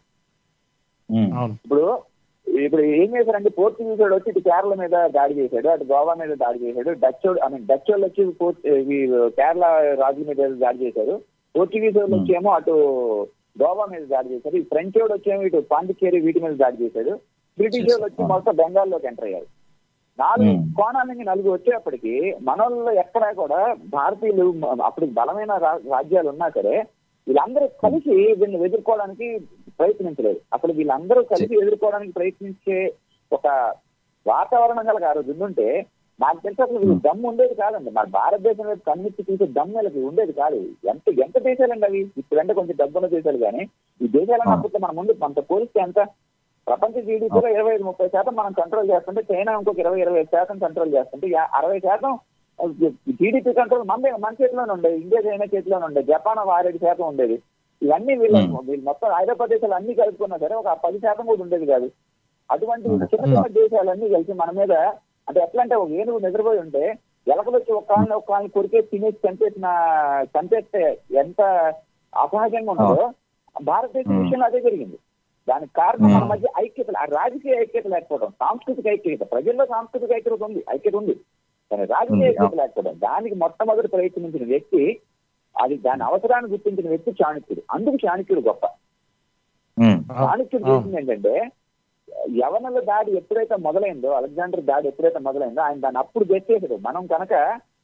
ఉమ్. అవును ఇప్పుడు ఇప్పుడు ఏం చేశారంటే పోర్చుగీస్ వాడు వచ్చి ఇటు కేరళ మీద దాడి చేశాడు అటు గోవా మీద దాడి చేశాడు డచ్ ఐ మీన్ డచ్ వాళ్ళు వచ్చి పోర్చు- ఇవి కేరళ రాజుల మీద దాడి చేశారు పోర్చుగీస్ వాళ్ళు వచ్చేమో అటు గోవా మీద దాడి చేశారు ఈ ఫ్రెంచ్ వాడు వచ్చేమో ఇటు పాండిచేరి వీటి మీద దాడి చేశాడు బ్రిటిష్ వాళ్ళు వచ్చి మొత్తం బెంగాల్లోకి ఎంటర్ అయ్యారు నాలుగు Hmm. కోణాల నుంచి నలుగురు వచ్చేప్పటికి మనోళ్ళు ఎక్కడా కూడా భారతీయులు మ- అప్పుడు బలమైన రా- రాజ్యాలు ఉన్నా సరే వీళ్ళందరూ కలిసి దీన్ని ఎదుర్కోవడానికి ప్రయత్నించలేదు అసలు వీళ్ళందరూ కలిసి ఎదుర్కోవడానికి ప్రయత్నించే ఒక వాతావరణం కనుక ఆ రోజు ఉండుంటే నాకు తెలిసి అసలు వీళ్ళు దమ్ము ఉండేది కాదండి మన భారతదేశం వైపు కన్నెత్తి చూసే దమ్ము వీళ్ళకి ఉండేది కాదు ఎంత ఎంత దేశాలండి అవి ఇప్పుడంటే కొంచెం డబ్బున్న దేశాలు కానీ ఈ దేశాలన్నా అప్పుడు మన ముందు మనతో పోలిస్తే ఎంత ప్రపంచ జీడీపీలో ఇరవై ఐదు ముప్పై శాతం మనం కంట్రోల్ చేస్తుంటే చైనా ఇంకొక ఇరవై ఇరవై ఐదు శాతం కంట్రోల్ చేస్తుంటే యా- అరవై శాతం జీడీపీ కంట్రోల్ మన దగ్గర- మన చేతిలోనే ఉండేది ఇండియా చైనా చేతిలోనే ఉండేది జపాన్ ఒక ఆరేడు శాతం ఉండేది ఇవన్నీ వీళ్ళ వీళ్ళు మొత్తం ఐరోపా దేశాలు అన్ని కలుపుకున్నా సరే ఒక పది శాతం కూడా ఉండేది కాదు అటువంటి చిన్న చిన్న దేశాలన్నీ కలిసి మన మీద అంటే ఎట్లా అంటే ఒక ఏనుగు నిద్రపోయి ఉంటే ఎలకలు వచ్చి ఒక కాళ్ళని ఒక కాళ్ళని కొరికేసి తినేసి చంపేసిన చంపేస్తే ఎంత అసహజంగా ఉంటుందో భారతదేశం విషయంలో అదే జరిగింది దానికి కారణం మన మధ్య ఐక్యత లే- ఆ రాజకీయ ఐక్యత లేకపోవడం సాంస్కృతిక ఐక్యత ప్రజల్లో సాంస్కృతిక ఐక్యత ఉంది ఐక్యత ఉంది కానీ రాజకీయ ఐక్యత లేకపోవడం దానికి మొట్టమొదటి ప్రయత్నించిన వ్యక్తి అది దాని అవసరాన్ని గుర్తించిన వ్యక్తి చాణక్యుడు అందుకు చాణక్యుడు గొప్ప ఉమ్. చాణక్యుడు చేసింది ఏంటంటే యవనుల దాడి ఎప్పుడైతే మొదలైందో అలెగ్జాండర్ దాడి ఎప్పుడైతే మొదలైందో ఆయన దాన్ని అప్పుడు గెట్టేసాడు మనం కనుక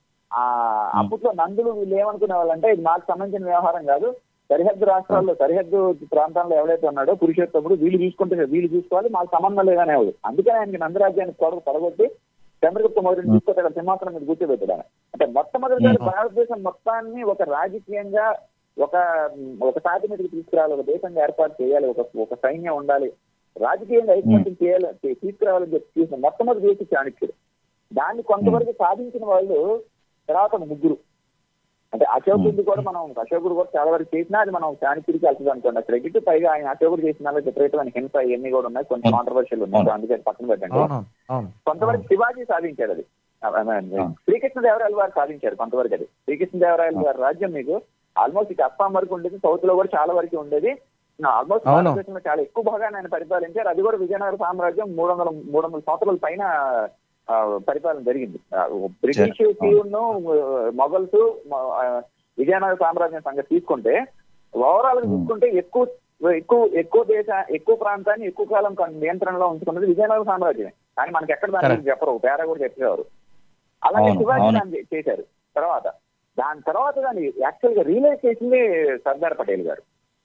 ఆ అప్పట్లో నందులు వీళ్ళు ఏమనుకునే వాళ్ళంటే ఇది మాకు సంబంధించిన వ్యవహారం కాదు సరిహద్దు రాష్ట్రాల్లో సరిహద్దు ప్రాంతాల్లో ఎవరైతే ఉన్నాడో పురుషోత్తముడు వీళ్ళు చూసుకుంటే వీళ్ళు చూసుకోవాలి మాకు సంబంధం లేదనే వాళ్ళు అందుకని ఆయనకి నందరాజ్యానికి కొడగ పడగొట్టి చంద్రగుప్త మౌర్యుని తీసుకొచ్చి అక్కడ సింహాసనం మీద కూర్చోబెట్టాడు ఆయన. అంటే మొట్టమొదటిసారి భారతదేశం మొత్తాన్ని ఒక రాజకీయంగా ఒక ఒక తాటి మీదకి తీసుకురావాలి ఒక దేశంగా ఏర్పాటు చేయాలి ఒక ఒక సైన్యం ఉండాలి రాజకీయంగా ఐకమత్యం చేయాలి తీ- తీసుకురావాలని చెప్పి తీసిన మొట్టమొదటి వ్యక్తి చాణక్యుడు దాన్ని కొంతవరకు సాధించిన వాళ్ళు తర్వాత ముగ్గురు అంటే అశోకుడిది కూడా మనం అశోకుడు కూడా చాలా వరకు చేసినా అది మనం చాణక్యుడికి వెళ్తుంది అనుకోండి క్రెడిట్ పైగా ఆయన అశోకుడు చేసిన విపరీతమైన హింస ఇవన్నీ కూడా ఉన్నాయి కొంచెం కాంట్రవర్షియల్ ఉన్నాయి సో అందుకే పక్కన పెట్టండి అవును అవును కొంతవరకు శివాజీ సాధించాడు అది శ్రీకృష్ణదేవరాయలు వారు సాధించారు కొంతవరకు అది శ్రీకృష్ణదేవరాయలు గారి రాజ్యం మీకు ఆల్మోస్ట్ ఇక అస్సాం వరకు ఉండేది సౌత్ లో కూడా చాలా వరకు ఉండేది ఆల్మోస్ట్ అవును. భారతదేశంలో చాలా ఎక్కువ భాగాన్ని ఆయన పరిపాలించారు అది కూడా విజయనగర సామ్రాజ్యం మూడు వందల మూడు వందల సంవత్సరాల పైన ఆ, పరిపాలన జరిగింది ఆ, బ్రిటిష్ ను మొఘల్స్ మ- ఆ, విజయనగర సామ్రాజ్యం సంగతి తీసుకుంటే ఓవరాల్ గా చూసుకుంటే ఎక్కువ ఎక్కువ ఎక్కువ దేశ ఎక్కువ ప్రాంతాన్ని ఎక్కువ కాలం కన్- నియంత్రణలో ఉంచుకున్నది విజయనగర సామ్రాజ్యమే కానీ మనకి ఎక్కడ దాని గురించి చెప్పరు ఒక పేర కూడా చెప్పేవారు అలాగే అవును, శివాజీ అవును. దాన్ని చేశారు తర్వాత దాని తర్వాత దాన్ని యాక్చువల్ గా రియలైజ్ చేసింది సర్దార్ పటేల్ గారు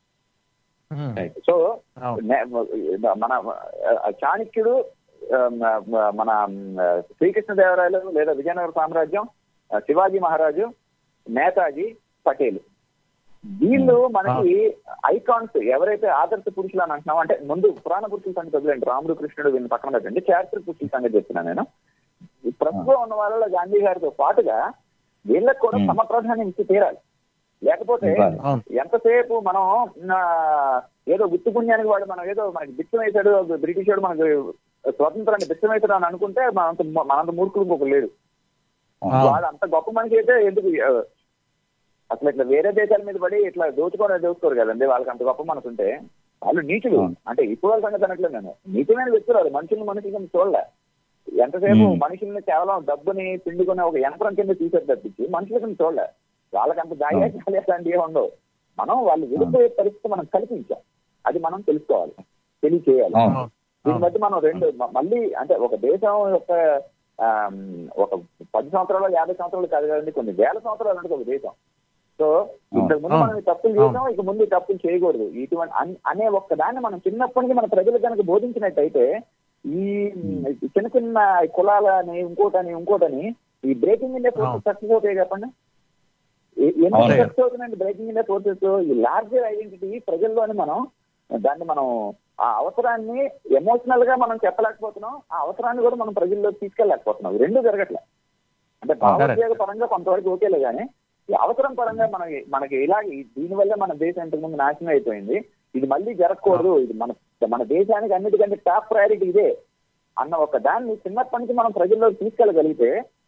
ఉమ్, Right. సో అవును. నే- మన ఆ, చాణక్యుడు ఆ, మ- మన ఆ, శ్రీకృష్ణదేవరాయలు లేదా విజయనగర సామ్రాజ్యం ఆ, శివాజీ మహారాజు నేతాజీ పటేల్ వీళ్ళు మనకి ఐకాన్స్ ఎవరైతే ఆదర్శ పురుషులు అని అంటున్నాం అంటే ముందు పురాణ పురుషుల సంగతి వదిలేండి రాముడు కృష్ణుడు వీళ్ళని పక్కన పెట్టండి చారిత్రక పురుషుల సంగతి చెప్తున్నాను నేను ఈ ప్రస్తుతం ఉన్న వాళ్ళలో గాంధీ గారితో పాటుగా వీళ్ళకి కూడా Hmm. సమ ప్రాధాన్యం ఇచ్చి తీరాలి లేకపోతే ఇవ్వాలి. అవును ఎంతసేపు మనం ఆ, ఏదో గుర్తు పుణ్యానికి వాడు మనం ఏదో మనకి బిచ్చం వేశాడు బ్రిటిష్ వాడు మనకి స్వతంత్రాన్ని బిచ్చం వేశాడు అని అనుకుంటే మనంత మనంత మూర్ఖులు ఇంకొకరు లేడు అవును. వాడు అంత గొప్ప మనిషి అయితే ఎందుకు ఆ, అసలు ఇట్లా వేరే దేశాల మీద పడి ఇట్లా దోచుకోవడం దోచుకోరు కదండి వాళ్ళకి అంత గొప్ప మనసు ఉంటే వాళ్ళు నీచులు అవును. అంటే ఇప్పుడు వాళ్ళ సంగతి అనట్లేదు నేను నీచమైన వ్యక్తులు వాళ్ళు మనుషులు మనుషులు చూడలే ఎంతసేపు Hmm. మనుషుల్ని కేవలం డబ్బుని పిండుకునే ఒక యంత్రం కింద తీసేది తప్పించి మనుషుల కింద చూడలే వాళ్ళకి అంత దాయాలు అలాంటివి ఉండవు మనం వాళ్ళు విడిపోయే పరిస్థితి మనం కల్పించాం అది మనం తెలుసుకోవాలి తెలియచేయాలి అవును. దీన్ని బట్టి మనం రెండు మ- మళ్ళీ అంటే ఒక దేశం యొక్క ఆమ్, ఒక పది సంవత్సరాలు యాభై సంవత్సరాలు కాదు కదండి కొన్ని వేల సంవత్సరాలు అంటే ఒక దేశం సో ఇంతకు ముందు మనం ఈ తప్పులు చేసాం ఇక ముందు ఈ తప్పులు చేయకూడదు ఇటువంటి అన్- అనే ఒక్క దాన్ని మనం చిన్నప్పటి నుంచి మన ప్రజలకు కనుక బోధించినట్టయితే ఈ చిన్న చిన్న కులాలని ఇంకోటని ఇంకోటని ఈ బ్రేకింగ్ ఇండియా ఫోర్సెస్ సక్సెస్ అవుతాయి చెప్పండి ఎ- ఎందుకు అవును. సక్సెస్ అవుతున్నాయండి బ్రేకింగ్ ఇండియా ఫోర్సెస్ ఈ లార్జర్ ఐడెంటిటీ ప్రజల్లోని మనం దాన్ని మనం ఆ అవసరాన్ని ఎమోషనల్ గా మనం చెప్పలేకపోతున్నాం ఆ అవసరాన్ని కూడా మనం ప్రజల్లోకి తీసుకెళ్ళలేకపోతున్నాం ఈ రెండు జరగట్లే అంటే భావోద్వేగ పరంగా కొంతవరకు ఓకేలే కానీ ఈ అవసరం పరంగా మనకి మనకి ఇలాగ ఈ- దీనివల్ల మన దేశం ఇంతకు ముందు నాశనం అయిపోయింది ఇది మళ్ళీ జరగకూడదు ఇది మన మన దేశానికి అన్నిటికంటే టాప్ ప్రయారిటీ ఇదే అన్న ఒక దాన్ని చిన్నప్పటి నుంచి మనం ప్రజల్లోకి తీసుకెళ్ళగలిగితే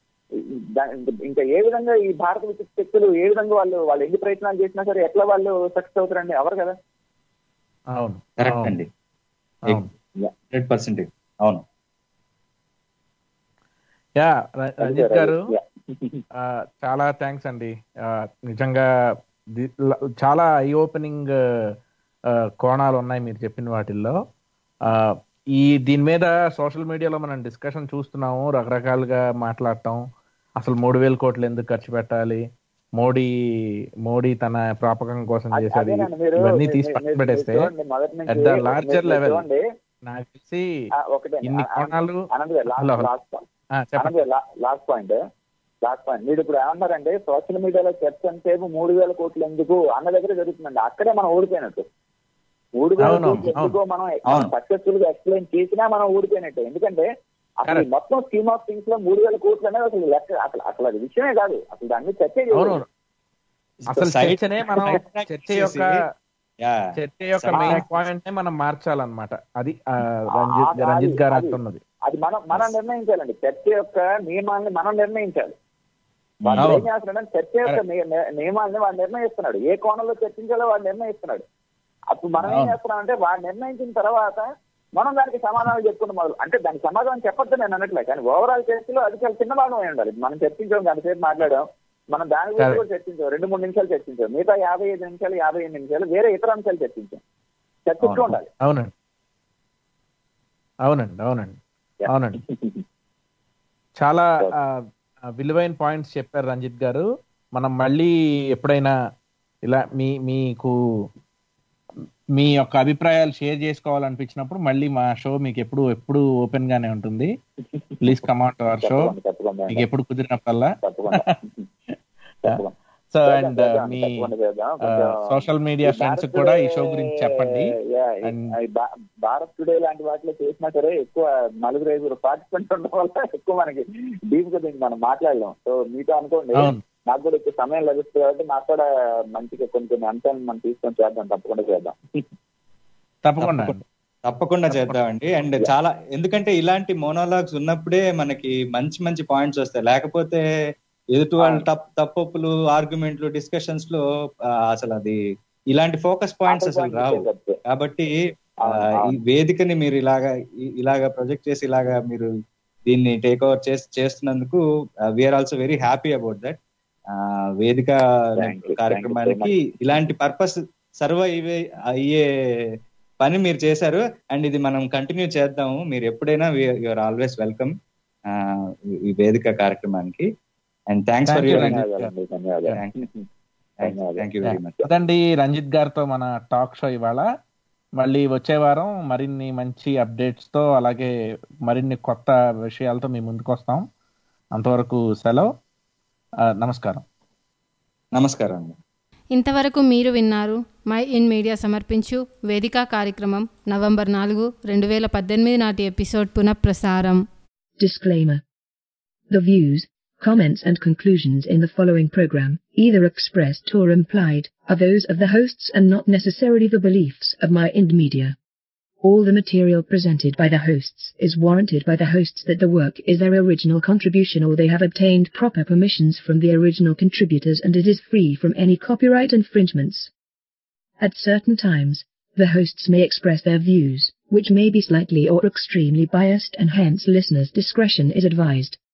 దా- ఇంకా ఏ విధంగా ఈ భారత విద్యుత్ శక్తులు ఏ విధంగా వాళ్ళు వాళ్ళు ఎన్ని ప్రయత్నాలు చేసినా సరే ఎట్లా వాళ్ళు సక్సెస్ అవుతారండి ఎవరు కదా అవును కరెక్ట్ అవును. అండి అవును హండ్రెడ్ పర్సెంట్ అవును యా ర- రంజిత్ గారు Yeah. ఆ, చాలా థ్యాంక్స్ అండి ఆ, నిజంగా ది- ల- చాలా ఐ ఓపెనింగ్ కోణాలు ఉన్నాయి మీరు చెప్పిన వాటిల్లో ఆ, ఈ దీని మీద సోషల్ మీడియాలో మనం డిస్కషన్ చూస్తున్నాము రకరకాలుగా మాట్లాడటం అసలు మూడు వేల కోట్లు ఎందుకు ఖర్చు పెట్టాలి మోడీ మోడీ తన ప్రాపకం కోసం అదే- చేసేది అదేనండి, మీరు- ఇవన్నీ మీరు- తీసి మీరు- పక్కన మీరు పెట్టేస్తే చూడండి, మొదటి నుంచి at the మీరు- larger మీరు level, చూడండి, నాకు తెలిసి ఆ, ఒకటే ఇన్ని ఆ- కోణాలు అనంత్ గారు, last- hello, hello. Last point. ఆ, చెప్పండి అనంత్ గారు, లా- లాస్ట్ పాయింట్ లాస్ట్ పాయింట్ మీరు ఇప్పుడు ఏమన్నారంటే సోషల్ మీడియాలో చర్చ అంతసేపు మూడు వేల కోట్లు ఎందుకు అన్న దగ్గర జరుగుతుందండి అక్కడే మనం ఓడిపోయినట్టు మూడు వేల అవును, కోట్లు ఎందుకో మనం అవును. సక్సెస్ఫుల్ గా ఎక్స్ప్లెయిన్ చేసినా మనం ఓడిపోయినట్టు ఎందుకంటే అసలు ఈ Correct. మొత్తం స్కీమ్ ఆఫ్ థింగ్స్ లో మూడు వేల కోట్లు అనేది అసలు లెక్క అసలు అసలు అది విషయమే కాదు అసలు దాన్ని చర్చ అవును అసలు Side- చర్చనే మనం side track చర్చ చేసి, యొక్క యా చర్చ యొక్క Side మెయిన్ track. పాయింట్ నే మనం మార్చాలన్నమాట అది ఆ, ఆ, రంజిత్ అది- రంజిత్ గారు అది- అంటున్నది అది మనం మనం నిర్ణయించాలండి చర్చ యొక్క నియమాల్ని మనం నిర్ణయించాలి వాళ్ళు అవును. ఏం చేస్తున్నాడంటే చర్చ యొక్క ని- ని- నియమాల్ని వాడు నిర్ణయిస్తున్నాడు ఏ కోణంలో చర్చించాలో వాడు నిర్ణయిస్తున్నాడు అప్పుడు మనం ఏం అవును. చేస్తున్నాం అంటే వాడు నిర్ణయించిన తర్వాత మనం దానికి సమాధానం చెప్పుకున్న మొదలు అంటే దానికి సమాధానం చెప్పొద్దు నేను అనట్లే కానీ ఓవరాల్ చర్చలో అది చాలా చిన్న భాగం అయి ఉండాలి మనం చర్చించాం గంటసేపు మాట్లాడాం మనం దాని గురించి Correct. కూడా చర్చించాం రెండు మూడు నిమిషాలు చర్చించాం మిగతా యాభై ఐదు నిమిషాలు యాభై ఎనిమిది నిమిషాలు వేరే ఇతర అంశాలు చర్చించాం చర్చిస్తూ అవును. ఉండాలి అవునండి అవునండి అవునండి Yeah. అవునండి చాలా ఆ, ఆ, విలువైన పాయింట్స్ చెప్పారు రంజిత్ గారు మనం మళ్ళీ ఎప్పుడైనా ఇలా మీ మీకు మీ యొక్క అభిప్రాయాలు షేర్ చేసుకోవాలనిపించినప్పుడు మళ్ళీ మా షో మీకు ఎప్పుడు ఎప్పుడు ఓపెన్ గానే ఉంటుంది please come out our show తప్పకుండా తప్పకుండా మీకు ఎప్పుడు కుదిరినప్పుడల్లా తప్పకుండా తప్పకుండా సో చేద్దాం, అండ్ చేద్దాం, మీ తప్పకుండా చేద్దాం. కొంచెం సోషల్ మీడియా ఈ ఫ్రెండ్స్ భారత్ కూడా ఈ షో గురించి చెప్పండి యా, ఈ- And- ఈ భా- భారత్ టుడే లాంటి వాటిలో చేసినా సరే ఎక్కువ నలుగురు ఐదుగురు పార్టిసిపెంట్స్ ఉండడం వల్ల ఎక్కువ మనకి డీప్ గా దీన్ని మనం మాట్లాడలేం సో మీతో అనుకోండి అవును నాకు కూడా ఎక్కువ సమయం లభిస్తుంది కాబట్టి నాకు కూడా మంచిగా కొన్ని కొన్ని అంశాలను మనం తీసుకొని చేద్దాం తప్పకుండా చేద్దాం తప్పకుండా అండి. తప్పకుండా చేద్దామండి అండ్ చాలా ఎందుకంటే ఇలాంటి మోనోలాగ్స్ ఉన్నప్పుడే మనకి మంచి మంచి పాయింట్స్ వస్తాయి లేకపోతే ఎదుటి వాళ్ళ తప్పు తప్పులు ఆర్గ్యుమెంట్లు డిస్కషన్స్ లో ఆ, అసలు అది ఇలాంటి ఫోకస్ పాయింట్స్ అసలు రావు కాబట్టి ఆ, ఈ వేదికని మీరు ఇలాగా ఇ- ఇలాగా ప్రొజెక్ట్ చేసి ఇలాగా మీరు దీన్ని టేక్ ఓవర్ చేసి చేస్తున్నందుకు we are also very happy about that వేదిక Thank you. కార్యక్రమానికి ఇలాంటి పర్పస్ సర్వ్ అయ్యే అయ్యే పని మీరు చేశారు అండ్ ఇది మనం కంటిన్యూ చేద్దాము మీరు ఎప్పుడైనా యూఆర్ ఆల్వేస్ వెల్కమ్ ఆ, ఈ- ఈ వేదిక కార్యక్రమానికి and thanks for Thank you, your Ranjit. ధన్యవాదాలండి ధన్యవాదాలు థ్యాంక్ యూ వెరీ మచ్ అదండి రంజిత్ గారితో మన టాక్ షో ఇవాళ మళ్ళీ వచ్చే వారం మరిన్ని మంచి అప్డేట్స్ తో అలాగే మరిన్ని కొత్త విషయాలతో మీ ముందుకు వస్తాం అంతవరకు సెలవు ఆ, నమస్కారం నమస్కారం అండి ఇంతవరకు మీరు విన్నారు మై ఇన్ మీడియా సమర్పించు వేదిక కార్యక్రమం నవంబర్ నాలుగు రెండు వేల పద్దెనిమిది నాటి ఎపిసోడ్ పునఃప్రసారం Disclaimer. The views, comments and conclusions in the following program, either expressed or implied, are those of the hosts and not necessarily the beliefs of My Ind Media. All the material presented by the hosts is warranted by the hosts that the work is their original contribution or they have obtained proper permissions from the original contributors and it is free from any copyright infringements. At certain times, the hosts may express their views, which may be slightly or extremely biased and hence listeners' discretion is advised.